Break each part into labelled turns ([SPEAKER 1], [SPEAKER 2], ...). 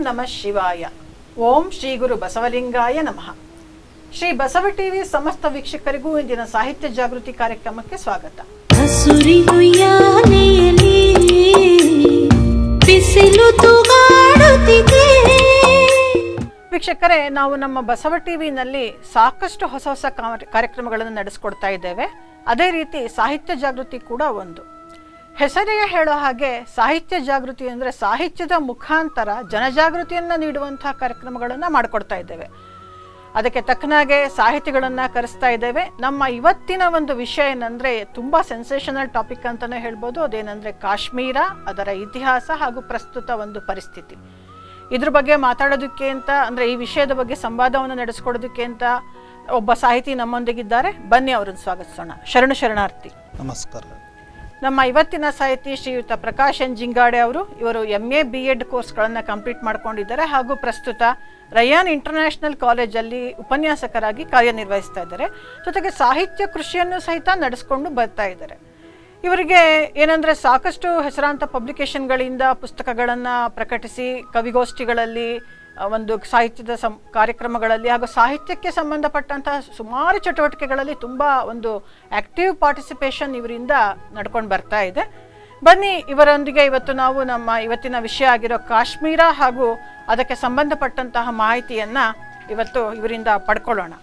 [SPEAKER 1] ನಮಃ ಶಿವಾಯ ಓಂ ಶ್ರೀ ಗುರು ಬಸವಲಿಂಗಾಯ ನಮಃ ಶ್ರೀ ಬಸವ ಟಿವಿ ಸಮಸ್ತ ವೀಕ್ಷಕರಿಗೂ ಇಂದಿನ ಸಾಹಿತ್ಯ ಜಾಗೃತಿ ಕಾರ್ಯಕ್ರಮಕ್ಕೆ ಸ್ವಾಗತ
[SPEAKER 2] ಹಸುರಿ ಹುಯ್ಯಾಲೆಯಲ್ಲಿ ಬಿಸಿಲು ತೂಗಾಡುತ್ತಿದೆ
[SPEAKER 1] ವೀಕ್ಷಕರೇ ನಾವು ನಮ್ಮ ಬಸವ ಟಿವಿನಲ್ಲಿ ಸಾಕಷ್ಟು ಹೊಸ ಹೊಸ ಕಾ- ಕಾರ್ಯಕ್ರಮಗಳನ್ನು ನಡೆಸ್ಕೊಡ್ತಾ ಇದ್ದೇವೆ ಅದೇ ರೀತಿ ಸಾಹಿತ್ಯ ಜಾಗೃತಿ ಕೂಡ ಒಂದು ಹೆಸರಿಗೆ ಹೇಳೋ ಹಾಗೆ ಸಾಹಿತ್ಯ ಜಾಗೃತಿ ಅಂದರೆ ಸಾಹಿತ್ಯದ ಮುಖಾಂತರ ಜನಜಾಗೃತಿಯನ್ನು ನೀಡುವಂತಹ ಕಾರ್ಯಕ್ರಮಗಳನ್ನು ಮಾಡಿಕೊಡ್ತಾ ಇದ್ದೇವೆ ಅದಕ್ಕೆ ತಕ್ಕನಾಗೆ ಸಾಹಿತಿಗಳನ್ನು ಕರೆಸ್ತಾ ಇದ್ದೇವೆ ನಮ್ಮ ಇವತ್ತಿನ ಒಂದು ವಿಷಯ ಏನಂದರೆ ತುಂಬ ಸೆನ್ಸೇಷನಲ್ ಟಾಪಿಕ್ ಅಂತಲೇ ಹೇಳ್ಬೋದು ಅದೇನೆಂದರೆ ಕಾಶ್ಮೀರ ಅದರ ಇತಿಹಾಸ ಹಾಗೂ ಪ್ರಸ್ತುತ ಒಂದು ಪರಿಸ್ಥಿತಿ ಇದ್ರ ಬಗ್ಗೆ ಮಾತಾಡೋದಕ್ಕೆ ಅಂತ ಅಂದರೆ ಈ ವಿಷಯದ ಬಗ್ಗೆ ಸಂವಾದವನ್ನು ನಡೆಸ್ಕೊಡೋದಕ್ಕೆ ಅಂತ ಒಬ್ಬ ಸಾಹಿತಿ ನಮ್ಮೊಂದಿಗಿದ್ದಾರೆ ಬನ್ನಿ ಅವರನ್ನು ಸ್ವಾಗತಿಸೋಣ ಶರಣು ಶರಣಾರ್ಥಿ
[SPEAKER 3] ನಮಸ್ಕಾರ
[SPEAKER 1] ನಮ್ಮ ಇವತ್ತಿನ ಸಾಹಿತಿ ಶ್ರೀಯುತ ಪ್ರಕಾಶ್ ಎನ್ ಜಿಂಗಾಡೆ ಅವರು ಇವರು ಎಮ್ ಎ ಬಿ ಎಡ್ ಕೋರ್ಸ್ಗಳನ್ನು ಕಂಪ್ಲೀಟ್ ಮಾಡ್ಕೊಂಡಿದ್ದಾರೆ ಹಾಗೂ ಪ್ರಸ್ತುತ ರಯಾನ್ ಇಂಟರ್ನ್ಯಾಷನಲ್ ಕಾಲೇಜಲ್ಲಿ ಉಪನ್ಯಾಸಕರಾಗಿ ಕಾರ್ಯನಿರ್ವಹಿಸ್ತಾ ಇದ್ದಾರೆ ಜೊತೆಗೆ ಸಾಹಿತ್ಯ ಕೃಷಿಯನ್ನು ಸಹಿತ ನಡೆಸ್ಕೊಂಡು ಬರ್ತಾ ಇದ್ದಾರೆ ಇವರಿಗೆ ಏನಂದರೆ ಸಾಕಷ್ಟು ಹೆಸರಾಂತ ಪಬ್ಲಿಕೇಶನ್ಗಳಿಂದ ಪುಸ್ತಕಗಳನ್ನು ಪ್ರಕಟಿಸಿ ಕವಿಗೋಷ್ಠಿಗಳಲ್ಲಿ ಆ, ಒಂದು ಸಾಹಿತ್ಯದ ಸಂ ಕಾರ್ಯಕ್ರಮಗಳಲ್ಲಿ ಹಾಗೂ ಸಾಹಿತ್ಯಕ್ಕೆ ಸಂಬಂಧಪಟ್ಟಂತಹ ಸುಮಾರು ಚಟುವಟಿಕೆಗಳಲ್ಲಿ ತುಂಬ ಒಂದು ಆ್ಯಕ್ಟಿವ್ ಪಾರ್ಟಿಸಿಪೇಷನ್ ಇವರಿಂದ ನಡ್ಕೊಂಡು ಬರ್ತಾ ಇದೆ ಬನ್ನಿ ಇವರೊಂದಿಗೆ ಇವತ್ತು ನಾವು ನಮ್ಮ ಇವತ್ತಿನ ವಿಷಯ ಆಗಿರೋ ಕಾಶ್ಮೀರ ಹಾಗೂ ಅದಕ್ಕೆ ಸಂಬಂಧಪಟ್ಟಂತಹ ಮಾಹಿತಿಯನ್ನು ಇವತ್ತು ಇವರಿಂದ ಪಡ್ಕೊಳ್ಳೋಣ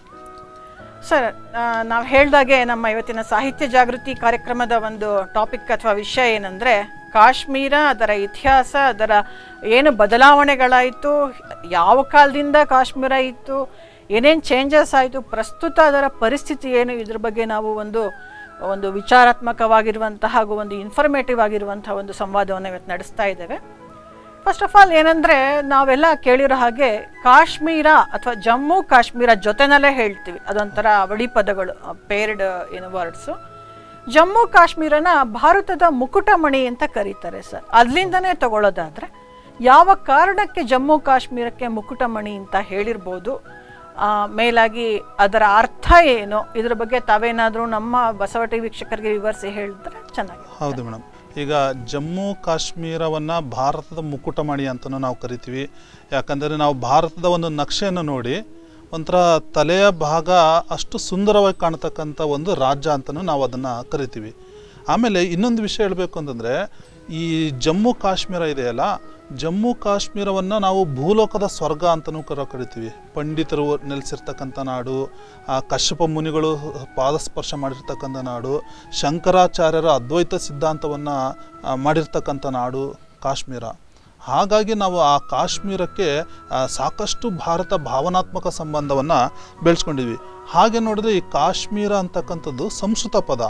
[SPEAKER 1] ಸರ್ ನಾವು ಹೇಳ್ದಾಗೆ ನಮ್ಮ ಇವತ್ತಿನ ಸಾಹಿತ್ಯ ಜಾಗೃತಿ ಕಾರ್ಯಕ್ರಮದ ಒಂದು ಟಾಪಿಕ್ ಅಥವಾ ವಿಷಯ ಏನಂದರೆ ಕಾಶ್ಮೀರ ಅದರ ಇತಿಹಾಸ ಅದರ ಏನು ಬದಲಾವಣೆಗಳಾಯಿತು ಯಾವ ಕಾಲದಿಂದ ಕಾಶ್ಮೀರ ಇತ್ತು ಏನೇನು ಚೇಂಜಸ್ ಆಯಿತು ಪ್ರಸ್ತುತ ಅದರ ಪರಿಸ್ಥಿತಿ ಏನು ಇದ್ರ ಬಗ್ಗೆ ನಾವು ಒಂದು ಒಂದು ವಿಚಾರಾತ್ಮಕವಾಗಿರುವಂತಹ ಹಾಗೂ ಒಂದು ಇನ್ಫಾರ್ಮೇಟಿವ್ ಆಗಿರುವಂತಹ ಒಂದು ಸಂವಾದವನ್ನು ಇವತ್ತು ನಡೆಸ್ತಾ ಇದ್ದೇವೆ ಫಸ್ಟ್ ಆಫ್ ಆಲ್ ಏನಂದರೆ ನಾವೆಲ್ಲ ಕೇಳಿರೋ ಹಾಗೆ ಕಾಶ್ಮೀರ ಅಥವಾ ಜಮ್ಮು ಕಾಶ್ಮೀರ ಜೊತೆನಲ್ಲೇ ಹೇಳ್ತೀವಿ ಅದೊಂಥರ ಅವಳಿ ಪದಗಳು ಪೇರ್ಡ್ ಏನು ವರ್ಡ್ಸು ಜಮ್ಮು ಕಾಶ್ಮೀರನ ಭಾರತದ ಮುಕುಟಮಣಿ ಅಂತ ಕರೀತಾರೆ ಸರ್ ಅಲ್ಲಿಂದನೇ ತಗೊಳ್ಳೋದಾದರೆ ಯಾವ ಕಾರಣಕ್ಕೆ ಜಮ್ಮು ಕಾಶ್ಮೀರಕ್ಕೆ ಮುಕುಟಮಣಿ ಅಂತ ಹೇಳಿರ್ಬೋದು ಆ, ಮೇಲಾಗಿ ಅದರ ಅರ್ಥ ಏನು ಇದ್ರ ಬಗ್ಗೆ ತಾವೇನಾದರೂ ನಮ್ಮ ಬಸವಟಿ ವೀಕ್ಷಕರಿಗೆ ವಿವರಿಸಿ ಹೇಳಿದ್ರೆ ಚೆನ್ನಾಗಿ
[SPEAKER 3] ಹೌದು ಮೇಡಮ್ ಈಗ ಜಮ್ಮು ಕಾಶ್ಮೀರವನ್ನು ಭಾರತದ ಮುಕುಟಮಣಿ ಅಂತಲೂ ನಾವು ಕರಿತೀವಿ ಯಾಕಂದರೆ ನಾವು ಭಾರತದ ಒಂದು ನಕ್ಷೆಯನ್ನು ನೋಡಿ ಒಂಥರ ತಲೆಯ ಭಾಗ ಅಷ್ಟು ಸುಂದರವಾಗಿ ಕಾಣತಕ್ಕಂಥ ಒಂದು ರಾಜ್ಯ ಅಂತಲೂ ನಾವು ಅದನ್ನು ಕರಿತೀವಿ ಆಮೇಲೆ ಇನ್ನೊಂದು ವಿಷಯ ಹೇಳಬೇಕು ಅಂತಂದರೆ ಈ ಜಮ್ಮು ಕಾಶ್ಮೀರ ಇದೆಯಲ್ಲ ಜಮ್ಮು ಕಾಶ್ಮೀರವನ್ನು ನಾವು ಭೂಲೋಕದ ಸ್ವರ್ಗ ಅಂತಲೂ ಕರ ಕರಿತೀವಿ ಪಂಡಿತರು ನೆಲೆಸಿರ್ತಕ್ಕಂಥ ನಾಡು ಆ ಕಶ್ಯಪ ಮುನಿಗಳು ಪಾದಸ್ಪರ್ಶ ಮಾಡಿರ್ತಕ್ಕಂಥ ನಾಡು ಶಂಕರಾಚಾರ್ಯರ ಅದ್ವೈತ ಸಿದ್ಧಾಂತವನ್ನು ಮಾಡಿರ್ತಕ್ಕಂಥ ನಾಡು ಕಾಶ್ಮೀರ ಹಾಗಾಗಿ ನಾವು ಆ ಕಾಶ್ಮೀರಕ್ಕೆ ಆ, ಸಾಕಷ್ಟು ಭಾರತ ಭಾವನಾತ್ಮಕ ಸಂಬಂಧವನ್ನು ಬೆಳೆಸ್ಕೊಂಡಿದ್ವಿ ಹಾಗೆ ನೋಡಿದ್ರೆ ಈ ಕಾಶ್ಮೀರ ಅಂತಕ್ಕಂಥದ್ದು ಸಂಸ್ಕೃತ ಪದ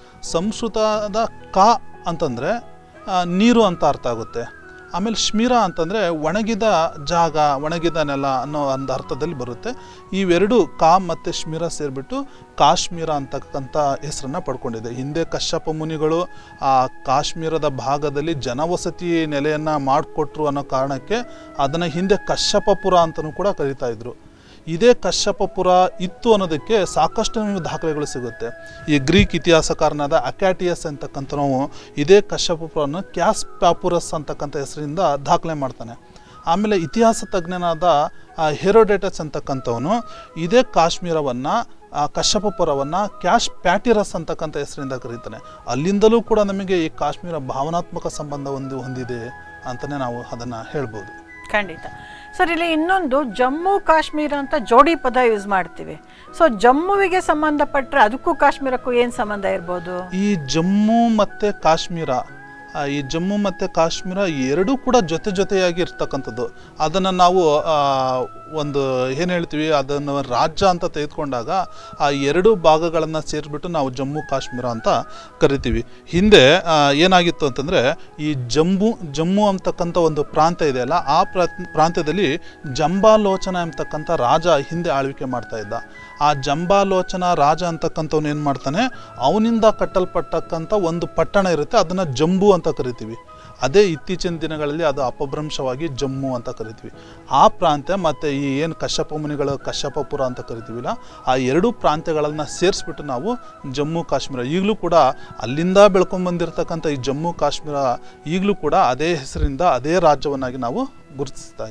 [SPEAKER 3] ಸಂಸ್ಕೃತದ ಕಾ ಅಂತಂದರೆ ನೀರು ಅಂತ ಅರ್ಥ ಆಗುತ್ತೆ ಆಮೇಲೆ ಶ್ಮಿರ ಅಂತಂದರೆ ಒಣಗಿದ ಜಾಗ ಒಣಗಿದ ನೆಲ ಅನ್ನೋ ಒಂದು ಅರ್ಥದಲ್ಲಿ ಬರುತ್ತೆ ಇವೆರಡು ಕಾ ಮತ್ತು ಶ್ಮಿರ ಸೇರಿಬಿಟ್ಟು ಕಾಶ್ಮೀರ ಅಂತಕ್ಕಂಥ ಹೆಸರನ್ನು ಪಡ್ಕೊಂಡಿದೆ ಹಿಂದೆ ಕಶ್ಯಪ ಮುನಿಗಳು ಆ ಕಾಶ್ಮೀರದ ಭಾಗದಲ್ಲಿ ಜನವಸತಿ ನೆಲೆಯನ್ನು ಮಾಡಿಕೊಟ್ರು ಅನ್ನೋ ಕಾರಣಕ್ಕೆ ಅದನ್ನು ಹಿಂದೆ ಕಶ್ಯಪಪುರ ಅಂತಲೂ ಕೂಡ ಕರೀತಾ ಇದ್ರು ಇದೇ ಕಶ್ಯಪಪುರ ಇತ್ತು ಅನ್ನೋದಕ್ಕೆ ಸಾಕಷ್ಟು ನಮಗೆ ದಾಖಲೆಗಳು ಸಿಗುತ್ತೆ ಈ ಗ್ರೀಕ್ ಇತಿಹಾಸಕಾರನಾದ ಅಕ್ಯಾಟಿಯಸ್ ಅಂತಕ್ಕಂಥನವು ಇದೇ ಕಶ್ಯಪಪುರವನ್ನು ಕ್ಯಾಸ್ ಪ್ಯಾಪುರಸ್ ಅಂತಕ್ಕಂಥ ಹೆಸರಿಂದ ದಾಖಲೆ ಮಾಡ್ತಾನೆ ಆಮೇಲೆ ಇತಿಹಾಸ ತಜ್ಞನಾದ ಆ, ಹೆರೋಡೇಟಸ್ ಅಂತಕ್ಕಂಥವನು ಇದೇ ಕಾಶ್ಮೀರವನ್ನು ಆ ಕಶ್ಯಪಪುರವನ್ನು ಕ್ಯಾಶ್ ಪ್ಯಾಟಿರಸ್ ಅಂತಕ್ಕಂಥ ಹೆಸರಿಂದ ಕರೀತಾನೆ ಅಲ್ಲಿಂದಲೂ ಕೂಡ ನಮಗೆ ಈ ಕಾಶ್ಮೀರ ಭಾವನಾತ್ಮಕ ಸಂಬಂಧ ಒಂದು ಹೊಂದಿದೆ ಅಂತಲೇ ನಾವು ಅದನ್ನು ಹೇಳ್ಬೋದು
[SPEAKER 1] ಖಂಡಿತ ಸರ್ ಇಲ್ಲಿ ಇನ್ನೊಂದು ಜಮ್ಮು ಕಾಶ್ಮೀರ ಅಂತ ಜೋಡಿ ಪದ ಯೂಸ್ ಮಾಡ್ತೀವಿ ಸೊ ಜಮ್ಮುವಿಗೆ ಸಂಬಂಧಪಟ್ಟರೆ ಅದಕ್ಕೂ ಕಾಶ್ಮೀರಕ್ಕೂ ಏನು ಸಂಬಂಧ ಇರ್ಬೋದು
[SPEAKER 3] ಈ ಜಮ್ಮು ಮತ್ತು ಕಾಶ್ಮೀರ ಆ, ಈ ಜಮ್ಮು ಮತ್ತು ಕಾಶ್ಮೀರ ಎರಡೂ ಕೂಡ ಜೊತೆ ಜೊತೆಯಾಗಿ ಇರ್ತಕ್ಕಂಥದ್ದು ಅದನ್ನು ನಾವು ಆ, ಒಂದು ಏನು ಹೇಳ್ತೀವಿ ಅದನ್ನು ರಾಜ್ಯ ಅಂತ ತೆಗೆದುಕೊಂಡಾಗ ಆ ಎರಡು ಭಾಗಗಳನ್ನು ಸೇರಿಸ್ಬಿಟ್ಟು ನಾವು ಜಮ್ಮು ಕಾಶ್ಮೀರ ಅಂತ ಕರಿತೀವಿ ಹಿಂದೆ ಆ, ಏನಾಗಿತ್ತು ಅಂತಂದರೆ ಈ ಜಮ್ಮು ಜಮ್ಮು ಅಂತಕ್ಕಂಥ ಒಂದು ಪ್ರಾಂತ್ಯ ಇದೆಯಲ್ಲ ಆ ಪ್ರಾ- ಪ್ರಾಂತ್ಯದಲ್ಲಿ ಜಂಬಾಲೋಚನ ಅಂತಕ್ಕಂಥ ರಾಜ ಹಿಂದೆ ಆಳ್ವಿಕೆ ಮಾಡ್ತಾ ಇದ್ದ ಆ ಜಂಬಾಲೋಚನ ರಾಜ ಅಂತಕ್ಕಂಥವ್ನು ಏನು ಮಾಡ್ತಾನೆ ಅವನಿಂದ ಕಟ್ಟಲ್ಪಟ್ಟಕ್ಕಂಥ ಒಂದು ಪಟ್ಟಣ ಇರುತ್ತೆ ಅದನ್ನು ಜಂಬು ಅಂತ ಕರಿತೀವಿ ಅದೇ ಇತ್ತೀಚಿನ ದಿನಗಳಲ್ಲಿ ಅದು ಅಪಭ್ರಂಶವಾಗಿ ಜಮ್ಮು ಅಂತ ಕರಿತೀವಿ ಆ ಪ್ರಾಂತ್ಯ ಮತ್ತು ಈ ಏನು ಕಶ್ಯಪ ಮುನಿಗಳು ಕಶ್ಯಪಪುರ ಅಂತ ಕರಿತೀವಿಲ್ಲ ಆ ಎರಡೂ ಪ್ರಾಂತ್ಯಗಳನ್ನು ಸೇರಿಸ್ಬಿಟ್ಟು ನಾವು ಜಮ್ಮು ಕಾಶ್ಮೀರ ಈಗಲೂ ಕೂಡ ಅಲ್ಲಿಂದ ಬೆಳ್ಕೊಂಬಂದಿರತಕ್ಕಂಥ ಈ ಜಮ್ಮು ಕಾಶ್ಮೀರ ಈಗಲೂ ಕೂಡ ಅದೇ ಹೆಸರಿಂದ ಅದೇ ರಾಜ್ಯವನ್ನಾಗಿ ನಾವು ಗುರುತಿಸ್ತಾ ಇದ್ದೀವಿ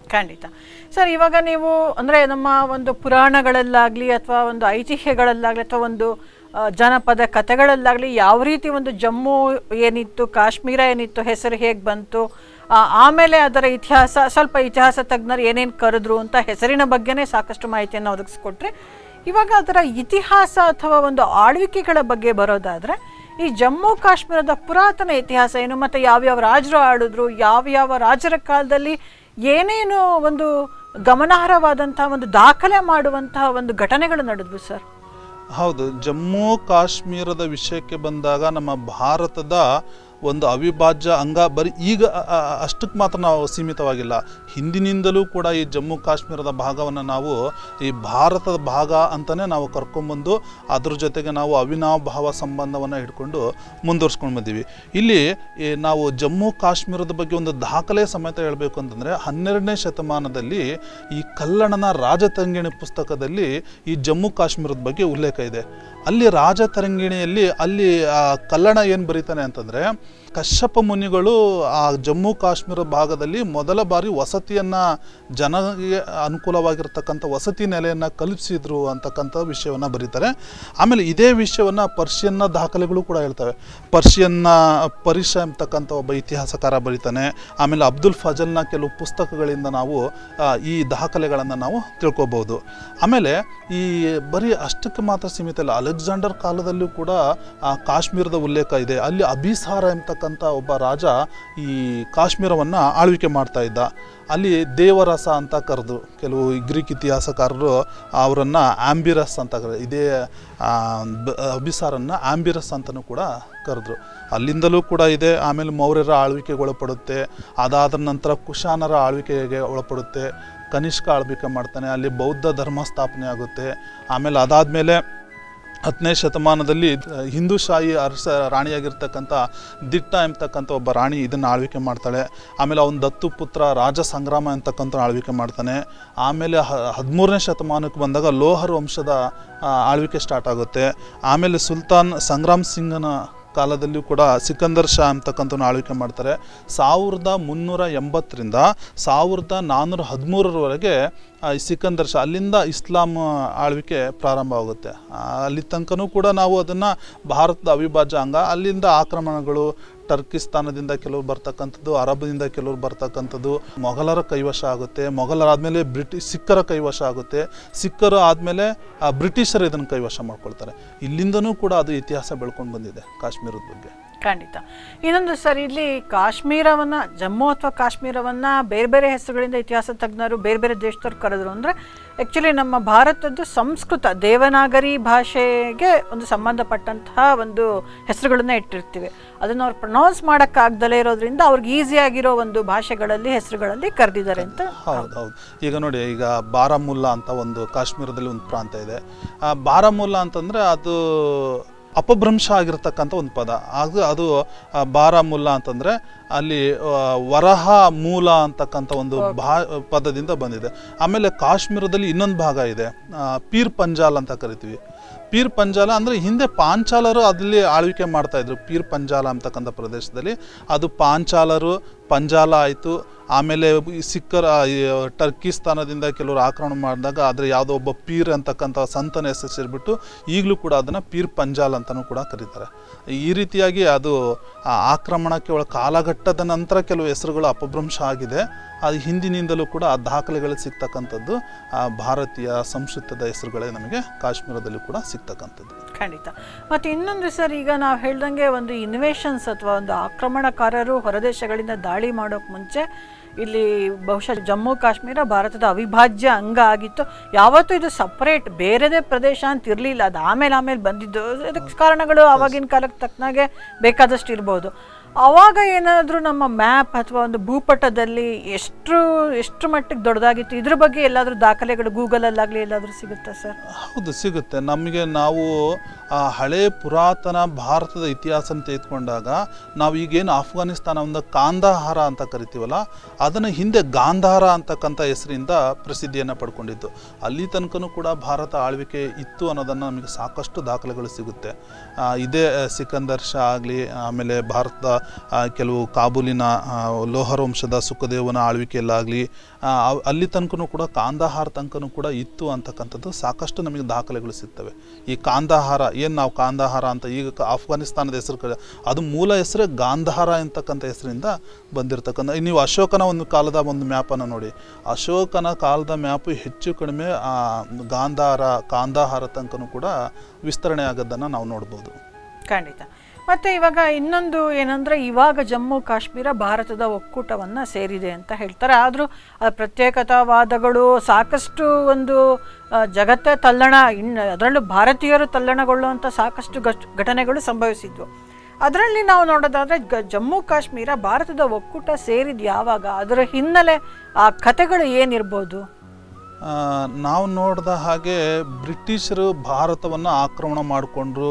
[SPEAKER 1] ಖಂಡಿತ ಸರ್ ಇವಾಗ ನೀವು ಅಂದರೆ ನಮ್ಮ ಒಂದು ಪುರಾಣಗಳಲ್ಲಾಗಲಿ ಅಥವಾ ಒಂದು ಐತಿಹ್ಯಗಳಲ್ಲಾಗಲಿ ಅಥವಾ ಒಂದು ಆ, ಜನಪದ ಕಥೆಗಳಲ್ಲಾಗಲಿ ಯಾವ ರೀತಿ ಒಂದು ಜಮ್ಮು ಏನಿತ್ತು ಕಾಶ್ಮೀರ ಏನಿತ್ತು ಹೆಸರು ಹೇಗೆ ಬಂತು ಆ, ಆಮೇಲೆ ಅದರ ಇತಿಹಾಸ ಸ್ವಲ್ಪ ಇತಿಹಾಸ ತಜ್ಞರು ಏನೇನು ಕರೆದ್ರು ಅಂತ ಹೆಸರಿನ ಬಗ್ಗೆನೇ ಸಾಕಷ್ಟು ಮಾಹಿತಿಯನ್ನು ಒದಗಿಸ್ಕೊಟ್ರೆ ಇವಾಗ ಅದರ ಇತಿಹಾಸ ಅಥವಾ ಒಂದು ಆಳ್ವಿಕೆಗಳ ಬಗ್ಗೆ ಬರೋದಾದರೆ ಈ ಜಮ್ಮು ಕಾಶ್ಮೀರದ ಪುರಾತನ ಇತಿಹಾಸ ಏನು ಮತ್ತು ಯಾವ್ಯಾವ ರಾಜರು ಆಳಿದ್ರು ಯಾವ್ಯಾವ ರಾಜರ ಕಾಲದಲ್ಲಿ ಏನೇನು ಒಂದು ಗಮನಾರ್ಹವಾದಂತಹ ಒಂದು ದಾಖಲೆ ಮಾಡುವಂತಹ ಒಂದು ಘಟನೆಗಳು ನಡೆದ್ವು ಸರ್
[SPEAKER 3] ಹೌದು ಜಮ್ಮು ಕಾಶ್ಮೀರದ ವಿಷಯಕ್ಕೆ ಬಂದಾಗ ನಮ್ಮ ಭಾರತದ ಒಂದು ಅವಿಭಾಜ್ಯ ಅಂಗ ಬರೀ ಈಗ ಅಷ್ಟಕ್ಕೆ ಮಾತ್ರ ನಾವು ಸೀಮಿತವಾಗಿಲ್ಲ ಹಿಂದಿನಿಂದಲೂ ಕೂಡ ಈ ಜಮ್ಮು ಕಾಶ್ಮೀರದ ಭಾಗವನ್ನು ನಾವು ಈ ಭಾರತದ ಭಾಗ ಅಂತಲೇ ನಾವು ಕರ್ಕೊಂಬಂದು ಅದ್ರ ಜೊತೆಗೆ ನಾವು ಅವಿನಾಭಾವ ಸಂಬಂಧವನ್ನು ಹಿಡ್ಕೊಂಡು ಮುಂದುವರ್ಸ್ಕೊಂಡು ಬಂದೀವಿ ಇಲ್ಲಿ ಈ ನಾವು ಜಮ್ಮು ಕಾಶ್ಮೀರದ ಬಗ್ಗೆ ಒಂದು ದಾಖಲೆ ಸಮೇತ ಹೇಳಬೇಕು ಅಂತಂದರೆ ಹನ್ನೆರಡನೇ ಶತಮಾನದಲ್ಲಿ ಈ ಕಲ್ಲಣನ ರಾಜತರಂಗಿಣಿ ಪುಸ್ತಕದಲ್ಲಿ ಈ ಜಮ್ಮು ಕಾಶ್ಮೀರದ ಬಗ್ಗೆ ಉಲ್ಲೇಖ ಇದೆ ಅಲ್ಲಿ ರಾಜತರಂಗಿಣಿಯಲ್ಲಿ ಅಲ್ಲಿ ಆ ಕಲ್ಲಣ ಏನು ಬರೀತಾನೆ ಅಂತಂದರೆ ಕಶ್ಯಪ ಮುನಿಗಳು ಆ ಜಮ್ಮು ಕಾಶ್ಮೀರ ಭಾಗದಲ್ಲಿ ಮೊದಲ ಬಾರಿ ವಸತಿಯನ್ನು ಜನರಿಗೆ ಅನುಕೂಲವಾಗಿರ್ತಕ್ಕಂಥ ವಸತಿ ನೆಲೆಯನ್ನು ಕಲ್ಪಿಸಿದ್ರು ಅಂತಕ್ಕಂಥ ವಿಷಯವನ್ನು ಬರೀತಾರೆ ಆಮೇಲೆ ಇದೇ ವಿಷಯವನ್ನು ಪರ್ಷಿಯನ್ನ ದಾಖಲೆಗಳು ಕೂಡ ಹೇಳ್ತವೆ ಪರ್ಷಿಯನ್ನ ಪರಿಷ ಎಂಬತಕ್ಕಂಥ ಒಬ್ಬ ಇತಿಹಾಸಕಾರ ಬರೀತಾನೆ ಆಮೇಲೆ ಅಬ್ದುಲ್ ಫಜಲ್ನ ಕೆಲವು ಪುಸ್ತಕಗಳಿಂದ ನಾವು ಆ, ಈ ದಾಖಲೆಗಳನ್ನು ನಾವು ತಿಳ್ಕೊಬೋದು ಆಮೇಲೆ ಈ ಬರೀ ಅಷ್ಟಕ್ಕೆ ಮಾತ್ರ ಸೀಮಿತ ಇಲ್ಲ ಅಲೆಕ್ಸಾಂಡರ್ ಕಾಲದಲ್ಲೂ ಕೂಡ ಆ ಕಾಶ್ಮೀರದ ಉಲ್ಲೇಖ ಇದೆ ಅಲ್ಲಿ ಅಭಿಸಾರ ಎಂಬತಕ್ಕಂಥ ಒಬ್ಬ ರಾಜ ಈ ಕಾಶ್ಮೀರವನ್ನು ಆಳ್ವಿಕೆ ಮಾಡ್ತಾ ಇದ್ದ ಅಲ್ಲಿ ದೇವರಸ ಅಂತ ಕರೆದು ಕೆಲವು ಗ್ರೀಕ್ ಇತಿಹಾಸಕಾರರು ಅವರನ್ನು ಆಂಬಿರಸ್ ಅಂತ ಕರೆ ಇದೇ ಆ, ಬ- ಅಭಿಸಾರನ್ನ ಆಂಬಿರಸ್ ಅಂತಲೂ ಕೂಡ ಕರೆದ್ರು ಅಲ್ಲಿಂದಲೂ ಕೂಡ ಇದೆ ಆಮೇಲೆ ಮೌರ್ಯರ ಆಳ್ವಿಕೆಗೆ ಒಳಪಡುತ್ತೆ ಅದಾದ ನಂತರ ಕುಶಾನರ ಆಳ್ವಿಕೆಗೆ ಒಳಪಡುತ್ತೆ ಕನಿಷ್ಕ ಆಳ್ವಿಕೆ ಮಾಡ್ತಾನೆ ಅಲ್ಲಿ ಬೌದ್ಧ ಧರ್ಮ ಸ್ಥಾಪನೆ ಆಗುತ್ತೆ ಆಮೇಲೆ ಅದಾದಮೇಲೆ ಹತ್ತನೇ ಶತಮಾನದಲ್ಲಿ ಅಹ್, ಹಿಂದೂಶಾಹಿ ಅರಸ ರಾಣಿಯಾಗಿರ್ತಕ್ಕಂಥ ದಿಟ್ಟ ಎಂಬತಕ್ಕಂಥ ಒಬ್ಬ ರಾಣಿ ಇದನ್ನು ಆಳ್ವಿಕೆ ಮಾಡ್ತಾಳೆ ಆಮೇಲೆ ಅವನ ದತ್ತು ಪುತ್ರ ರಾಜ ಸಂಗ್ರಾಮ ಎಂತಕ್ಕಂಥ ಆಳ್ವಿಕೆ ಮಾಡ್ತಾನೆ ಆಮೇಲೆ ಹ ಹದಿಮೂರನೇ ಶತಮಾನಕ್ಕೆ ಬಂದಾಗ ಲೋಹರ್ ವಂಶದ ಆ, ಆಳ್ವಿಕೆ ಸ್ಟಾರ್ಟ್ ಆಗುತ್ತೆ ಆಮೇಲೆ ಸುಲ್ತಾನ್ ಸಂಗ್ರಾಮ್ ಸಿಂಗನ ಕಾಲದಲ್ಲಿಯೂ ಕೂಡ ಸಿಕಂದರ್ ಶಾ ಅಂತಕ್ಕಂಥವ್ನ ಆಳ್ವಿಕೆ ಮಾಡ್ತಾರೆ ಸಾವಿರದ ಮುನ್ನೂರ ಎಂಬತ್ತರಿಂದ ಸಾವಿರದ ನಾನ್ನೂರ ಹದಿಮೂರರವರೆಗೆ ಆ, ಈ ಸಿಕಂದರ್ ಶಾ ಅಲ್ಲಿಂದ ಇಸ್ಲಾಂ ಆಳ್ವಿಕೆ ಪ್ರಾರಂಭ ಆಗುತ್ತೆ ಆ, ಅಲ್ಲಿ ತನಕನೂ ಕೂಡ ನಾವು ಅದನ್ನು ಭಾರತದ ಅವಿಭಾಜ್ಯ ಅಂಗ ಅಲ್ಲಿಂದ ಆಕ್ರಮಣಗಳು ಟರ್ಕಿಸ್ತಾನದಿಂದ ಕೆಲವರು ಬರ್ತಕ್ಕಂಥದ್ದು ಅರಬ್ನಿಂದ ಕೆಲವರು ಬರ್ತಕ್ಕಂಥದ್ದು ಮೊಘಲರ ಕೈವಶ ಆಗುತ್ತೆ ಮೊಘಲರಾದಮೇಲೆ ಬ್ರಿಟಿಷ್ ಸಿಖ್ಖರ ಕೈವಶ ಆಗುತ್ತೆ ಸಿಖ್ಖರು ಆದಮೇಲೆ ಬ್ರಿಟಿಷರು ಇದನ್ನು ಕೈವಶ ಮಾಡ್ಕೊಳ್ತಾರೆ ಇಲ್ಲಿಂದನೂ ಕೂಡ ಅದು ಇತಿಹಾಸ ಬೆಳ್ಕೊಂಡು ಬಂದಿದೆ ಕಾಶ್ಮೀರದ ಬಗ್ಗೆ
[SPEAKER 1] ಖಂಡಿತ ಇನ್ನೊಂದು ಸರ್ ಇಲ್ಲಿ ಕಾಶ್ಮೀರವನ್ನ ಜಮ್ಮು ಅಥವಾ ಕಾಶ್ಮೀರವನ್ನ ಬೇರೆ ಬೇರೆ ಹೆಸರುಗಳಿಂದ ಇತಿಹಾಸ ತಜ್ಞರು ಬೇರೆ ಬೇರೆ ದೇಶದವ್ರು ಕರೆದ್ರು ಅಂದರೆ ಆ್ಯಕ್ಚುಲಿ ನಮ್ಮ ಭಾರತದ್ದು ಸಂಸ್ಕೃತ ದೇವನಾಗರಿ ಭಾಷೆಗೆ ಒಂದು ಸಂಬಂಧಪಟ್ಟಂತಹ ಒಂದು ಹೆಸರುಗಳನ್ನ ಇಟ್ಟಿರ್ತೀವಿ ಅದನ್ನು ಅವ್ರು ಪ್ರೊನೌನ್ಸ್ ಮಾಡೋಕ್ಕಾಗ್ದಲೇ ಇರೋದ್ರಿಂದ ಅವ್ರಿಗೆ ಈಸಿಯಾಗಿರೋ ಒಂದು ಭಾಷೆಗಳಲ್ಲಿ ಹೆಸರುಗಳಲ್ಲಿ ಕರೆದಿದ್ದಾರೆ ಅಂತ
[SPEAKER 3] ಹೌದು ಹೌದು ಈಗ ನೋಡಿ ಈಗ ಬಾರಾಮುಲ್ಲಾ ಅಂತ ಒಂದು ಕಾಶ್ಮೀರದಲ್ಲಿ ಒಂದು ಪ್ರಾಂತ ಇದೆ ಆ ಬಾರಾಮುಲ್ಲಾ ಅಂತಂದರೆ ಅದು ಅಪಭ್ರಂಶ ಆಗಿರ್ತಕ್ಕಂಥ ಒಂದು ಪದ ಅದು ಅದು ಆ, ಬಾರಾಮುಲ್ಲಾ ಅಂತಂದರೆ ಅಲ್ಲಿ ಆ, ವರಹ ಮೂಲ ಅಂತಕ್ಕಂಥ ಒಂದು ಭಾ ಪದದಿಂದ ಬಂದಿದೆ ಆಮೇಲೆ ಕಾಶ್ಮೀರದಲ್ಲಿ ಇನ್ನೊಂದು ಭಾಗ ಇದೆ ಆ, ಪೀರ್ ಪಂಜಾಲ್ ಅಂತ ಕರಿತೀವಿ ಪೀರ್ ಪಂಜಾಲ ಅಂದರೆ ಹಿಂದೆ ಪಾಂಚಾಲರು ಅಲ್ಲಿ ಆಳ್ವಿಕೆ ಮಾಡ್ತಾ ಇದ್ರು ಪೀರ್ ಪಂಜಾಲ ಅಂತಕ್ಕಂಥ ಪ್ರದೇಶದಲ್ಲಿ ಅದು ಪಾಂಚಾಲರು ಪಂಜಾಲ ಆಯಿತು ಆಮೇಲೆ ಈ ಸಿಕ್ಕರ ಈ ಟರ್ಕಿಸ್ತಾನದಿಂದ ಕೆಲವರು ಆಕ್ರಮಣ ಮಾಡಿದಾಗ ಅದರ ಯಾವುದೋ ಒಬ್ಬ ಪೀರ್ ಅಂತಕ್ಕಂಥ ಸಂತನ ಹೆಸರು ಸೇರಿಬಿಟ್ಟು ಈಗಲೂ ಕೂಡ ಅದನ್ನು ಪೀರ್ ಪಂಜಾಲ್ ಅಂತಲೂ ಕೂಡ ಕರೀತಾರೆ ಈ ರೀತಿಯಾಗಿ ಅದು ಆ ಆಕ್ರಮಣಕ್ಕೆ ಒಳ ಕಾಲಘಟ್ಟದ ನಂತರ ಕೆಲವು ಹೆಸರುಗಳು ಅಪಭ್ರಂಶ ಆಗಿದೆ ಅದು ಹಿಂದಿನಿಂದಲೂ ಕೂಡ ಆ ದಾಖಲೆಗಳು ಸಿಗ್ತಕ್ಕಂಥದ್ದು ಆ ಭಾರತೀಯ ಸಂಸ್ಕೃತದ ಹೆಸರುಗಳೇ ನಮಗೆ ಕಾಶ್ಮೀರದಲ್ಲೂ ಕೂಡ ಸಿಗ್ತಕ್ಕಂಥದ್ದು
[SPEAKER 1] ಖಂಡಿತ ಮತ್ತು ಇನ್ನೊಂದು ಸರ್ ಈಗ ನಾವು ಹೇಳ್ದಂಗೆ ಒಂದು ಇನ್ವೇಷನ್ಸ್ ಅಥವಾ ಒಂದು ಆಕ್ರಮಣಕಾರರು ಹೊರದೇಶಗಳಿಂದ ದಾಳಿ ಮಾಡೋಕ್ಕೆ ಮುಂಚೆ ಇಲ್ಲಿ ಬಹುಶಃ ಜಮ್ಮು ಕಾಶ್ಮೀರ ಭಾರತದ ಅವಿಭಾಜ್ಯ ಅಂಗ ಆಗಿತ್ತು ಯಾವತ್ತೂ ಇದು ಸಪ್ರೇಟ್ ಬೇರೆದೇ ಪ್ರದೇಶ ಅಂತ ಇರಲಿಲ್ಲ ಅದು ಆಮೇಲೆ ಆಮೇಲೆ ಬಂದಿದ್ದು ಅದಕ್ಕೆ ಕಾರಣಗಳು ಆವಾಗಿನ ಕಾಲಕ್ಕೆ ತಕ್ಕನಾಗೆ ಬೇಕಾದಷ್ಟು ಇರ್ಬೋದು ಆವಾಗ ಏನಾದರೂ ನಮ್ಮ ಮ್ಯಾಪ್ ಅಥವಾ ಒಂದು ಭೂಪಟದಲ್ಲಿ ಎಷ್ಟು ಎಷ್ಟು ಮಟ್ಟಿಗೆ ದೊಡ್ಡದಾಗಿತ್ತು ಇದ್ರ ಬಗ್ಗೆ ಎಲ್ಲಾದರೂ ದಾಖಲೆಗಳು ಗೂಗಲಲ್ಲಾಗಲಿ ಎಲ್ಲಾದರೂ ಸಿಗುತ್ತಾ ಸರ್
[SPEAKER 3] ಹೌದು ಸಿಗುತ್ತೆ ನಮಗೆ ನಾವು ಆ ಹಳೆ ಪುರಾತನ ಭಾರತದ ಇತಿಹಾಸನ ತೆಗೆದುಕೊಂಡಾಗ ನಾವು ಈಗೇನು ಅಫ್ಘಾನಿಸ್ತಾನ ಒಂದು ಕಾಂದಾಹಾರ ಅಂತ ಕರಿತೀವಲ್ಲ ಅದನ್ನು ಹಿಂದೆ ಗಾಂಧಾರ ಅಂತಕ್ಕಂಥ ಹೆಸರಿಂದ ಪ್ರಸಿದ್ಧಿಯನ್ನು ಪಡ್ಕೊಂಡಿದ್ದು ಅಲ್ಲಿ ತನಕನೂ ಕೂಡ ಭಾರತ ಆಳ್ವಿಕೆ ಇತ್ತು ಅನ್ನೋದನ್ನು ನಮಗೆ ಸಾಕಷ್ಟು ದಾಖಲೆಗಳು ಸಿಗುತ್ತೆ ಆ, ಇದೇ ಆ, ಸಿಕಂದರ್ ಶಾ ಆಗಲಿ ಆಮೇಲೆ ಭಾರತದ ಆ, ಕೆಲವು ಕಾಬೂಲಿನ ಆ, ಲೋಹರ್ ವಂಶದ ಸುಖದೇವನ ಆಳ್ವಿಕೆಯಲ್ಲಾಗಲಿ ಅಲ್ಲಿ ತನಕನೂ ಕೂಡ ಕಾಂದಾಹಾರ ತನಕನೂ ಕೂಡ ಇತ್ತು ಅಂತಕ್ಕಂಥದ್ದು ಸಾಕಷ್ಟು ನಮಗೆ ದಾಖಲೆಗಳು ಸಿಗ್ತವೆ ಈ ಕಾಂದಾಹಾರ ಏನು ನಾವು ಕಾಂದಾಹಾರ ಅಂತ ಈಗ ಕ- ಆಫ್ಘಾನಿಸ್ತಾನದ ಹೆಸರು ಕ- ಅದು ಮೂಲ ಹೆಸರೇ ಗಾಂಧಾರ ಅಂತಕ್ಕಂಥ ಹೆಸರಿಂದ ಬಂದಿರತಕ್ಕಂಥ ನೀವು ಅಶೋಕನ ಒಂದು ಕಾಲದ ಒಂದು ಮ್ಯಾಪನ್ನು ನೋಡಿ ಅಶೋಕನ ಕಾಲದ ಮ್ಯಾಪು ಹೆಚ್ಚು ಕಡಿಮೆ ಆ, ಗಾಂಧಾರ ಕಾಂದಾಹಾರ ತನಕನೂ ಕೂಡ ವಿಸ್ತರಣೆ ಆಗೋದನ್ನು ನಾವು ನೋಡ್ಬೋದು
[SPEAKER 1] ಖಂಡಿತ ಮತ್ತೆ ಇವಾಗ ಇನ್ನೊಂದು ಏನಂದ್ರೆ ಇವಾಗ ಜಮ್ಮು ಕಾಶ್ಮೀರ ಭಾರತದ ಒಕ್ಕೂಟವನ್ನ ಸೇರಿದೆ ಅಂತ ಹೇಳ್ತಾರೆ ಆದರೂ ಪ್ರತ್ಯೇಕತಾವಾದಗಳು ಸಾಕಷ್ಟು ಒಂದು ಆ, ಜಗತ್ತೇ ತಲ್ಲಣ ಇನ್ನು ಅದರಲ್ಲೂ ಭಾರತೀಯರು ತಲ್ಲಣಗೊಳ್ಳುವಂಥ ಸಾಕಷ್ಟು ಘಟ್- ಘಟನೆಗಳು ಸಂಭವಿಸಿದ್ವು ಅದರಲ್ಲಿ ನಾವು ನೋಡೋದಾದ್ರೆ ಗ ಜಮ್ಮು ಕಾಶ್ಮೀರ ಭಾರತದ ಒಕ್ಕೂಟ ಸೇರಿದ ಯಾವಾಗ ಅದರ ಹಿನ್ನೆಲೆ ಆ ಕಥೆಗಳು ಏನಿರ್ಬೋದು
[SPEAKER 3] ಆ, ನಾವು ನೋಡಿದ ಹಾಗೆ ಬ್ರಿಟಿಷರು ಭಾರತವನ್ನು ಆಕ್ರಮಣ ಮಾಡಿಕೊಂಡ್ರು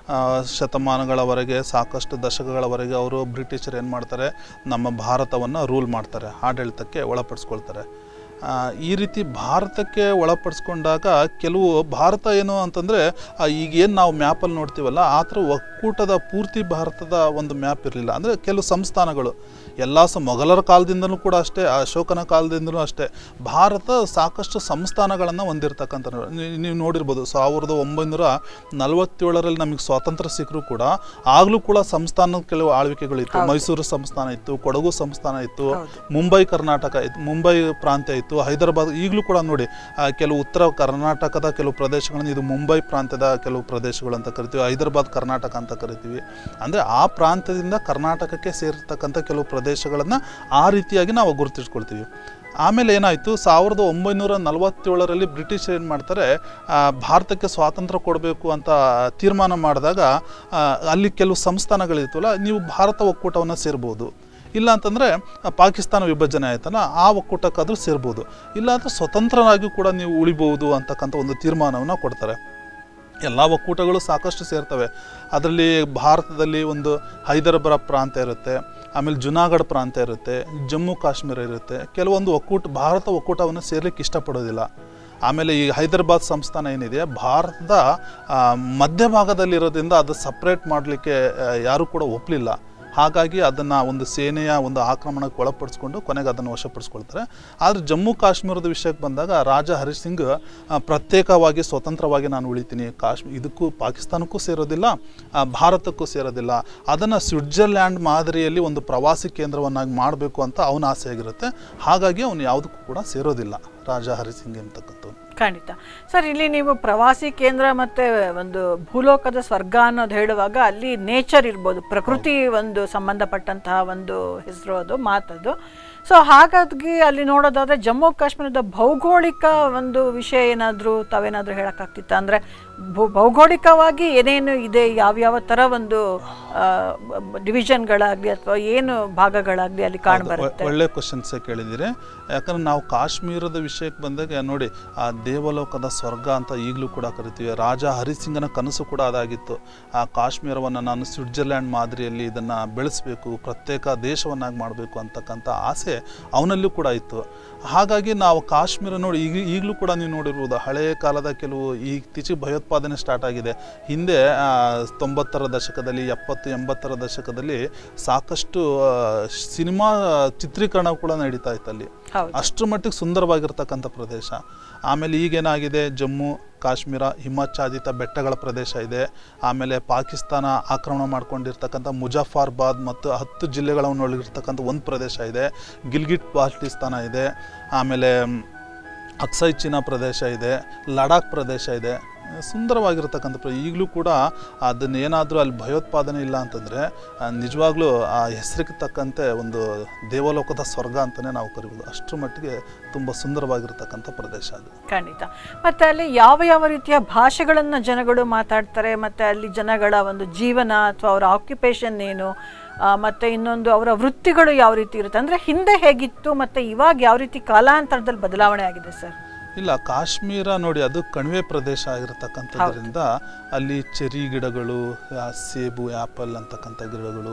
[SPEAKER 3] ಶತಮಾನಗಳವರೆಗೆ ಸಾಕಷ್ಟು ದಶಕಗಳವರೆಗೆ ಅವರು ಬ್ರಿಟಿಷರು ಏನು ಮಾಡ್ತಾರೆ ನಮ್ಮ ಭಾರತವನ್ನು ರೂಲ್ ಮಾಡ್ತಾರೆ ಆಡಳಿತಕ್ಕೆ ಒಳಪಡಿಸ್ಕೊಳ್ತಾರೆ ಆ, ಈ ರೀತಿ ಭಾರತಕ್ಕೆ ಒಳಪಡಿಸ್ಕೊಂಡಾಗ ಕೆಲವು ಭಾರತ ಏನು ಅಂತಂದರೆ ಈಗ ಏನು ನಾವು ಮ್ಯಾಪಲ್ಲಿ ನೋಡ್ತೀವಲ್ಲ ಆ ಥರ ಒಕ್ಕೂಟದ ಪೂರ್ತಿ ಭಾರತದ ಒಂದು ಮ್ಯಾಪ್ ಇರಲಿಲ್ಲ ಅಂದರೆ ಕೆಲವು ಸಂಸ್ಥಾನಗಳು ಎಲ್ಲ ಸ ಮೊಘಲರ ಕಾಲದಿಂದಲೂ ಕೂಡ ಅಷ್ಟೇ ಅಶೋಕನ ಕಾಲದಿಂದಲೂ ಅಷ್ಟೇ ಭಾರತ ಸಾಕಷ್ಟು ಸಂಸ್ಥಾನಗಳನ್ನು ಹೊಂದಿರತಕ್ಕಂಥ ನೀವು ನೋಡಿರ್ಬೋದು ಸಾವಿರದ ಒಂಬೈನೂರ ನಲವತ್ತೇಳರಲ್ಲಿ ನಮಗೆ ಸ್ವಾತಂತ್ರ್ಯ ಸಿಕ್ಕರೂ ಕೂಡ ಆಗಲೂ ಕೂಡ ಸಂಸ್ಥಾನದ ಕೆಲವು ಆಳ್ವಿಕೆಗಳು ಇತ್ತು ಮೈಸೂರು ಸಂಸ್ಥಾನ ಇತ್ತು ಕೊಡಗು ಸಂಸ್ಥಾನ ಇತ್ತು ಮುಂಬೈ ಕರ್ನಾಟಕ ಇತ್ತು ಮುಂಬೈ ಪ್ರಾಂತ್ಯ ಇತ್ತು ಹೈದರಾಬಾದ್ ಈಗಲೂ ಕೂಡ ನೋಡಿ ಆ, ಕೆಲವು ಉತ್ತರ ಕರ್ನಾಟಕದ ಕೆಲವು ಪ್ರದೇಶಗಳನ್ನು ಇದು ಮುಂಬೈ ಪ್ರಾಂತ್ಯದ ಕೆಲವು ಪ್ರದೇಶಗಳು ಅಂತ ಕರಿತೀವಿ ಹೈದರಾಬಾದ್ ಕರ್ನಾಟಕ ಅಂತ ಕರಿತೀವಿ ಅಂದರೆ ಆ ಪ್ರಾಂತ್ಯದಿಂದ ಕರ್ನಾಟಕಕ್ಕೆ ಸೇರಿರ್ತಕ್ಕಂಥ ಕೆಲವು ಪ್ರದೇಶಗಳನ್ನು ಆ ರೀತಿಯಾಗಿ ನಾವು ಗುರುತಿಸ್ಕೊಳ್ತೀವಿ ಆಮೇಲೆ ಏನಾಯಿತು ಸಾವಿರದ ಒಂಬೈನೂರ ನಲವತ್ತೇಳರಲ್ಲಿ ಬ್ರಿಟಿಷ್ ಏನು ಮಾಡ್ತಾರೆ ಆ, ಭಾರತಕ್ಕೆ ಸ್ವಾತಂತ್ರ್ಯ ಕೊಡಬೇಕು ಅಂತ ತೀರ್ಮಾನ ಮಾಡಿದಾಗ ಆ, ಅಲ್ಲಿ ಕೆಲವು ಸಂಸ್ಥಾನಗಳಿರ್ತವಲ್ಲ ನೀವು ಭಾರತ ಒಕ್ಕೂಟವನ್ನು ಸೇರ್ಬೋದು ಇಲ್ಲ ಅಂತಂದರೆ ಪಾಕಿಸ್ತಾನ ವಿಭಜನೆ ಆಯ್ತಲ್ಲ ಆ ಒಕ್ಕೂಟಕ್ಕಾದರೂ ಸೇರ್ಬೋದು ಇಲ್ಲ ಅಂದರೆ ಸ್ವತಂತ್ರರಾಗಿ ಕೂಡ ನೀವು ಉಳಿಬೋದು ಅಂತಕ್ಕಂಥ ಒಂದು ತೀರ್ಮಾನವನ್ನು ಕೊಡ್ತಾರೆ ಎಲ್ಲ ಒಕ್ಕೂಟಗಳು ಸಾಕಷ್ಟು ಸೇರ್ತವೆ ಅದರಲ್ಲಿ ಭಾರತದಲ್ಲಿ ಒಂದು ಹೈದರಾಬಾದ್ ಪ್ರಾಂತ್ಯ ಇರುತ್ತೆ ಆಮೇಲೆ ಜುನಾಗಢ ಪ್ರಾಂತ್ಯ ಇರುತ್ತೆ ಜಮ್ಮು ಕಾಶ್ಮೀರ ಇರುತ್ತೆ ಕೆಲವೊಂದು ಒಕ್ಕೂಟ ಭಾರತ ಒಕ್ಕೂಟವನ್ನು ಸೇರ್ಲಿಕ್ಕೆ ಇಷ್ಟಪಡೋದಿಲ್ಲ ಆಮೇಲೆ ಈ ಹೈದರಾಬಾದ್ ಸಂಸ್ಥಾನ ಏನಿದೆ ಭಾರತದ ಆ, ಮಧ್ಯಭಾಗದಲ್ಲಿರೋದ್ರಿಂದ ಅದು ಸಪ್ರೇಟ್ ಮಾಡಲಿಕ್ಕೆ ಯಾರೂ ಕೂಡ ಒಪ್ಪಲಿಲ್ಲ ಹಾಗಾಗಿ ಅದನ್ನು ಒಂದು ಸೇನೆಯ ಒಂದು ಆಕ್ರಮಣಕ್ಕೆ ಒಳಪಡಿಸ್ಕೊಂಡು ಕೊನೆಗೆ ಅದನ್ನು ವಶಪಡಿಸ್ಕೊಳ್ತಾರೆ ಆದರೆ ಜಮ್ಮು ಕಾಶ್ಮೀರದ ವಿಷಯಕ್ಕೆ ಬಂದಾಗ ರಾಜ ಹರಿ ಸಿಂಗ್ ಆ, ಪ್ರತ್ಯೇಕವಾಗಿ ಸ್ವತಂತ್ರವಾಗಿ ನಾನು ಉಳಿತೀನಿ ಕಾಶ್ಮೀರ ಇದಕ್ಕೂ ಪಾಕಿಸ್ತಾನಕ್ಕೂ ಸೇರೋದಿಲ್ಲ ಆ, ಭಾರತಕ್ಕೂ ಸೇರೋದಿಲ್ಲ ಅದನ್ನು ಸ್ವಿಟ್ಜರ್ಲ್ಯಾಂಡ್ ಮಾದರಿಯಲ್ಲಿ ಒಂದು ಪ್ರವಾಸಿ ಕೇಂದ್ರವನ್ನಾಗಿ ಮಾಡಬೇಕು ಅಂತ ಅವನ ಆಸೆ ಆಗಿರುತ್ತೆ ಹಾಗಾಗಿ ಅವನು ಯಾವುದಕ್ಕೂ ಕೂಡ ಸೇರೋದಿಲ್ಲ ರಾಜ ಹರಿ ಸಿಂಗ್ ಎಂತಕ್ಕಂಥವ್ನು
[SPEAKER 1] ಖಂಡಿತ ಸರ್ ಇಲ್ಲಿ ನೀವು ಪ್ರವಾಸಿ ಕೇಂದ್ರ ಮತ್ತೆ ಒಂದು ಭೂಲೋಕದ ಸ್ವರ್ಗ ಅನ್ನೋದು ಹೇಳುವಾಗ ಅಲ್ಲಿ ನೇಚರ್ ಇರ್ಬೋದು ಪ್ರಕೃತಿ ಒಂದು ಸಂಬಂಧಪಟ್ಟಂತಹ ಒಂದು ಹೆಸರು ಅದು ಮಾತದು ಸೊ ಹಾಗಾಗಿ ಅಲ್ಲಿ ನೋಡೋದಾದ್ರೆ ಜಮ್ಮು ಕಾಶ್ಮೀರದ ಭೌಗೋಳಿಕ ಒಂದು ವಿಷಯ ಏನಾದರೂ ತಾವೇನಾದರೂ ಹೇಳೋಕ್ಕಾಗ್ತಿತ್ತ ಅಂದರೆ ಭೂ ಭೌಗೋಳಿಕವಾಗಿ ಏನೇನು ಇದೆ ಯಾವ್ಯಾವ ಥರ ಒಂದು ಡಿವಿಷನ್ಗಳಾಗಲಿ ಅಥವಾ ಏನು ಭಾಗಗಳಾಗಲಿ ಅಲ್ಲಿ ಕಾಣ್ಬರುತ್ತೆ
[SPEAKER 3] ಒ- ಒಳ್ಳೆ ಕ್ವಶನ್ಸ್ ಕೇಳಿದ್ದೀರಿ ಯಾಕಂದ್ರೆ ನಾವು ಕಾಶ್ಮೀರದ ವಿಷಯಕ್ಕೆ ಬಂದಾಗ ನೋಡಿ ಆ ದೇವಲೋಕದ ಸ್ವರ್ಗ ಅಂತ ಈಗಲೂ ಕೂಡ ಕರಿತೀವಿ ರಾಜ ಹರಿಸಿಂಗನ ಕನಸು ಕೂಡ ಅದಾಗಿತ್ತು ಆ ಕಾಶ್ಮೀರವನ್ನು ನಾನು ಸ್ವಿಟ್ಜರ್ಲ್ಯಾಂಡ್ ಮಾದರಿಯಲ್ಲಿ ಇದನ್ನು ಬೆಳೆಸಬೇಕು ಪ್ರತ್ಯೇಕ ದೇಶವನ್ನಾಗಿ ಮಾಡಬೇಕು ಅಂತಕ್ಕಂಥ ಆಸೆ ಅವನಲ್ಲೂ ಕೂಡ ಇತ್ತು ಹಾಗಾಗಿ ನಾವು ಕಾಶ್ಮೀರ ನೋಡಿ ಈಗ ಈಗಲೂ ಕೂಡ ನೀವು ನೋಡಿರ್ಬೋದು ಹಳೆಯ ಕಾಲದ ಕೆಲವು ಈ ಇತ್ತೀಚೆಗೆ ಭಯೋತ್ಪಾದನೆ ಸ್ಟಾರ್ಟ್ ಆಗಿದೆ ಹಿಂದೆ ಆ, ತೊಂಬತ್ತರ ದಶಕದಲ್ಲಿ ಎಪ್ಪತ್ತು ಎಂಬತ್ತರ ದಶಕದಲ್ಲಿ ಸಾಕಷ್ಟು ಆ, ಸಿನಿಮಾ ಚಿತ್ರೀಕರಣ ಕೂಡ ನಡೀತಾ ಇತ್ತು ಅಲ್ಲಿ
[SPEAKER 1] ಹೌದು
[SPEAKER 3] ಅಷ್ಟರ ಮಟ್ಟಿಗೆ ಸುಂದರವಾಗಿರ್ತಕ್ಕಂಥ ಪ್ರದೇಶ ಆಮೇಲೆ ಈಗೇನಾಗಿದೆ ಜಮ್ಮು ಕಾಶ್ಮೀರ ಹಿಮಾಚ್ಛಾದಿತ ಬೆಟ್ಟಗಳ ಪ್ರದೇಶ ಇದೆ ಆಮೇಲೆ ಪಾಕಿಸ್ತಾನ ಆಕ್ರಮಣ ಮಾಡ್ಕೊಂಡಿರ್ತಕ್ಕಂಥ ಮುಜಫರ್ಬಾದ್ ಮತ್ತು ಹತ್ತು ಜಿಲ್ಲೆಗಳನ್ನು ಒಳಗಿರ್ತಕ್ಕಂಥ ಒಂದು ಪ್ರದೇಶ ಇದೆ ಗಿಲ್ಗಿಟ್ ಬಾಲ್ಟಿಸ್ತಾನ ಇದೆ ಆಮೇಲೆ ಮ್, ಅಕ್ಸೈ ಚೀನಾ ಪ್ರದೇಶ ಇದೆ ಲಡಾಖ್ ಪ್ರದೇಶ ಇದೆ ಸುಂದರವಾಗಿರ್ತಕ್ಕಂಥ ಪ್ರ ಈಗಲೂ ಕೂಡ ಅದನ್ನ ಏನಾದರೂ ಅಲ್ಲಿ ಭಯೋತ್ಪಾದನೆ ಇಲ್ಲ ಅಂತಂದರೆ ನಿಜವಾಗ್ಲೂ ಆ ಹೆಸರಿಗೆ ತಕ್ಕಂತೆ ಒಂದು ದೇವಲೋಕದ ಸ್ವರ್ಗ ಅಂತಲೇ ನಾವು ಕರಿಬೋದು ಅಷ್ಟರ ಮಟ್ಟಿಗೆ ತುಂಬ ಸುಂದರವಾಗಿರ್ತಕ್ಕಂಥ ಪ್ರದೇಶ ಅದು
[SPEAKER 1] ಖಂಡಿತ ಮತ್ತೆ ಅಲ್ಲಿ ಯಾವ ಯಾವ ರೀತಿಯ ಭಾಷೆಗಳನ್ನು ಜನಗಳು ಮಾತಾಡ್ತಾರೆ ಮತ್ತೆ ಅಲ್ಲಿ ಜನಗಳ ಒಂದು ಜೀವನ ಅಥವಾ ಅವರ ಆಕ್ಯುಪೇಷನ್ ಏನು ಆ, ಮತ್ತೆ ಇನ್ನೊಂದು ಅವರ ವೃತ್ತಿಗಳು ಯಾವ ರೀತಿ ಇರುತ್ತೆ ಅಂದ್ರೆ ಹಿಂದೆ ಹೇಗಿತ್ತು ಮತ್ತೆ ಇವಾಗ ಯಾವ ರೀತಿ ಕಾಲಾಂತರದಲ್ಲಿ ಬದಲಾವಣೆ ಆಗಿದೆ ಸರ್
[SPEAKER 3] ಇಲ್ಲ ಕಾಶ್ಮೀರ ನೋಡಿ ಅದು ಕಣಿವೆ ಪ್ರದೇಶ ಆಗಿರತಕ್ಕಂಥದ್ರಿಂದ ಅಲ್ಲಿ ಚೆರಿ ಗಿಡಗಳು ಆ, ಸೇಬು ಆ್ಯಪಲ್ ಅಂತಕ್ಕಂಥ ಗಿಡಗಳು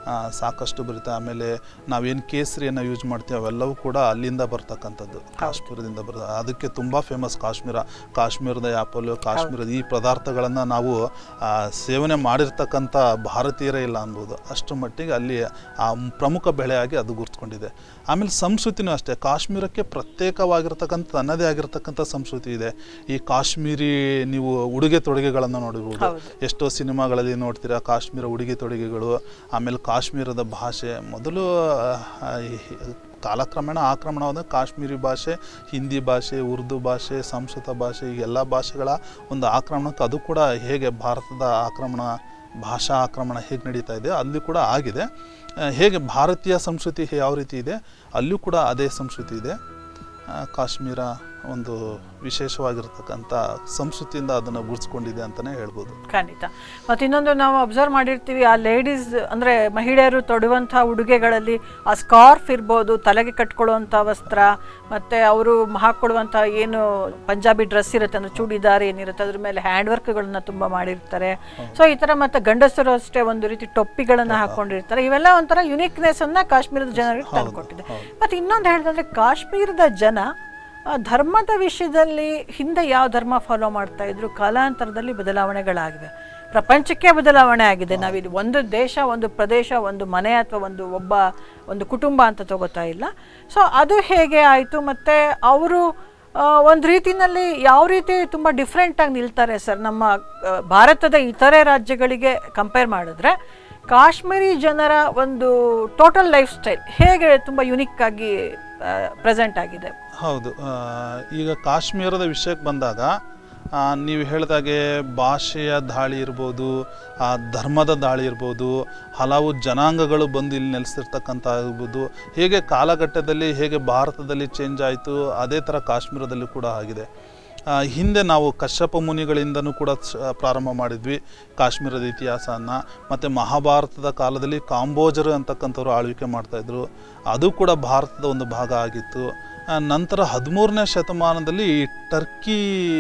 [SPEAKER 3] ಆ, ಸಾಕಷ್ಟು ಬರುತ್ತೆ ಆಮೇಲೆ ನಾವೇನು ಕೇಸರಿಯನ್ನು ಯೂಸ್ ಮಾಡ್ತೀವಿ ಅವೆಲ್ಲವೂ ಕೂಡ ಅಲ್ಲಿಂದ ಬರ್ತಕ್ಕಂಥದ್ದು ಕಾಶ್ಮೀರದಿಂದ ಬರ್ತದೆ ಅದಕ್ಕೆ ತುಂಬ ಫೇಮಸ್ ಕಾಶ್ಮೀರ ಕಾಶ್ಮೀರದ ಆ್ಯಪಲ್ ಕಾಶ್ಮೀರದ ಈ ಪದಾರ್ಥಗಳನ್ನು ನಾವು ಆ, ಸೇವನೆ ಮಾಡಿರ್ತಕ್ಕಂಥ ಭಾರತೀಯರೇ ಇಲ್ಲ ಅನ್ಬೋದು ಅಷ್ಟರ ಮಟ್ಟಿಗೆ ಅಲ್ಲಿ ಆ ಪ್ರಮುಖ ಬೆಳೆಯಾಗಿ ಅದು ಗುರ್ತ್ಕೊಂಡಿದೆ ಆಮೇಲೆ ಸಂಸ್ಕೃತಿನೂ ಅಷ್ಟೇ ಕಾಶ್ಮೀರಕ್ಕೆ ಪ್ರತ್ಯೇಕವಾಗಿರ್ತಕ್ಕಂಥ ತನ್ನದೇ ಆಗಿರ್ತಕ್ಕಂಥ ಸಂಸ್ಕೃತಿ ಇದೆ ಈ ಕಾಶ್ಮೀರಿ ನೀವು ಉಡುಗೆ ತೊಡುಗೆಗಳನ್ನು ನೋಡಿರ್ಬೋದು
[SPEAKER 1] ಹೌದು.
[SPEAKER 3] ಎಷ್ಟೋ ಸಿನಿಮಾಗಳಲ್ಲಿ ನೋಡ್ತೀರಾ ಕಾಶ್ಮೀರ ಉಡುಗೆ ತೊಡುಗೆಗಳು ಆಮೇಲೆ ಕಾಶ್ಮೀರದ ಭಾಷೆ ಮೊದಲು ಆ, ಈ ಕಾಲಕ್ರಮೇಣ ಆಕ್ರಮಣವಾದ ಕಾಶ್ಮೀರಿ ಭಾಷೆ ಹಿಂದಿ ಭಾಷೆ ಉರ್ದು ಭಾಷೆ ಸಂಸ್ಕೃತ ಭಾಷೆ ಈ ಎಲ್ಲ ಭಾಷೆಗಳ ಒಂದು ಆಕ್ರಮಣಕ್ಕೆ ಅದು ಕೂಡ ಹೇಗೆ ಭಾರತದ ಆಕ್ರಮಣ ಭಾಷಾ ಆಕ್ರಮಣ ಹೇಗೆ ನಡೀತಾ ಇದೆ ಅಲ್ಲಿ ಕೂಡ ಆಗಿದೆ ಆ, ಹೇಗೆ ಭಾರತೀಯ ಸಂಸ್ಕೃತಿ ಯಾವ ರೀತಿ ಇದೆ ಅಲ್ಲೂ ಕೂಡ ಅದೇ ಸಂಸ್ಕೃತಿ ಇದೆ ಆ, ಕಾಶ್ಮೀರ ಒಂದು ವಿಶೇಷವಾಗಿರ್ತಕ್ಕಂಥ ಸಂಸ್ಕೃತಿಯಿಂದ ಅದನ್ನು ಗುರ್ಸ್ಕೊಂಡಿದೆ ಅಂತಲೇ ಹೇಳ್ಬೋದು
[SPEAKER 1] ಖಂಡಿತ ಮತ್ತು ಇನ್ನೊಂದು ನಾವು ಅಬ್ಸರ್ವ್ ಮಾಡಿರ್ತೀವಿ ಆ ಲೇಡೀಸ್ ಅಂದರೆ ಮಹಿಳೆಯರು ತೊಡುವಂಥ ಉಡುಗೆಗಳಲ್ಲಿ ಆ ಸ್ಕಾರ್ಫ್ ಇರ್ಬೋದು ತಲೆಗೆ ಕಟ್ಕೊಳ್ಳುವಂಥ ವಸ್ತ್ರ ಮತ್ತು ಅವರು ಹಾಕ್ಕೊಳ್ಳುವಂಥ ಏನು ಪಂಜಾಬಿ ಡ್ರೆಸ್ ಇರುತ್ತೆ ಅಂದರೆ ಚೂಡಿದಾರ್ ಏನಿರುತ್ತೆ ಅದ್ರ ಮೇಲೆ ಹ್ಯಾಂಡ್ ವರ್ಕ್ಗಳನ್ನ ತುಂಬ ಮಾಡಿರ್ತಾರೆ ಸೊ ಈ ಥರ ಮತ್ತು ಗಂಡಸರು ಅಷ್ಟೇ ಒಂದು ರೀತಿ ಟೊಪ್ಪಿಗಳನ್ನು ಹಾಕ್ಕೊಂಡಿರ್ತಾರೆ ಇವೆಲ್ಲ ಒಂಥರ ಯುನೀಕ್ನೆಸ್ಸನ್ನು ಕಾಶ್ಮೀರದ ಜನರಿಗೆ ತಂದುಕೊಟ್ಟಿದೆ ಮತ್ತು ಇನ್ನೊಂದು ಹೇಳಿದ್ರೆ ಕಾಶ್ಮೀರದ ಜನ ಆ, ಧರ್ಮದ ವಿಷಯದಲ್ಲಿ ಹಿಂದೆ ಯಾವ ಧರ್ಮ ಫಾಲೋ ಮಾಡ್ತಾ ಇದ್ರು ಕಾಲಾಂತರದಲ್ಲಿ ಬದಲಾವಣೆಗಳಾಗಿವೆ ಪ್ರಪಂಚಕ್ಕೆ ಬದಲಾವಣೆ ಆಗಿದೆ ನಾವಿಲ್ಲಿ ಒಂದು ದೇಶ ಒಂದು ಪ್ರದೇಶ ಒಂದು ಮನೆ ಅಥವಾ ಒಂದು ಒಬ್ಬ ಒಂದು ಕುಟುಂಬ ಅಂತ ತಗೋತಾ ಇಲ್ಲ ಸೊ ಅದು ಹೇಗೆ ಆಯಿತು ಮತ್ತು ಅವರು ಒಂದು ರೀತಿನಲ್ಲಿ ಯಾವ ರೀತಿ ತುಂಬ ಡಿಫ್ರೆಂಟಾಗಿ ನಿಲ್ತಾರೆ ಸರ್ ನಮ್ಮ ಆ, ಭಾರತದ ಇತರೆ ರಾಜ್ಯಗಳಿಗೆ ಕಂಪೇರ್ ಮಾಡಿದ್ರೆ ಕಾಶ್ಮೀರಿ ಜನರ ಒಂದು ಟೋಟಲ್ ಲೈಫ್ ಸ್ಟೈಲ್ ಹೇಗೆ ತುಂಬ ಯುನಿಕ್ ಆಗಿ ಪ್ರೆಸೆಂಟ್ ಆಗಿದೆ
[SPEAKER 3] ಹೌದು ಆ, ಈಗ ಕಾಶ್ಮೀರದ ವಿಷಯಕ್ಕೆ ಬಂದಾಗ ಆ, ನೀವು ಹೇಳಿದಾಗೆ ಭಾಷೆಯ ದಾಳಿ ಇರ್ಬೋದು ಆ ಧರ್ಮದ ದಾಳಿ ಇರ್ಬೋದು ಹಲವು ಜನಾಂಗಗಳು ಬಂದು ಇಲ್ಲಿ ನೆಲೆಸಿರ್ತಕ್ಕಂಥ ಇರ್ಬೋದು ಹೇಗೆ ಕಾಲಘಟ್ಟದಲ್ಲಿ ಹೇಗೆ ಭಾರತದಲ್ಲಿ ಚೇಂಜ್ ಆಯಿತು ಅದೇ ಥರ ಕಾಶ್ಮೀರದಲ್ಲಿ ಕೂಡ ಆಗಿದೆ ಆ, ಹಿಂದೆ ನಾವು ಕಶ್ಯಪ ಮುನಿಗಳಿಂದನೂ ಕೂಡ ಸ- ಪ್ರಾರಂಭ ಮಾಡಿದ್ವಿ ಕಾಶ್ಮೀರದ ಇತಿಹಾಸನ ಮತ್ತು ಮಹಾಭಾರತದ ಕಾಲದಲ್ಲಿ ಕಾಂಬೋಜರು ಅಂತಕ್ಕಂಥವ್ರು ಆಳ್ವಿಕೆ ಮಾಡ್ತಾಯಿದ್ರು ಅದು ಕೂಡ ಭಾರತದ ಒಂದು ಭಾಗ ಆಗಿತ್ತು ಆ, ನಂತರ ಹದಿಮೂರನೇ ಶತಮಾನದಲ್ಲಿ ಈ ಟರ್ಕಿ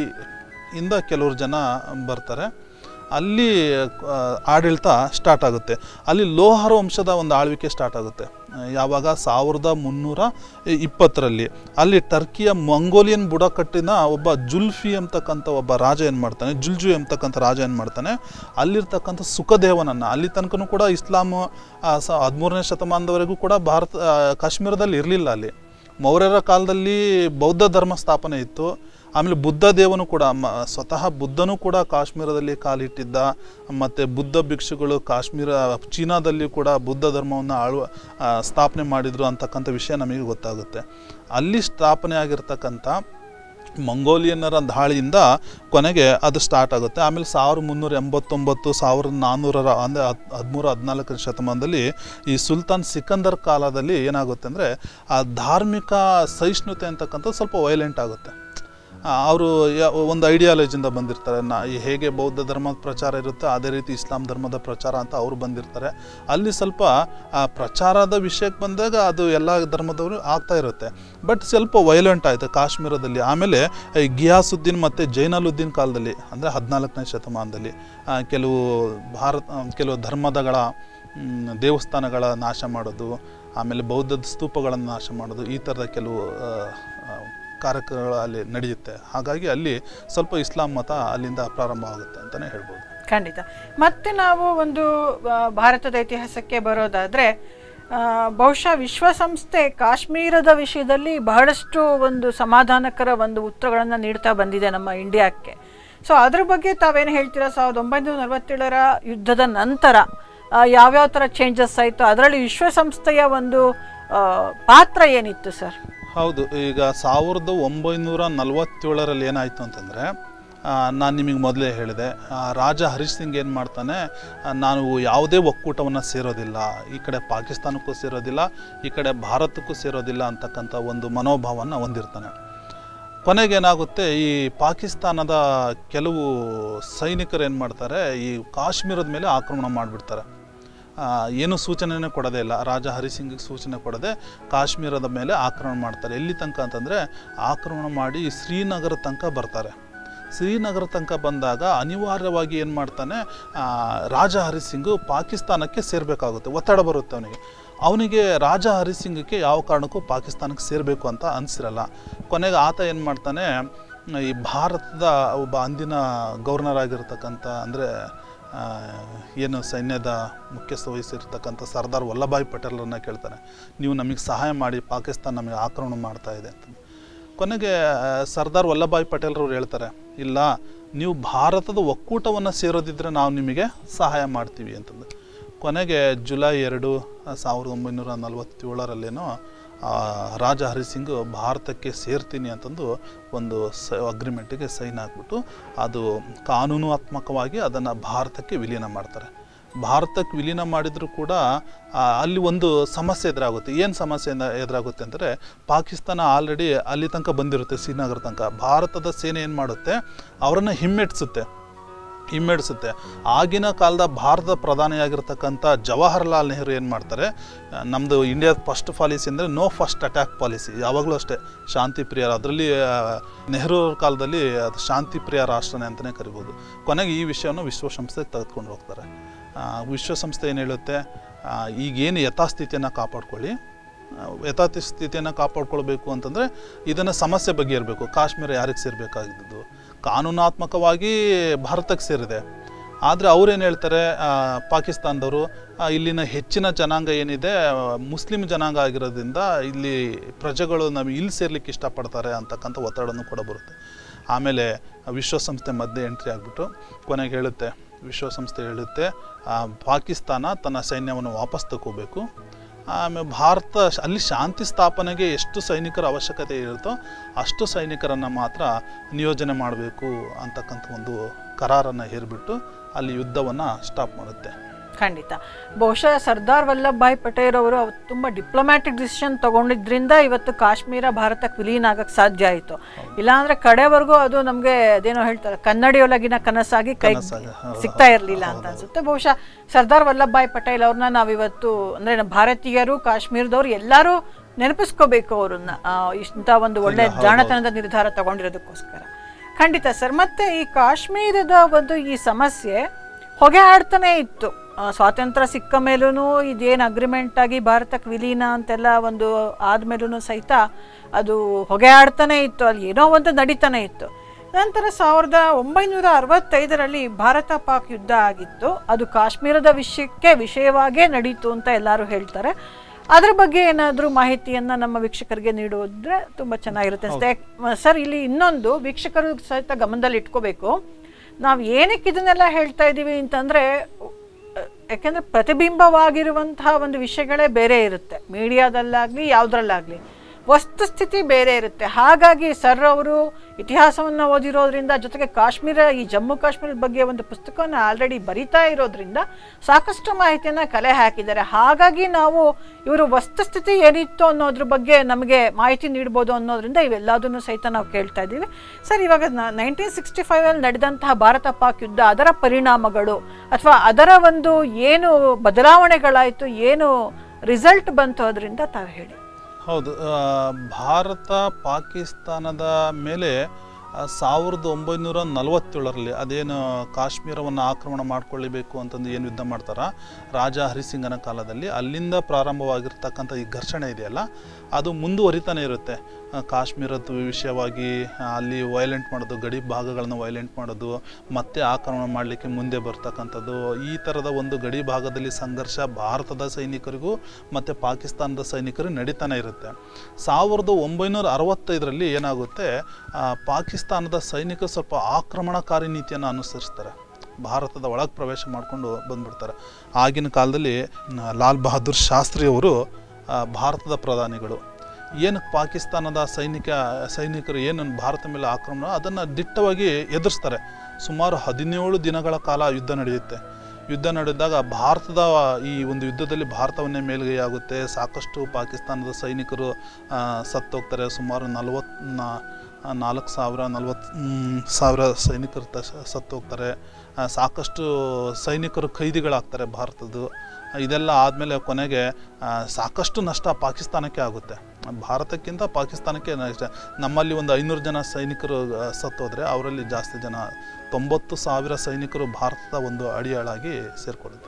[SPEAKER 3] ಇಂದ ಕೆಲವರು ಜನ ಬರ್ತಾರೆ ಅಲ್ಲಿ ಆ, ಆಡಳಿತ ಸ್ಟಾರ್ಟ್ ಆಗುತ್ತೆ ಅಲ್ಲಿ ಲೋಹರ ವಂಶದ ಒಂದು ಆಳ್ವಿಕೆ ಸ್ಟಾರ್ಟ್ ಆಗುತ್ತೆ ಆ, ಯಾವಾಗ ಸಾವಿರದ ಮುನ್ನೂರ ಇಪ್ಪತ್ತರಲ್ಲಿ ಅಲ್ಲಿ ಟರ್ಕಿಯ ಮಂಗೋಲಿಯನ್ ಬುಡಕಟ್ಟಿನ ಒಬ್ಬ ಜುಲ್ಫಿ ಅಂತಕ್ಕಂಥ ಒಬ್ಬ ರಾಜ ಏನು ಮಾಡ್ತಾನೆ ಜುಲ್ಜು ಎಂಬತಕ್ಕಂಥ ರಾಜ ಏನು ಮಾಡ್ತಾನೆ ಅಲ್ಲಿರ್ತಕ್ಕಂಥ ಸುಖದೇವನನ್ನು ಅಲ್ಲಿ ತನಕನೂ ಕೂಡ ಇಸ್ಲಾಂ ಆ, ಸ ಹದಿಮೂರನೇ ಶತಮಾನದವರೆಗೂ ಕೂಡ ಭಾರತ ಆ, ಕಾಶ್ಮೀರದಲ್ಲಿ ಇರಲಿಲ್ಲ ಅಲ್ಲಿ ಮೌರ್ಯರ ಕಾಲದಲ್ಲಿ ಬೌದ್ಧ ಧರ್ಮ ಸ್ಥಾಪನೆ ಇತ್ತು ಆಮೇಲೆ ಬುದ್ಧ ದೇವನು ಕೂಡ ಮ ಸ್ವತಃ ಬುದ್ಧನೂ ಕೂಡ ಕಾಶ್ಮೀರದಲ್ಲಿ ಕಾಲಿಟ್ಟಿದ್ದ ಮತ್ತು ಬುದ್ಧ ಭಿಕ್ಷುಗಳು ಕಾಶ್ಮೀರ ಚೀನಾದಲ್ಲಿ ಕೂಡ ಬುದ್ಧ ಧರ್ಮವನ್ನು ಆಳು ಆ, ಸ್ಥಾಪನೆ ಮಾಡಿದರು ಅಂತಕ್ಕಂಥ ವಿಷಯ ನಮಗೆ ಗೊತ್ತಾಗುತ್ತೆ ಅಲ್ಲಿ ಸ್ಥಾಪನೆ ಆಗಿರ್ತಕ್ಕಂಥ ಮಂಗೋಲಿಯನ್ನರ ದಾಳಿಯಿಂದ ಕೊನೆಗೆ ಅದು ಸ್ಟಾರ್ಟ್ ಆಗುತ್ತೆ ಆಮೇಲೆ ಸಾವಿರದ ಮುನ್ನೂರ ಎಂಬತ್ತೊಂಬತ್ತು ಸಾವಿರದ ನಾನ್ನೂರರ ಅಂದರೆ ಹದ್ ಹದಿಮೂರು ಹದಿನಾಲ್ಕನೇ ಶತಮಾನದಲ್ಲಿ ಈ ಸುಲ್ತಾನ್ ಸಿಕಂದರ್ ಕಾಲದಲ್ಲಿ ಏನಾಗುತ್ತೆ ಅಂದರೆ ಆ ಧಾರ್ಮಿಕ ಸಹಿಷ್ಣುತೆ ಅಂತಕ್ಕಂಥದ್ದು ಸ್ವಲ್ಪ ವೈಲೆಂಟ್ ಆಗುತ್ತೆ ಅವರು ಒಂದು ಐಡಿಯಾಲಜಿಯಿಂದ ಬಂದಿರ್ತಾರೆ ನಾ ಈ ಹೇಗೆ ಬೌದ್ಧ ಧರ್ಮದ ಪ್ರಚಾರ ಇರುತ್ತೆ ಅದೇ ರೀತಿ ಇಸ್ಲಾಂ ಧರ್ಮದ ಪ್ರಚಾರ ಅಂತ ಅವರು ಬಂದಿರ್ತಾರೆ ಅಲ್ಲಿ ಸ್ವಲ್ಪ ಆ ಪ್ರಚಾರದ ವಿಷಯಕ್ಕೆ ಬಂದಾಗ ಅದು ಎಲ್ಲ ಧರ್ಮದವರು ಆಗ್ತಾ ಇರುತ್ತೆ ಬಟ್ ಸ್ವಲ್ಪ ವೈಲೆಂಟ್ ಆಯಿತು ಕಾಶ್ಮೀರದಲ್ಲಿ ಆಮೇಲೆ ಈ ಗಿಯಾಸುದ್ದೀನ್ ಮತ್ತು ಜೈನಲುದ್ದೀನ್ ಕಾಲದಲ್ಲಿ ಅಂದರೆ ಹದಿನಾಲ್ಕನೇ ಶತಮಾನದಲ್ಲಿ ಆ, ಕೆಲವು ಭಾರತ ಆ, ಕೆಲವು ಧರ್ಮದಗಳ ಮ್, ದೇವಸ್ಥಾನಗಳ ನಾಶ ಮಾಡೋದು ಆಮೇಲೆ ಬೌದ್ಧದ ಸ್ತೂಪಗಳನ್ನು ನಾಶ ಮಾಡೋದು ಈ ಥರದ ಕೆಲವು ಆ, ಆ, ಕಾರ್ಯಕ್ರಮಗಳು ಅಲ್ಲಿ ನಡೆಯುತ್ತೆ ಹಾಗಾಗಿ ಅಲ್ಲಿ ಸ್ವಲ್ಪ ಇಸ್ಲಾಂ ಮತ ಅಲ್ಲಿಂದ ಪ್ರಾರಂಭ ಆಗುತ್ತೆ ಅಂತಲೇ ಹೇಳ್ಬೋದು
[SPEAKER 1] ಖಂಡಿತ ಮತ್ತೆ ನಾವು ಒಂದು ಆ, ಭಾರತದ ಇತಿಹಾಸಕ್ಕೆ ಬರೋದಾದ್ರೆ ಆ, ಬಹುಶಃ ವಿಶ್ವಸಂಸ್ಥೆ ಕಾಶ್ಮೀರದ ವಿಷಯದಲ್ಲಿ ಬಹಳಷ್ಟು ಒಂದು ಸಮಾಧಾನಕರ ಒಂದು ಉತ್ತರಗಳನ್ನು ನೀಡ್ತಾ ಬಂದಿದೆ ನಮ್ಮ ಇಂಡಿಯಾಕ್ಕೆ ಸೊ ಅದ್ರ ಬಗ್ಗೆ ತಾವೇನು ಹೇಳ್ತೀರಾ ಸಾವಿರದ ಒಂಬೈನೂರ ನಲವತ್ತೇಳರ ಯುದ್ಧದ ನಂತರ ಆ, ಯಾವ್ಯಾವ ಥರ ಚೇಂಜಸ್ ಆಯಿತು ಅದರಲ್ಲಿ ವಿಶ್ವಸಂಸ್ಥೆಯ ಒಂದು ಆ, ಪಾತ್ರ ಏನಿತ್ತು ಸರ್
[SPEAKER 3] ಹೌದು ಈಗ ಸಾವಿರದ ಒಂಬೈನೂರ ನಲವತ್ತೇಳರಲ್ಲಿ ಏನಾಯಿತು ಅಂತಂದರೆ ನಾನು ನಿಮಗೆ ಮೊದಲೇ ಹೇಳಿದೆ ಆ, ರಾಜ ಹರೀಶ್ ಸಿಂಗ್ ಏನು ಮಾಡ್ತಾನೆ ಆ, ನಾನು ಯಾವುದೇ ಒಕ್ಕೂಟವನ್ನು ಸೇರೋದಿಲ್ಲ ಈ ಕಡೆ ಪಾಕಿಸ್ತಾನಕ್ಕೂ ಸೇರೋದಿಲ್ಲ ಈ ಕಡೆ ಭಾರತಕ್ಕೂ ಸೇರೋದಿಲ್ಲ ಅಂತಕ್ಕಂಥ ಒಂದು ಮನೋಭಾವನ ಹೊಂದಿರ್ತಾನೆ ಕೊನೆಗೆ ಏನಾಗುತ್ತೆ ಈ ಪಾಕಿಸ್ತಾನದ ಕೆಲವು ಸೈನಿಕರು ಏನು ಮಾಡ್ತಾರೆ ಈ ಕಾಶ್ಮೀರದ ಮೇಲೆ ಆಕ್ರಮಣ ಮಾಡಿಬಿಡ್ತಾರೆ ಆ, ಏನು ಸೂಚನೆನೇ ಕೊಡೋದೇ ಇಲ್ಲ ರಾಜ ಹರಿಸಿಂಗಿಗೆ ಸೂಚನೆ ಕೊಡದೆ ಕಾಶ್ಮೀರದ ಮೇಲೆ ಆಕ್ರಮಣ ಮಾಡ್ತಾರೆ ಎಲ್ಲಿ ತನಕ ಅಂತಂದರೆ ಆಕ್ರಮಣ ಮಾಡಿ ಶ್ರೀನಗರ ತನಕ ಬರ್ತಾರೆ ಶ್ರೀನಗರ ತನಕ ಬಂದಾಗ ಅನಿವಾರ್ಯವಾಗಿ ಏನು ಮಾಡ್ತಾನೆ ಆ, ರಾಜ ಹರಿಸಿಂಗು ಪಾಕಿಸ್ತಾನಕ್ಕೆ ಸೇರಬೇಕಾಗುತ್ತೆ ಒತ್ತಡ ಬರುತ್ತೆ ಅವನಿಗೆ ಅವನಿಗೆ ರಾಜ ಹರಿಸಿಂಗಕ್ಕೆ ಯಾವ ಕಾರಣಕ್ಕೂ ಪಾಕಿಸ್ತಾನಕ್ಕೆ ಸೇರಬೇಕು ಅಂತ ಅನಿಸಿರಲ್ಲ ಕೊನೆಗೆ ಆತ ಏನು ಮಾಡ್ತಾನೆ ಈ ಭಾರತದ ಒಬ್ಬ ಅಂದಿನ ಗವರ್ನರ್ ಆಗಿರ್ತಕ್ಕಂಥ ಅಂದರೆ ಏನು ಸೈನ್ಯದ ಮುಖ್ಯಸ್ಥ ವಹಿಸಿರ್ತಕ್ಕಂಥ ಸರ್ದಾರ್ ವಲ್ಲಭಾಯ್ ಪಟೇಲರನ್ನ ಕೇಳ್ತಾನೆ ನೀವು ನಮಗೆ ಸಹಾಯ ಮಾಡಿ ಪಾಕಿಸ್ತಾನ ನಮಗೆ ಆಕ್ರಮಣ ಮಾಡ್ತಾ ಇದೆ ಅಂತ ಕೊನೆಗೆ ಆ, ಸರ್ದಾರ್ ವಲ್ಲಭಾಯ್ ಪಟೇಲ್ರವ್ರು ಹೇಳ್ತಾರೆ ಇಲ್ಲ ನೀವು ಭಾರತದ ಒಕ್ಕೂಟವನ್ನು ಸೇರೋದಿದ್ರೆ ನಾವು ನಿಮಗೆ ಸಹಾಯ ಮಾಡ್ತೀವಿ ಅಂತಂದು ಕೊನೆಗೆ ಜುಲೈ ಎರಡು ಆ, ಸಾವಿರದ ಒಂಬೈನೂರ ನಲವತ್ತೇಳರಲ್ಲೇನೋ ಆ, ರಾಜ ಹರಿಸಿಂಗ್ ಭಾರತಕ್ಕೆ ಸೇರ್ತೀನಿ ಅಂತಂದು ಒಂದು ಸ ಅಗ್ರಿಮೆಂಟಿಗೆ ಸೈನ್ ಹಾಕ್ಬಿಟ್ಟು ಅದು ಕಾನೂನಾತ್ಮಕವಾಗಿ ಅದನ್ನು ಭಾರತಕ್ಕೆ ವಿಲೀನ ಮಾಡ್ತಾರೆ ಭಾರತಕ್ಕೆ ವಿಲೀನ ಮಾಡಿದರೂ ಕೂಡ ಆ, ಅಲ್ಲಿ ಒಂದು ಸಮಸ್ಯೆ ಎದುರಾಗುತ್ತೆ ಏನು ಸಮಸ್ಯೆ ಎಂದ- ಎದುರಾಗುತ್ತೆ ಅಂದರೆ ಪಾಕಿಸ್ತಾನ ಆಲ್ರೆಡಿ ಅಲ್ಲಿ ತನಕ ಬಂದಿರುತ್ತೆ ಶ್ರೀನಗರ ತನಕ ಭಾರತದ ಸೇನೆ ಏನು ಮಾಡುತ್ತೆ ಅವರನ್ನು ಹಿಮ್ಮೆಟ್ಟಿಸುತ್ತೆ ಹಿಮ್ಮೆಡಿಸುತ್ತೆ ಆಗಿನ ಕಾಲದ ಭಾರತದ ಪ್ರಧಾನಿಯಾಗಿರ್ತಕ್ಕಂಥ ಜವಾಹರ್ಲಾಲ್ ನೆಹರು ಏನು ಮಾಡ್ತಾರೆ ಆ, ನಮ್ಮದು ಇಂಡಿಯಾದ ಫಸ್ಟ್ ಪಾಲಿಸಿ ಅಂದರೆ ನೋ ಫಸ್ಟ್ ಅಟ್ಯಾಕ್ ಪಾಲಿಸಿ ಯಾವಾಗಲೂ ಅಷ್ಟೇ ಶಾಂತಿ ಪ್ರಿಯ ಅದರಲ್ಲಿ ಆ, ನೆಹರು ಅವ್ರ ಕಾಲದಲ್ಲಿ ಅದು ಶಾಂತಿ ಪ್ರಿಯ ರಾಷ್ಟ್ರನೇ ಅಂತಲೇ ಕರಿಬೋದು ಕೊನೆಗೆ ಈ ವಿಷಯವನ್ನು ವಿಶ್ವಸಂಸ್ಥೆಗೆ ತೆಗೆದುಕೊಂಡು ಹೋಗ್ತಾರೆ ಆ, ವಿಶ್ವಸಂಸ್ಥೆ ಏನು ಹೇಳುತ್ತೆ ಆ, ಈಗೇನು ಯಥಾಸ್ಥಿತಿಯನ್ನು ಕಾಪಾಡ್ಕೊಳ್ಳಿ ಯಥಾತಿ ಸ್ಥಿತಿಯನ್ನು ಕಾಪಾಡ್ಕೊಳ್ಬೇಕು ಅಂತಂದರೆ ಇದನ್ನು ಸಮಸ್ಯೆ ಬಗ್ಗೆ ಇರಬೇಕು ಕಾಶ್ಮೀರ ಯಾರಿಗೆ ಸೇರಬೇಕಾಗಿದ್ದು ಕಾನೂನಾತ್ಮಕವಾಗಿ ಭಾರತಕ್ಕೆ ಸೇರಿದೆ ಆದರೆ ಅವ್ರೇನು ಹೇಳ್ತಾರೆ ಆ, ಪಾಕಿಸ್ತಾನದವರು ಆ, ಇಲ್ಲಿನ ಹೆಚ್ಚಿನ ಜನಾಂಗ ಏನಿದೆ ಆ, ಮುಸ್ಲಿಂ ಜನಾಂಗ ಆಗಿರೋದ್ರಿಂದ ಇಲ್ಲಿ ಪ್ರಜೆಗಳು ನಮಗೆ ಇಲ್ಲಿ ಸೇರ್ಲಿಕ್ಕೆ ಇಷ್ಟಪಡ್ತಾರೆ ಅಂತಕ್ಕಂಥ ಒತ್ತಡನೂ ಕೂಡ ಬರುತ್ತೆ ಆಮೇಲೆ ವಿಶ್ವಸಂಸ್ಥೆ ಮಧ್ಯೆ ಎಂಟ್ರಿ ಆಗಿಬಿಟ್ಟು ಕೊನೆಗೆ ಹೇಳುತ್ತೆ ವಿಶ್ವಸಂಸ್ಥೆ ಹೇಳುತ್ತೆ ಆ, ಪಾಕಿಸ್ತಾನ ತನ್ನ ಸೈನ್ಯವನ್ನು ವಾಪಸ್ ತಗೋಬೇಕು ಆಮೇಲೆ ಭಾರತ ಶ- ಅಲ್ಲಿ ಶಾಂತಿ ಸ್ಥಾಪನೆಗೆ ಎಷ್ಟು ಸೈನಿಕರ ಅವಶ್ಯಕತೆ ಇರುತ್ತೋ ಅಷ್ಟು ಸೈನಿಕರನ್ನು ಮಾತ್ರ ನಿಯೋಜನೆ ಮಾಡಬೇಕು ಅಂತಕ್ಕಂಥ ಒಂದು ಕರಾರನ್ನು ಹೇರಿಬಿಟ್ಟು ಅಲ್ಲಿ ಯುದ್ಧವನ್ನು ಸ್ಟಾಪ್ ಮಾಡುತ್ತೆ
[SPEAKER 1] ಖಂಡಿತ ಬಹುಶಃ ಸರ್ದಾರ್ ವಲ್ಲಭಭಾಯ್ ಪಟೇಲ್ ಅವರು ಅವತ್ತು ತುಂಬ ಡಿಪ್ಲೊಮ್ಯಾಟಿಕ್ ಡಿಸಿಷನ್ ತಗೊಂಡಿದ್ರಿಂದ ಇವತ್ತು ಕಾಶ್ಮೀರ ಭಾರತಕ್ಕೆ ವಿಲೀನ ಆಗಕ್ಕೆ ಸಾಧ್ಯ ಆಯಿತು ಇಲ್ಲಾಂದ್ರೆ ಕಡೆವರೆಗೂ ಅದು ನಮಗೆ ಅದೇನೋ ಹೇಳ್ತಾರೆ ಕನ್ನಡಿಯೊಳಗಿನ ಕನಸಾಗಿ ಕೈ
[SPEAKER 3] ಕನಸಾಗಿ, ಹೌದು,
[SPEAKER 1] ಸಿಗ್ತಾ ಇರಲಿಲ್ಲ ಅಂತ ಅನ್ಸುತ್ತೆ ಬಹುಶಃ ಸರ್ದಾರ್ ವಲ್ಲಭಭಾಯ್ ಪಟೇಲ್ ಅವ್ರನ್ನ ನಾವಿವತ್ತು ಅಂದ್ರೆ ಭಾರತೀಯರು ಕಾಶ್ಮೀರದವ್ರು ಎಲ್ಲರೂ ನೆನಪಿಸ್ಕೋಬೇಕು ಅವ್ರನ್ನ ಆ, ಇಂಥ ಒಂದು ಒಳ್ಳೆ ಜಾಣತನದ ನಿರ್ಧಾರ ತಗೊಂಡಿರೋದಕ್ಕೋಸ್ಕರ ಖಂಡಿತ ಸರ್ ಮತ್ತೆ ಈ ಕಾಶ್ಮೀರದ ಒಂದು ಈ ಸಮಸ್ಯೆ ಹೊಗೆ ಆಡ್ತಾನೆ ಇತ್ತು ಆ, ಸ್ವಾತಂತ್ರ್ಯ ಸಿಕ್ಕ ಮೇಲೂ ಇದೇನು ಅಗ್ರಿಮೆಂಟ್ ಆಗಿ ಭಾರತಕ್ಕೆ ವಿಲೀನ ಅಂತೆಲ್ಲ ಒಂದು ಆದ್ಮೇಲೂ ಸಹಿತ ಅದು ಹೊಗೆ ಆಡ್ತಾನೆ ಇತ್ತು ಅಲ್ಲಿ ಏನೋ ಒಂದು ನಡೀತಾನೆ ಇತ್ತು ನಂತರ ಸಾವಿರದ ಒಂಬೈನೂರ ಅರವತ್ತೈದರಲ್ಲಿ ಭಾರತ ಪಾಕ್ ಯುದ್ಧ ಆಗಿತ್ತು ಅದು ಕಾಶ್ಮೀರದ ವಿಷಯಕ್ಕೆ ವಿಷಯವಾಗೇ ನಡೀತು ಅಂತ ಎಲ್ಲರೂ ಹೇಳ್ತಾರೆ ಅದ್ರ ಬಗ್ಗೆ ಏನಾದರೂ ಮಾಹಿತಿಯನ್ನ ನಮ್ಮ ವೀಕ್ಷಕರಿಗೆ ನೀಡೋದ್ರೆ ತುಂಬಾ ಚೆನ್ನಾಗಿರುತ್ತೆ ಅನ್ಸುತ್ತೆ. ಯಾಕ್- ಸರ್ ಇಲ್ಲಿ ಇನ್ನೊಂದು ವೀಕ್ಷಕರು ಸಹಿತ ಗಮನದಲ್ಲಿ ಇಟ್ಕೋಬೇಕು ನಾವು ಏನಕ್ಕೆ ಇದನ್ನೆಲ್ಲ ಹೇಳ್ತಾ ಇದ್ದೀವಿ ಅಂತಂದ್ರೆ ಅಹ್, ಯಾಕೆಂದ್ರೆ ಪ್ರತಿಬಿಂಬವಾಗಿರುವಂತಹ ಒಂದು ವಿಷಯಗಳೇ ಬೇರೆ ಇರುತ್ತೆ ಮೀಡಿಯಾದಲ್ಲಾಗ್ಲಿ ಯಾವುದ್ರಲ್ಲಾಗ್ಲಿ ವಸ್ತುಸ್ಥಿತಿ ಬೇರೆ ಇರುತ್ತೆ ಹಾಗಾಗಿ ಸರ್ ಅವರು ಇತಿಹಾಸವನ್ನು ಓದಿರೋದ್ರಿಂದ ಜೊತೆಗೆ ಕಾಶ್ಮೀರ ಈ ಜಮ್ಮು ಕಾಶ್ಮೀರದ ಬಗ್ಗೆ ಒಂದು ಪುಸ್ತಕವನ್ನು ಆಲ್ರೆಡಿ ಬರಿತಾ ಇರೋದ್ರಿಂದ ಸಾಕಷ್ಟು ಮಾಹಿತಿಯನ್ನು ಕಲೆ ಹಾಕಿದ್ದಾರೆ ಹಾಗಾಗಿ ನಾವು ಇವರು ವಸ್ತುಸ್ಥಿತಿ ಏನಿತ್ತು ಅನ್ನೋದ್ರ ಬಗ್ಗೆ ನಮಗೆ ಮಾಹಿತಿ ನೀಡ್ಬೋದು ಅನ್ನೋದ್ರಿಂದ ಇವೆಲ್ಲದನ್ನು ಸಹಿತ ನಾವು ಕೇಳ್ತಾ ಇದ್ದೀವಿ ಸರ್ ಇವಾಗ ನೈನ್ಟೀನ್ ಸಿಕ್ಸ್ಟಿ ಫೈವಲ್ಲಿ ನಡೆದಂತಹ ಭಾರತ ಪಾಕ್ ಯುದ್ಧ ಅದರ ಪರಿಣಾಮಗಳು ಅಥವಾ ಅದರ ಒಂದು ಏನು ಬದಲಾವಣೆಗಳಾಯಿತು ಏನು ರಿಸಲ್ಟ್ ಬಂತು ಅದರಿಂದ ತಾವು ಹೇಳಿ
[SPEAKER 3] ಹೌದು ಆ, ಭಾರತ ಪಾಕಿಸ್ತಾನದ ಮೇಲೆ ಆ, ಸಾವಿರದ ಒಂಬೈನೂರ ನಲವತ್ತೇಳರಲ್ಲಿ ಅದೇನು ಕಾಶ್ಮೀರವನ್ನು ಆಕ್ರಮಣ ಮಾಡ್ಕೊಳ್ಳಬೇಕು ಅಂತಂದು ಏನು ಯುದ್ಧ ಮಾಡ್ತಾರ ರಾಜ ಹರಿಸಿಂಗನ ಕಾಲದಲ್ಲಿ ಅಲ್ಲಿಂದ ಪ್ರಾರಂಭವಾಗಿರ್ತಕ್ಕಂಥ ಈ ಘರ್ಷಣೆ ಇದೆಯಲ್ಲ ಅದು ಮುಂದುವರಿತಾನೆ ಇರುತ್ತೆ ಆ, ಕಾಶ್ಮೀರದ ವಿಷಯವಾಗಿ ಆ, ಅಲ್ಲಿ ವೈಲೆಂಟ್ ಮಾಡೋದು ಗಡಿ ಭಾಗಗಳನ್ನು ವೈಲೆಂಟ್ ಮಾಡೋದು ಮತ್ತೆ ಆಕ್ರಮಣ ಮಾಡಲಿಕ್ಕೆ ಮುಂದೆ ಬರ್ತಕ್ಕಂಥದ್ದು ಈ ಥರದ ಒಂದು ಗಡಿ ಭಾಗದಲ್ಲಿ ಸಂಘರ್ಷ ಭಾರತದ ಸೈನಿಕರಿಗೂ ಮತ್ತು ಪಾಕಿಸ್ತಾನದ ಸೈನಿಕರು ನಡೀತಾನೆ ಇರುತ್ತೆ ಸಾವಿರದ ಒಂಬೈನೂರ ಅರವತ್ತೈದರಲ್ಲಿ ಏನಾಗುತ್ತೆ ಆ, ಪಾಕಿಸ್ತಾನದ ಸೈನಿಕರು ಸ್ವಲ್ಪ ಆಕ್ರಮಣಕಾರಿ ನೀತಿಯನ್ನು ಅನುಸರಿಸ್ತಾರೆ ಭಾರತದ ಒಳಗೆ ಪ್ರವೇಶ ಮಾಡಿಕೊಂಡು ಬಂದ್ಬಿಡ್ತಾರೆ ಆಗಿನ ಕಾಲದಲ್ಲಿ ನ- ಲಾಲ್ ಬಹದ್ದೂರ್ ಶಾಸ್ತ್ರಿ ಅವರು ಆ, ಭಾರತದ ಪ್ರಧಾನಿಗಳು ಏನು ಪಾಕಿಸ್ತಾನದ ಸೈನಿಕ ಸೈನಿಕರು ಏನು ಭಾರತ ಮೇಲೆ ಆಕ್ರಮಣ ಅದನ್ನು ದಿಟ್ಟವಾಗಿ ಎದುರಿಸ್ತಾರೆ ಸುಮಾರು ಹದಿನೇಳು ದಿನಗಳ ಕಾಲ ಯುದ್ಧ ನಡೆಯುತ್ತೆ ಯುದ್ಧ ನಡೆದಾಗ ಭಾರತದ ಈ ಒಂದು ಯುದ್ಧದಲ್ಲಿ ಭಾರತವನ್ನೇ ಮೇಲುಗೈಯಾಗುತ್ತೆ ಸಾಕಷ್ಟು ಪಾಕಿಸ್ತಾನದ ಸೈನಿಕರು ಆ, ಸತ್ತೋಗ್ತಾರೆ ಸುಮಾರು ನಲವತ್ತು ನಾಲ್ಕು ಸಾವಿರ ನಲ್ವತ್ತು ಸಾವಿರ ಸೈನಿಕರು ತ ಸತ್ತೋಗ್ತಾರೆ ಆ, ಸಾಕಷ್ಟು ಸೈನಿಕರು ಖೈದಿಗಳಾಗ್ತಾರೆ ಭಾರತದ್ದು ಇದೆಲ್ಲ ಆದಮೇಲೆ ಕೊನೆಗೆ ಆ, ಸಾಕಷ್ಟು ನಷ್ಟ ಪಾಕಿಸ್ತಾನಕ್ಕೆ ಆಗುತ್ತೆ ಭಾರತಕ್ಕಿಂತ ಪಾಕಿಸ್ತಾನಕ್ಕೆ ನ- ಇಷ್ಟ. ನಮ್ಮಲ್ಲಿ ಒಂದು ಐನೂರು ಜನ ಸೈನಿಕರು ಆ, ಸತ್ತೋದ್ರೆ ಅವರಲ್ಲಿ ಜಾಸ್ತಿ ಜನ ತೊಂಬತ್ತು ಸಾವಿರ ಸೈನಿಕರು ಭಾರತದ ಒಂದು ಅಡಿಯಾಳಾಗಿ ಸೇರಿಕೊಳ್ಳುತ್ತೆ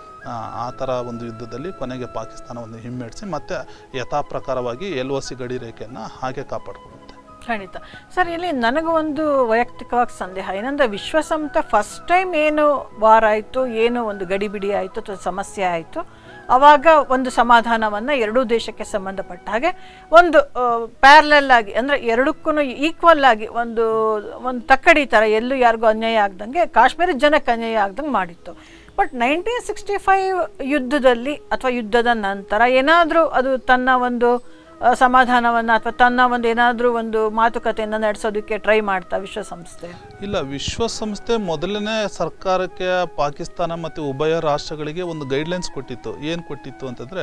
[SPEAKER 3] ಆ ಥರ ಒಂದು ಯುದ್ಧದಲ್ಲಿ ಕೊನೆಗೆ ಪಾಕಿಸ್ತಾನ ಒಂದು ಹಿಮ್ಮೆಡಿಸಿ ಮತ್ತೆ ಯಥಾ ಪ್ರಕಾರವಾಗಿ ಎಲ್ ಒ ಸಿ ಗಡಿ ರೇಖೆಯನ್ನು ಹಾಗೆ ಕಾಪಾಡಿಕೊಳ್ಳುತ್ತೆ
[SPEAKER 1] ಖಂಡಿತ ಸರ್ ಇಲ್ಲಿ ನನಗೂ ಒಂದು ವೈಯಕ್ತಿಕವಾಗಿ ಸಂದೇಹ ಏನಂದ್ರೆ ವಿಶ್ವಸಂಸ್ಥೆ ಫಸ್ಟ್ ಟೈಮ್ ಏನು ವಾರ ಆಯಿತು ಏನು ಒಂದು ಗಡಿಬಿಡಿ ಆಯಿತು ಅಥವಾ ಸಮಸ್ಯೆ ಆಯಿತು ಆವಾಗ ಒಂದು ಸಮಾಧಾನವನ್ನು ಎರಡೂ ದೇಶಕ್ಕೆ ಸಂಬಂಧಪಟ್ಟ ಹಾಗೆ ಒಂದು ಪ್ಯಾರಲಲ್ ಆಗಿ ಅಂದರೆ ಎರಡಕ್ಕೂ ಈಕ್ವಲ್ ಆಗಿ ಒಂದು ಒಂದು ತಕ್ಕಡಿ ಥರ ಎಲ್ಲೂ ಯಾರಿಗೂ ಅನ್ಯಾಯ ಆಗ್ದಂಗೆ ಕಾಶ್ಮೀರದ ಜನಕ್ಕೆ ಅನ್ಯಾಯ ಆಗ್ದಂಗೆ ಮಾಡಿತ್ತು ಬಟ್ ನೈನ್ಟೀನ್ ಸಿಕ್ಸ್ಟಿ ಫೈವ್ ಯುದ್ಧದಲ್ಲಿ ಅಥವಾ ಯುದ್ಧದ ನಂತರ ಏನಾದರೂ ಅದು ತನ್ನ ಒಂದು ಆ, ಸಮಾಧಾನವನ್ನು ಅಥವಾ ತನ್ನ ಒಂದು ಏನಾದರೂ ಒಂದು ಮಾತುಕತೆಯನ್ನು ನಡೆಸೋದಕ್ಕೆ ಟ್ರೈ ಮಾಡ್ತಾ ವಿಶ್ವಸಂಸ್ಥೆ
[SPEAKER 3] ಇಲ್ಲ ವಿಶ್ವಸಂಸ್ಥೆ ಮೊದಲನೇ ಸರ್ಕಾರಕ್ಕೆ ಪಾಕಿಸ್ತಾನ ಮತ್ತು ಉಭಯ ರಾಷ್ಟ್ರಗಳಿಗೆ ಒಂದು ಗೈಡ್ಲೈನ್ಸ್ ಕೊಟ್ಟಿತ್ತು ಏನು ಕೊಟ್ಟಿತ್ತು ಅಂತಂದರೆ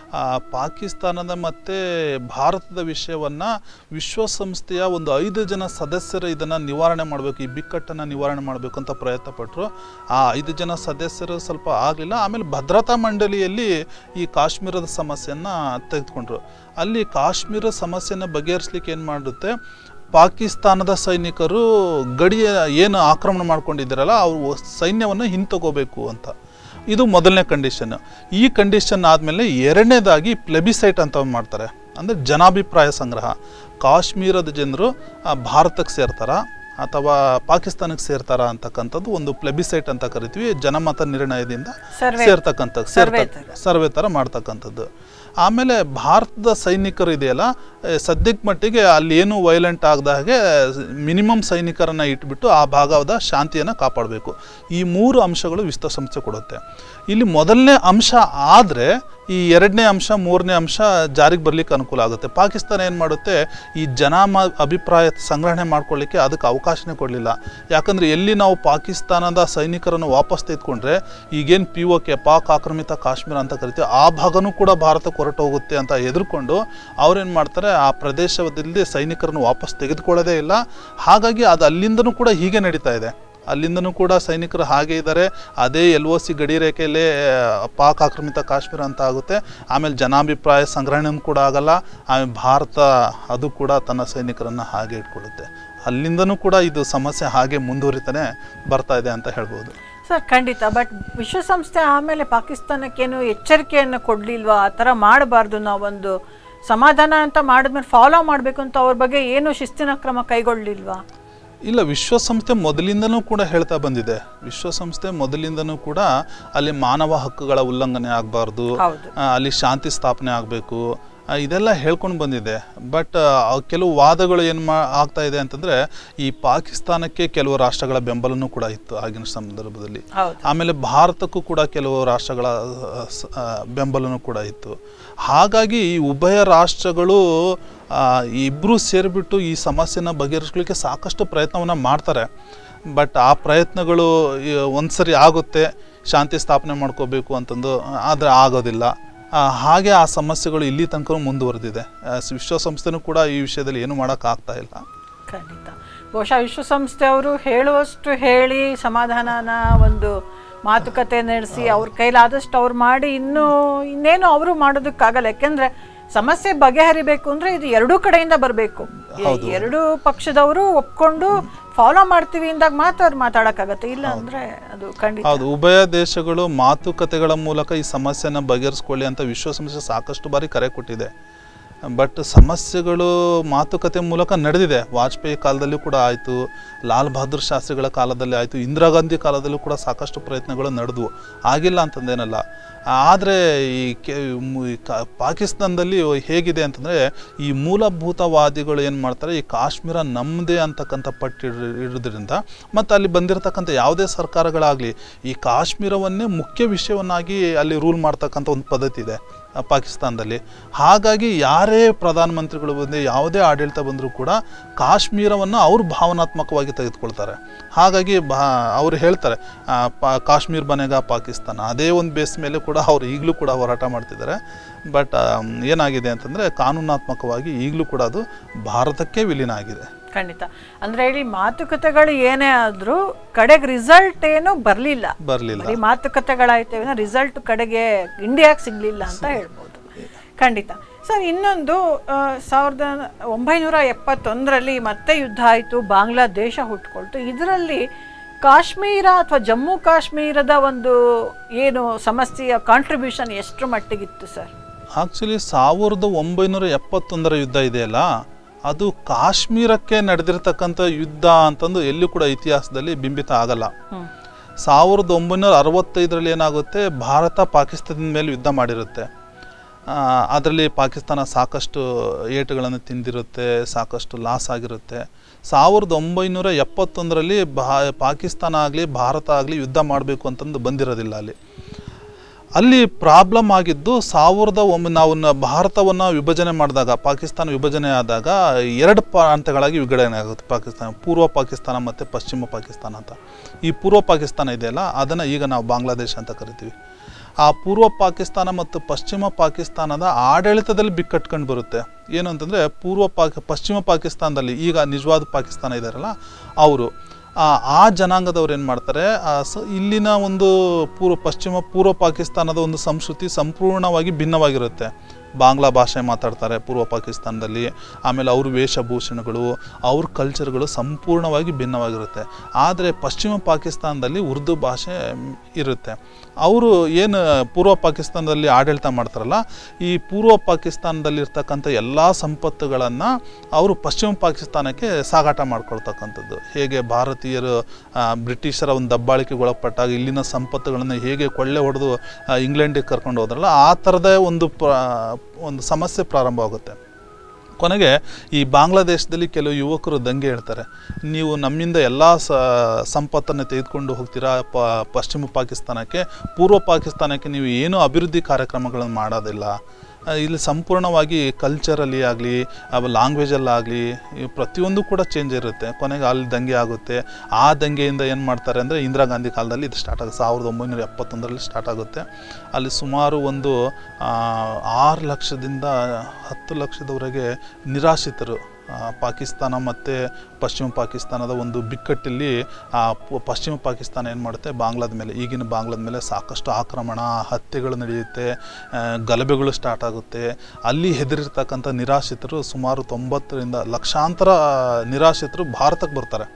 [SPEAKER 3] ಪಾಕಿಸ್ತಾನದ ಮತ್ತು ಭಾರತದ ವಿಷಯವನ್ನು ವಿಶ್ವಸಂಸ್ಥೆಯ ಒಂದು ಐದು ಜನ ಸದಸ್ಯರು ಇದನ್ನು ನಿವಾರಣೆ ಮಾಡಬೇಕು ಈ ಬಿಕ್ಕಟ್ಟನ್ನು ನಿವಾರಣೆ ಮಾಡಬೇಕು ಅಂತ ಪ್ರಯತ್ನ ಪಟ್ಟರು ಆ ಐದು ಜನ ಸದಸ್ಯರು ಸ್ವಲ್ಪ ಆಗಲಿಲ್ಲ ಆಮೇಲೆ ಭದ್ರತಾ ಮಂಡಳಿಯಲ್ಲಿ ಈ ಕಾಶ್ಮೀರದ ಸಮಸ್ಯೆಯನ್ನು ತೆಗೆದುಕೊಂಡ್ರು ಅಲ್ಲಿ ಕಾಶ್ಮೀರ ಸಮಸ್ಯೆನ ಬಗೆಹರಿಸ್ಲಿಕ್ಕೆ ಏನು ಮಾಡುತ್ತೆ ಪಾಕಿಸ್ತಾನದ ಸೈನಿಕರು ಗಡಿಯ ಏನು ಆಕ್ರಮಣ ಮಾಡ್ಕೊಂಡಿದ್ದಾರಲ್ಲ ಅವರು ಸೈನ್ಯವನ್ನು ಹಿಂತಗೋಬೇಕು ಅಂತ ಇದು ಮೊದಲನೇ ಕಂಡೀಷನ್ ಈ ಕಂಡೀಷನ್ ಆದಮೇಲೆ ಎರಡನೇದಾಗಿ ಪ್ಲೆಬಿಸೈಟ್ ಅಂತ ಒಂದ್ ಮಾಡ್ತಾರೆ ಅಂದರೆ ಜನಾಭಿಪ್ರಾಯ ಸಂಗ್ರಹ ಕಾಶ್ಮೀರದ ಜನರು ಆ, ಭಾರತಕ್ಕೆ ಸೇರ್ತಾರ ಅಥವಾ ಪಾಕಿಸ್ತಾನಕ್ಕೆ ಸೇರ್ತಾರ ಅಂತಕ್ಕಂಥದ್ದು ಒಂದು ಪ್ಲೆಬಿಸೈಟ್ ಅಂತ ಕರಿತೀವಿ ಜನಮತ ನಿರ್ಣಯದಿಂದ
[SPEAKER 1] Survey.
[SPEAKER 3] ಸೇರ್ತಕ್ಕಂಥ
[SPEAKER 1] Survey
[SPEAKER 3] ಸೇರ್ತ ಸರ್ವೆ ಥರ ಮಾಡ್ತಕ್ಕಂಥದ್ದು ಆಮೇಲೆ ಭಾರತದ ಸೈನಿಕರು ಇದೆಯಲ್ಲ ಏ, ಸದ್ಯಕ್ಕೆ ಮಟ್ಟಿಗೆ ಅಲ್ಲಿ ಏನು ವೈಲೆಂಟ್ ಆಗದ ಹಾಗೆ ಮಿನಿಮಮ್ ಸೈನಿಕರನ್ನ ಇಟ್ಬಿಟ್ಟು ಆ ಭಾಗದ ಶಾಂತಿಯನ್ನು ಕಾಪಾಡಬೇಕು ಈ ಮೂರು ಅಂಶಗಳು ವಿಶ್ವಸಂಸ್ಥೆ ಕೊಡುತ್ತೆ ಇಲ್ಲಿ ಮೊದಲನೇ ಅಂಶ ಆದರೆ ಈ ಎರಡನೇ ಅಂಶ ಮೂರನೇ ಅಂಶ ಜಾರಿಗೆ ಬರ್ಲಿಕ್ಕೆ ಅನುಕೂಲ ಆಗುತ್ತೆ ಪಾಕಿಸ್ತಾನ ಏನು ಮಾಡುತ್ತೆ ಈ ಜನಾಮ ಅಭಿಪ್ರಾಯ ಸಂಗ್ರಹಣೆ ಮಾಡ್ಕೊಳ್ಳಿಕ್ಕೆ ಅದಕ್ಕೆ ಅವಕಾಶನೇ ಕೊಡಲಿಲ್ಲ ಯಾಕಂದರೆ ಎಲ್ಲಿ ನಾವು ಪಾಕಿಸ್ತಾನದ ಸೈನಿಕರನ್ನು ವಾಪಸ್ ತೆಗೆದುಕೊಂಡ್ರೆ ಈಗೇನು ಪಿ ಒ ಕೆ ಪಾಕ್ ಆಕ್ರಮಿತ ಕಾಶ್ಮೀರ ಅಂತ ಕರಿತೀವಿ ಆ ಭಾಗನೂ ಕೂಡ ಭಾರತಕ್ಕೆ ಹೊರಟು ಹೋಗುತ್ತೆ ಅಂತ ಎದುರ್ಕೊಂಡು ಅವ್ರೇನು ಮಾಡ್ತಾರೆ ಆ ಪ್ರದೇಶದಲ್ಲಿ ಸೈನಿಕರನ್ನು ವಾಪಸ್ ತೆಗೆದುಕೊಳ್ಳೋದೇ ಇಲ್ಲ ಹಾಗಾಗಿ ಅದು ಅಲ್ಲಿಂದನೂ ಕೂಡ ಹೀಗೆ ನಡೀತಾ ಇದೆ ಅಲ್ಲಿಂದನೂ ಕೂಡ ಸೈನಿಕರು ಹಾಗೆ ಇದ್ದಾರೆ ಅದೇ ಎಲ್ ಒ ಸಿ ಗಡಿ ರೇಖೆಯಲ್ಲೇ ಆ, ಪಾಕ್ ಆಕ್ರಮಿತ ಕಾಶ್ಮೀರ ಅಂತ ಆಗುತ್ತೆ ಆಮೇಲೆ ಜನಾಭಿಪ್ರಾಯ ಸಂಗ್ರಹಣೆನೂ ಕೂಡ ಆಗಲ್ಲ ಆಮೇಲೆ ಭಾರತ ಅದು ಕೂಡ ತನ್ನ ಸೈನಿಕರನ್ನು ಹಾಗೆ ಇಟ್ಕೊಳ್ಳುತ್ತೆ ಅಲ್ಲಿಂದನೂ ಕೂಡ ಇದು ಸಮಸ್ಯೆ ಹಾಗೆ ಮುಂದುವರಿತಾನೆ ಬರ್ತಾ ಇದೆ ಅಂತ ಹೇಳ್ಬೋದು
[SPEAKER 1] ಸರ್ ಖಂಡಿತ ಬಟ್ ವಿಶ್ವಸಂಸ್ಥೆ ಆಮೇಲೆ ಪಾಕಿಸ್ತಾನಕ್ಕೇನು ಎಚ್ಚರಿಕೆಯನ್ನು ಕೊಡಲಿಲ್ವಾ ಆ ಥರ ಮಾಡಬಾರ್ದು ನಾವೊಂದು ಸಮಾಧಾನ ಅಂತ ಮಾಡಿದ್ಮೇಲೆ ಫಾಲೋ ಮಾಡಬೇಕು ಅಂತ ಅವ್ರ ಬಗ್ಗೆ ಏನು ಶಿಸ್ತಿನ ಕ್ರಮ ಕೈಗೊಳ್ಳಲಿಲ್ವಾ
[SPEAKER 3] ಇಲ್ಲ ವಿಶ್ವಸಂಸ್ಥೆ ಮೊದಲಿಂದನೂ ಕೂಡ ಹೇಳ್ತಾ ಬಂದಿದೆ ವಿಶ್ವಸಂಸ್ಥೆ ಮೊದಲಿಂದನೂ ಕೂಡ ಅಲ್ಲಿ ಮಾನವ ಹಕ್ಕುಗಳ ಉಲ್ಲಂಘನೆ ಆಗಬಾರ್ದು
[SPEAKER 1] ಹೌದು
[SPEAKER 3] ಅಲ್ಲಿ ಶಾಂತಿ ಸ್ಥಾಪನೆ ಆಗಬೇಕು ಇದೆಲ್ಲ ಹೇಳ್ಕೊಂಡು ಬಂದಿದೆ ಬಟ್ ಕೆಲವು ವಾದಗಳು ಏನು ಮಾ ಆಗ್ತಾ ಇದೆ ಅಂತಂದರೆ ಈ ಪಾಕಿಸ್ತಾನಕ್ಕೆ ಕೆಲವು ರಾಷ್ಟ್ರಗಳ ಬೆಂಬಲನೂ ಕೂಡ ಇತ್ತು ಆಗಿನ ಸಂದರ್ಭದಲ್ಲಿ
[SPEAKER 1] ಹೌದು
[SPEAKER 3] ಆಮೇಲೆ ಭಾರತಕ್ಕೂ ಕೂಡ ಕೆಲವು ರಾಷ್ಟ್ರಗಳ ಆ, ಸ- ಆ, ಬೆಂಬಲನೂ ಕೂಡ ಇತ್ತು ಹಾಗಾಗಿ ಈ ಉಭಯ ರಾಷ್ಟ್ರಗಳು ಇಬ್ಬರು ಸೇರಿಬಿಟ್ಟು ಈ ಸಮಸ್ಯೆನ ಬಗೆಹರಿಸ್ಲಿಕ್ಕೆ ಸಾಕಷ್ಟು ಪ್ರಯತ್ನವನ್ನು ಮಾಡ್ತಾರೆ ಬಟ್ ಆ ಪ್ರಯತ್ನಗಳು ಈ, ಒಂದ್ಸರಿ ಆಗುತ್ತೆ ಶಾಂತಿ ಸ್ಥಾಪನೆ ಮಾಡ್ಕೋಬೇಕು ಅಂತಂದು ಆದರೆ ಆಗೋದಿಲ್ಲ ಆ, ಹಾಗೆ ಆ ಸಮಸ್ಯೆಗಳು ಇಲ್ಲಿ ತನಕ ಮುಂದುವರೆದಿದೆ ಆ, ವಿಶ್ವಸಂಸ್ಥೆನೂ ಕೂಡ ಈ ವಿಷಯದಲ್ಲಿ ಏನು ಮಾಡೋಕ್ಕಾಗ್ತಾ ಇಲ್ಲ
[SPEAKER 1] ಖಂಡಿತ ಬಹುಶಃ ವಿಶ್ವಸಂಸ್ಥೆ ಅವರು ಹೇಳುವಷ್ಟು ಹೇಳಿ ಸಮಾಧಾನನ ಒಂದು ಮಾತುಕತೆ ನಡೆಸಿ ಅವ್ರ ಕೈಲಾದಷ್ಟು ಅವ್ರು ಮಾಡಿ ಇನ್ನೂ ಇನ್ನೇನು ಅವರು ಮಾಡೋದಕ್ಕಾಗಲ್ಲ ಯಾಕೆಂದ್ರೆ ಸಮಸ್ಯೆ ಬಗೆಹರಿಬೇಕು ಅಂದ್ರೆ ಇದು ಎರಡೂ ಕಡೆಯಿಂದ ಬರಬೇಕು ಎರಡೂ ಪಕ್ಷದವರು ಒಪ್ಕೊಂಡು ಫಾಲೋ ಮಾಡ್ತೀವಿ ಇಂದಾಗ ಮಾತ್ರ ಅವ್ರು ಮಾತಾಡಕ್ಕಾಗತ್ತೆ ಇಲ್ಲ ಅಂದ್ರೆ ಅದು ಖಂಡಿತ
[SPEAKER 3] ಹೌದು ಉಭಯ ದೇಶಗಳು ಮಾತುಕತೆಗಳ ಮೂಲಕ ಈ ಸಮಸ್ಯೆನ ಬಗೆಹರಿಸ್ಕೊಳ್ಳಿ ಅಂತ ವಿಶ್ವಸಂಸ್ಥೆ ಸಾಕಷ್ಟು ಬಾರಿ ಕರೆ ಕೊಟ್ಟಿದೆ ಬಟ್ ಸಮಸ್ಯೆಗಳು ಮಾತುಕತೆ ಮೂಲಕ ನಡೆದಿದೆ ವಾಜಪೇಯಿ ಕಾಲದಲ್ಲೂ ಕೂಡ ಆಯಿತು ಲಾಲ್ ಬಹದ್ದೂರ್ ಶಾಸ್ತ್ರಿಗಳ ಕಾಲದಲ್ಲಿ ಆಯಿತು ಇಂದಿರಾ ಗಾಂಧಿ ಕಾಲದಲ್ಲೂ ಕೂಡ ಸಾಕಷ್ಟು ಪ್ರಯತ್ನಗಳು ನಡೆದವು ಆಗಿಲ್ಲ ಅಂತಂದೇನಲ್ಲ ಆದರೆ ಈ ಕೆ ಮು- ಈ ಕಾ- ಪಾಕಿಸ್ತಾನದಲ್ಲಿ ಹೇಗಿದೆ ಅಂತಂದರೆ ಈ ಮೂಲಭೂತವಾದಿಗಳು ಏನು ಮಾಡ್ತಾರೆ ಈ ಕಾಶ್ಮೀರ ನಮ್ಮದೇ ಅಂತಕ್ಕಂಥ ಪಟ್ಟು ಇಡ್- ಇಡೋದ್ರಿಂದ ಮತ್ತು ಅಲ್ಲಿ ಬಂದಿರತಕ್ಕಂಥ ಯಾವುದೇ ಸರ್ಕಾರಗಳಾಗಲಿ ಈ ಕಾಶ್ಮೀರವನ್ನೇ ಮುಖ್ಯ ವಿಷಯವನ್ನಾಗಿ ಅಲ್ಲಿ ರೂಲ್ ಮಾಡ್ತಕ್ಕಂಥ ಒಂದು ಪದ್ಧತಿ ಇದೆ ಆ, ಪಾಕಿಸ್ತಾನದಲ್ಲಿ ಹಾಗಾಗಿ ಯಾರೇ ಪ್ರಧಾನಮಂತ್ರಿಗಳು ಬಂದು ಯಾವುದೇ ಆಡಳಿತ ಬಂದರೂ ಕೂಡ ಕಾಶ್ಮೀರವನ್ನು ಅವರು ಭಾವನಾತ್ಮಕವಾಗಿ ತೆಗೆದುಕೊಳ್ತಾರೆ ಹಾಗಾಗಿ ಬಾ ಅವರು ಹೇಳ್ತಾರೆ ಆ, ಪಾ ಕಾಶ್ಮೀರ್ ಬನೆಗ ಪಾಕಿಸ್ತಾನ ಅದೇ ಒಂದು ಬೇಸ್ ಮೇಲೆ ಕೂಡ ಅವರು ಈಗಲೂ ಕೂಡ ಹೋರಾಟ ಮಾಡ್ತಿದ್ದಾರೆ ಬಟ್ ಏನಾಗಿದೆ ಅಂತಂದರೆ ಕಾನೂನಾತ್ಮಕವಾಗಿ ಈಗಲೂ ಕೂಡ ಅದು ಭಾರತಕ್ಕೆ ವಿಲೀನ ಆಗಿದೆ
[SPEAKER 1] ಖಂಡಿತ ಅಂದ್ರೆ ಹೇಳಿ ಮಾತುಕತೆಗಳು ಏನೇ ಆದ್ರೂ ಕಡೆಗೆ ರಿಸಲ್ಟ್ ಏನು ಬರ್ಲಿಲ್ಲ
[SPEAKER 3] ಬರಲಿಲ್ಲ
[SPEAKER 1] ಬರೀ ಮಾತುಕತೆಗಳಾಯ್ತೇವೆ ರಿಸಲ್ಟ್ ಕಡೆಗೆ ಇಂಡಿಯಾಗೆ ಸಿಗ್ಲಿಲ್ಲ ಅಂತ ಹೇಳ್ಬೋದು ಖಂಡಿತ ಸರ್ ಇನ್ನೊಂದು ಆ, ಸಾವಿರದ ಒಂಬೈನೂರ ಎಪ್ಪತ್ತೊಂದರಲ್ಲಿ ಮತ್ತೆ ಯುದ್ಧ ಆಯಿತು ಬಾಂಗ್ಲಾದೇಶ ಹುಟ್ಕೊಳ್ತು ಇದರಲ್ಲಿ ಕಾಶ್ಮೀರ ಅಥವಾ ಜಮ್ಮು ಕಾಶ್ಮೀರದ ಒಂದು ಏನು ಸಮಸ್ಯೆಯ ಕಾಂಟ್ರಿಬ್ಯೂಷನ್ ಎಷ್ಟರ ಮಟ್ಟಿಗಿತ್ತು ಸರ್
[SPEAKER 3] ಆ್ಯಕ್ಚುಲಿ ಸಾವಿರದ ಒಂಬೈನೂರ ಎಪ್ಪತ್ತೊಂದರ ಯುದ್ಧ ಇದೆಯಲ್ಲ ಅದು ಕಾಶ್ಮೀರಕ್ಕೆ ನಡೆದಿರ್ತಕ್ಕಂಥ ಯುದ್ಧ ಅಂತಂದು ಎಲ್ಲೂ ಕೂಡ ಇತಿಹಾಸದಲ್ಲಿ ಬಿಂಬಿತ ಆಗಲ್ಲ
[SPEAKER 1] ಹ್ಮ್.
[SPEAKER 3] ಸಾವಿರದ ಒಂಬೈನೂರ ಅರವತ್ತೈದರಲ್ಲಿ ಏನಾಗುತ್ತೆ ಭಾರತ ಪಾಕಿಸ್ತಾನದ ಮೇಲೆ ಯುದ್ಧ ಮಾಡಿರುತ್ತೆ ಅದರಲ್ಲಿ ಪಾಕಿಸ್ತಾನ ಸಾಕಷ್ಟು ಏಟುಗಳನ್ನು ತಿಂದಿರುತ್ತೆ ಸಾಕಷ್ಟು ಲಾಸ್ ಆಗಿರುತ್ತೆ ಸಾವಿರದ ಒಂಬೈನೂರ ಎಪ್ಪತ್ತೊಂದರಲ್ಲಿ ಭಾ ಪಾಕಿಸ್ತಾನ ಆಗಲಿ ಭಾರತ ಆಗಲಿ ಯುದ್ಧ ಮಾಡಬೇಕು ಅಂತಂದು ಬಂದಿರೋದಿಲ್ಲ ಅಲ್ಲಿ ಅಲ್ಲಿ ಪ್ರಾಬ್ಲಮ್ ಆಗಿದ್ದು ಸಾವಿರದ ಒಮ್ಮ ನಾವು ನ- ಭಾರತವನ್ನು ವಿಭಜನೆ ಮಾಡಿದಾಗ ಪಾಕಿಸ್ತಾನ ವಿಭಜನೆ ಆದಾಗ ಎರಡು ಪ್ರಾಂತ್ಯಗಳಾಗಿ ವಿಂಗಡಣೆ ಆಗುತ್ತೆ ಪಾಕಿಸ್ತಾನ ಪೂರ್ವ ಪಾಕಿಸ್ತಾನ ಮತ್ತು ಪಶ್ಚಿಮ ಪಾಕಿಸ್ತಾನ ಅಂತ ಈ ಪೂರ್ವ ಪಾಕಿಸ್ತಾನ ಇದೆಯಲ್ಲ ಅದನ್ನು ಈಗ ನಾವು ಬಾಂಗ್ಲಾದೇಶ ಅಂತ ಕರಿತೀವಿ ಆ ಪೂರ್ವ ಪಾಕಿಸ್ತಾನ ಮತ್ತು ಪಶ್ಚಿಮ ಪಾಕಿಸ್ತಾನದ ಆಡಳಿತದಲ್ಲಿ ಬಿಕ್ಕಟ್ಕೊಂಡು ಬರುತ್ತೆ ಏನು ಅಂತಂದರೆ ಪೂರ್ವ ಪಾಕಿ ಪಶ್ಚಿಮ ಪಾಕಿಸ್ತಾನದಲ್ಲಿ ಈಗ ನಿಜವಾದ ಪಾಕಿಸ್ತಾನ ಇದ್ದಾರಲ್ಲ ಅವರು ಆ ಆ ಜನಾಂಗದವ್ರು ಏನು ಮಾಡ್ತಾರೆ ಆ ಸ ಇಲ್ಲಿನ ಒಂದು ಪೂರ್ವ ಪಶ್ಚಿಮ ಪೂರ್ವ ಪಾಕಿಸ್ತಾನದ ಒಂದು ಸಂಸ್ಕೃತಿ ಸಂಪೂರ್ಣವಾಗಿ ಭಿನ್ನವಾಗಿರುತ್ತೆ ಬಾಂಗ್ಲಾ ಭಾಷೆ ಮಾತಾಡ್ತಾರೆ ಪೂರ್ವ ಪಾಕಿಸ್ತಾನದಲ್ಲಿ ಆಮೇಲೆ ಅವ್ರ ವೇಷಭೂಷಣಗಳು ಅವ್ರ ಕಲ್ಚರ್ಗಳು ಸಂಪೂರ್ಣವಾಗಿ ಭಿನ್ನವಾಗಿರುತ್ತೆ ಆದರೆ ಪಶ್ಚಿಮ ಪಾಕಿಸ್ತಾನದಲ್ಲಿ ಉರ್ದು ಭಾಷೆ ಮ್, ಇರುತ್ತೆ ಅವರು ಏನು ಪೂರ್ವ ಪಾಕಿಸ್ತಾನದಲ್ಲಿ ಆಡಳಿತ ಮಾಡ್ತಾರಲ್ಲ ಈ ಪೂರ್ವ ಪಾಕಿಸ್ತಾನದಲ್ಲಿರ್ತಕ್ಕಂಥ ಎಲ್ಲ ಸಂಪತ್ತುಗಳನ್ನು ಅವರು ಪಶ್ಚಿಮ ಪಾಕಿಸ್ತಾನಕ್ಕೆ ಸಾಗಾಟ ಮಾಡ್ಕೊಳ್ತಕ್ಕಂಥದ್ದು ಹೇಗೆ ಭಾರತೀಯರು ಆ, ಬ್ರಿಟಿಷರ ಒಂದು ದಬ್ಬಾಳಿಕೆಗೆ ಒಳಪಟ್ಟಾಗ ಇಲ್ಲಿನ ಸಂಪತ್ತುಗಳನ್ನು ಹೇಗೆ ಕೊಳ್ಳೆ ಹೊಡೆದು ಆ, ಇಂಗ್ಲೆಂಡಿಗೆ ಕರ್ಕೊಂಡು ಹೋದ್ರಲ್ಲ ಆ ಥರದ ಒಂದು ಪ್ರ ಒಂದು ಸಮಸ್ಯೆ ಪ್ರಾರಂಭವಾಗುತ್ತೆ ಕೊನೆಗೆ ಈ ಬಾಂಗ್ಲಾದೇಶದಲ್ಲಿ ಕೆಲವು ಯುವಕರು ದಂಗೆ ಹೇಳ್ತಾರೆ ನೀವು ನಮ್ಮಿಂದ ಎಲ್ಲ ಸ ಸಂಪತ್ತನ್ನು ತೆಗೆದುಕೊಂಡು ಹೋಗ್ತೀರಾ ಪ ಪಶ್ಚಿಮ ಪಾಕಿಸ್ತಾನಕ್ಕೆ ಪೂರ್ವ ಪಾಕಿಸ್ತಾನಕ್ಕೆ ನೀವು ಏನೂ ಅಭಿವೃದ್ಧಿ ಕಾರ್ಯಕ್ರಮಗಳನ್ನು ಮಾಡೋದಿಲ್ಲ ಆ, ಇಲ್ಲಿ ಸಂಪೂರ್ಣವಾಗಿ ಕಲ್ಚರಲ್ಲಿ ಆಗಲಿ ಲ್ಯಾಂಗ್ವೇಜಲ್ಲಾಗಲಿ ಪ್ರತಿಯೊಂದು ಕೂಡ ಚೇಂಜ್ ಇರುತ್ತೆ ಕೊನೆಗೆ ಅಲ್ಲಿ ದಂಗೆ ಆಗುತ್ತೆ ಆ ದಂಗೆಯಿಂದ ಏನು ಮಾಡ್ತಾರೆ ಅಂದರೆ ಇಂದಿರಾ ಗಾಂಧಿ ಕಾಲದಲ್ಲಿ ಇದು ಸ್ಟಾರ್ಟ್ ಆಗುತ್ತೆ ಸಾವಿರದ ಒಂಬೈನೂರ ಎಪ್ಪತ್ತೊಂದರಲ್ಲಿ ಸ್ಟಾರ್ಟ್ ಆಗುತ್ತೆ ಅಲ್ಲಿ ಸುಮಾರು ಒಂದು ಆ, ಆರು ಲಕ್ಷದಿಂದ ಹತ್ತು ಲಕ್ಷದವರೆಗೆ ನಿರಾಶ್ರಿತರು ಆ, ಪಾಕಿಸ್ತಾನ ಮತ್ತು ಪಶ್ಚಿಮ ಪಾಕಿಸ್ತಾನದ ಒಂದು ಬಿಕ್ಕಟ್ಟಲ್ಲಿ ಆ ಪ- ಪಶ್ಚಿಮ ಪಾಕಿಸ್ತಾನ ಏನು ಮಾಡುತ್ತೆ ಬಾಂಗ್ಲಾದ ಮೇಲೆ ಈಗಿನ ಬಾಂಗ್ಲಾದ ಮೇಲೆ ಸಾಕಷ್ಟು ಆಕ್ರಮಣ ಹತ್ಯೆಗಳು ನಡೆಯುತ್ತೆ ಆ, ಗಲಭೆಗಳು ಸ್ಟಾರ್ಟ್ ಆಗುತ್ತೆ ಅಲ್ಲಿ ಹೆದರಿರ್ತಕ್ಕಂಥ ನಿರಾಶ್ರಿತರು ಸುಮಾರು ತೊಂಬತ್ತರಿಂದ ಲಕ್ಷಾಂತರ ನಿರಾಶ್ರಿತರು ಭಾರತಕ್ಕೆ ಬರ್ತಾರೆ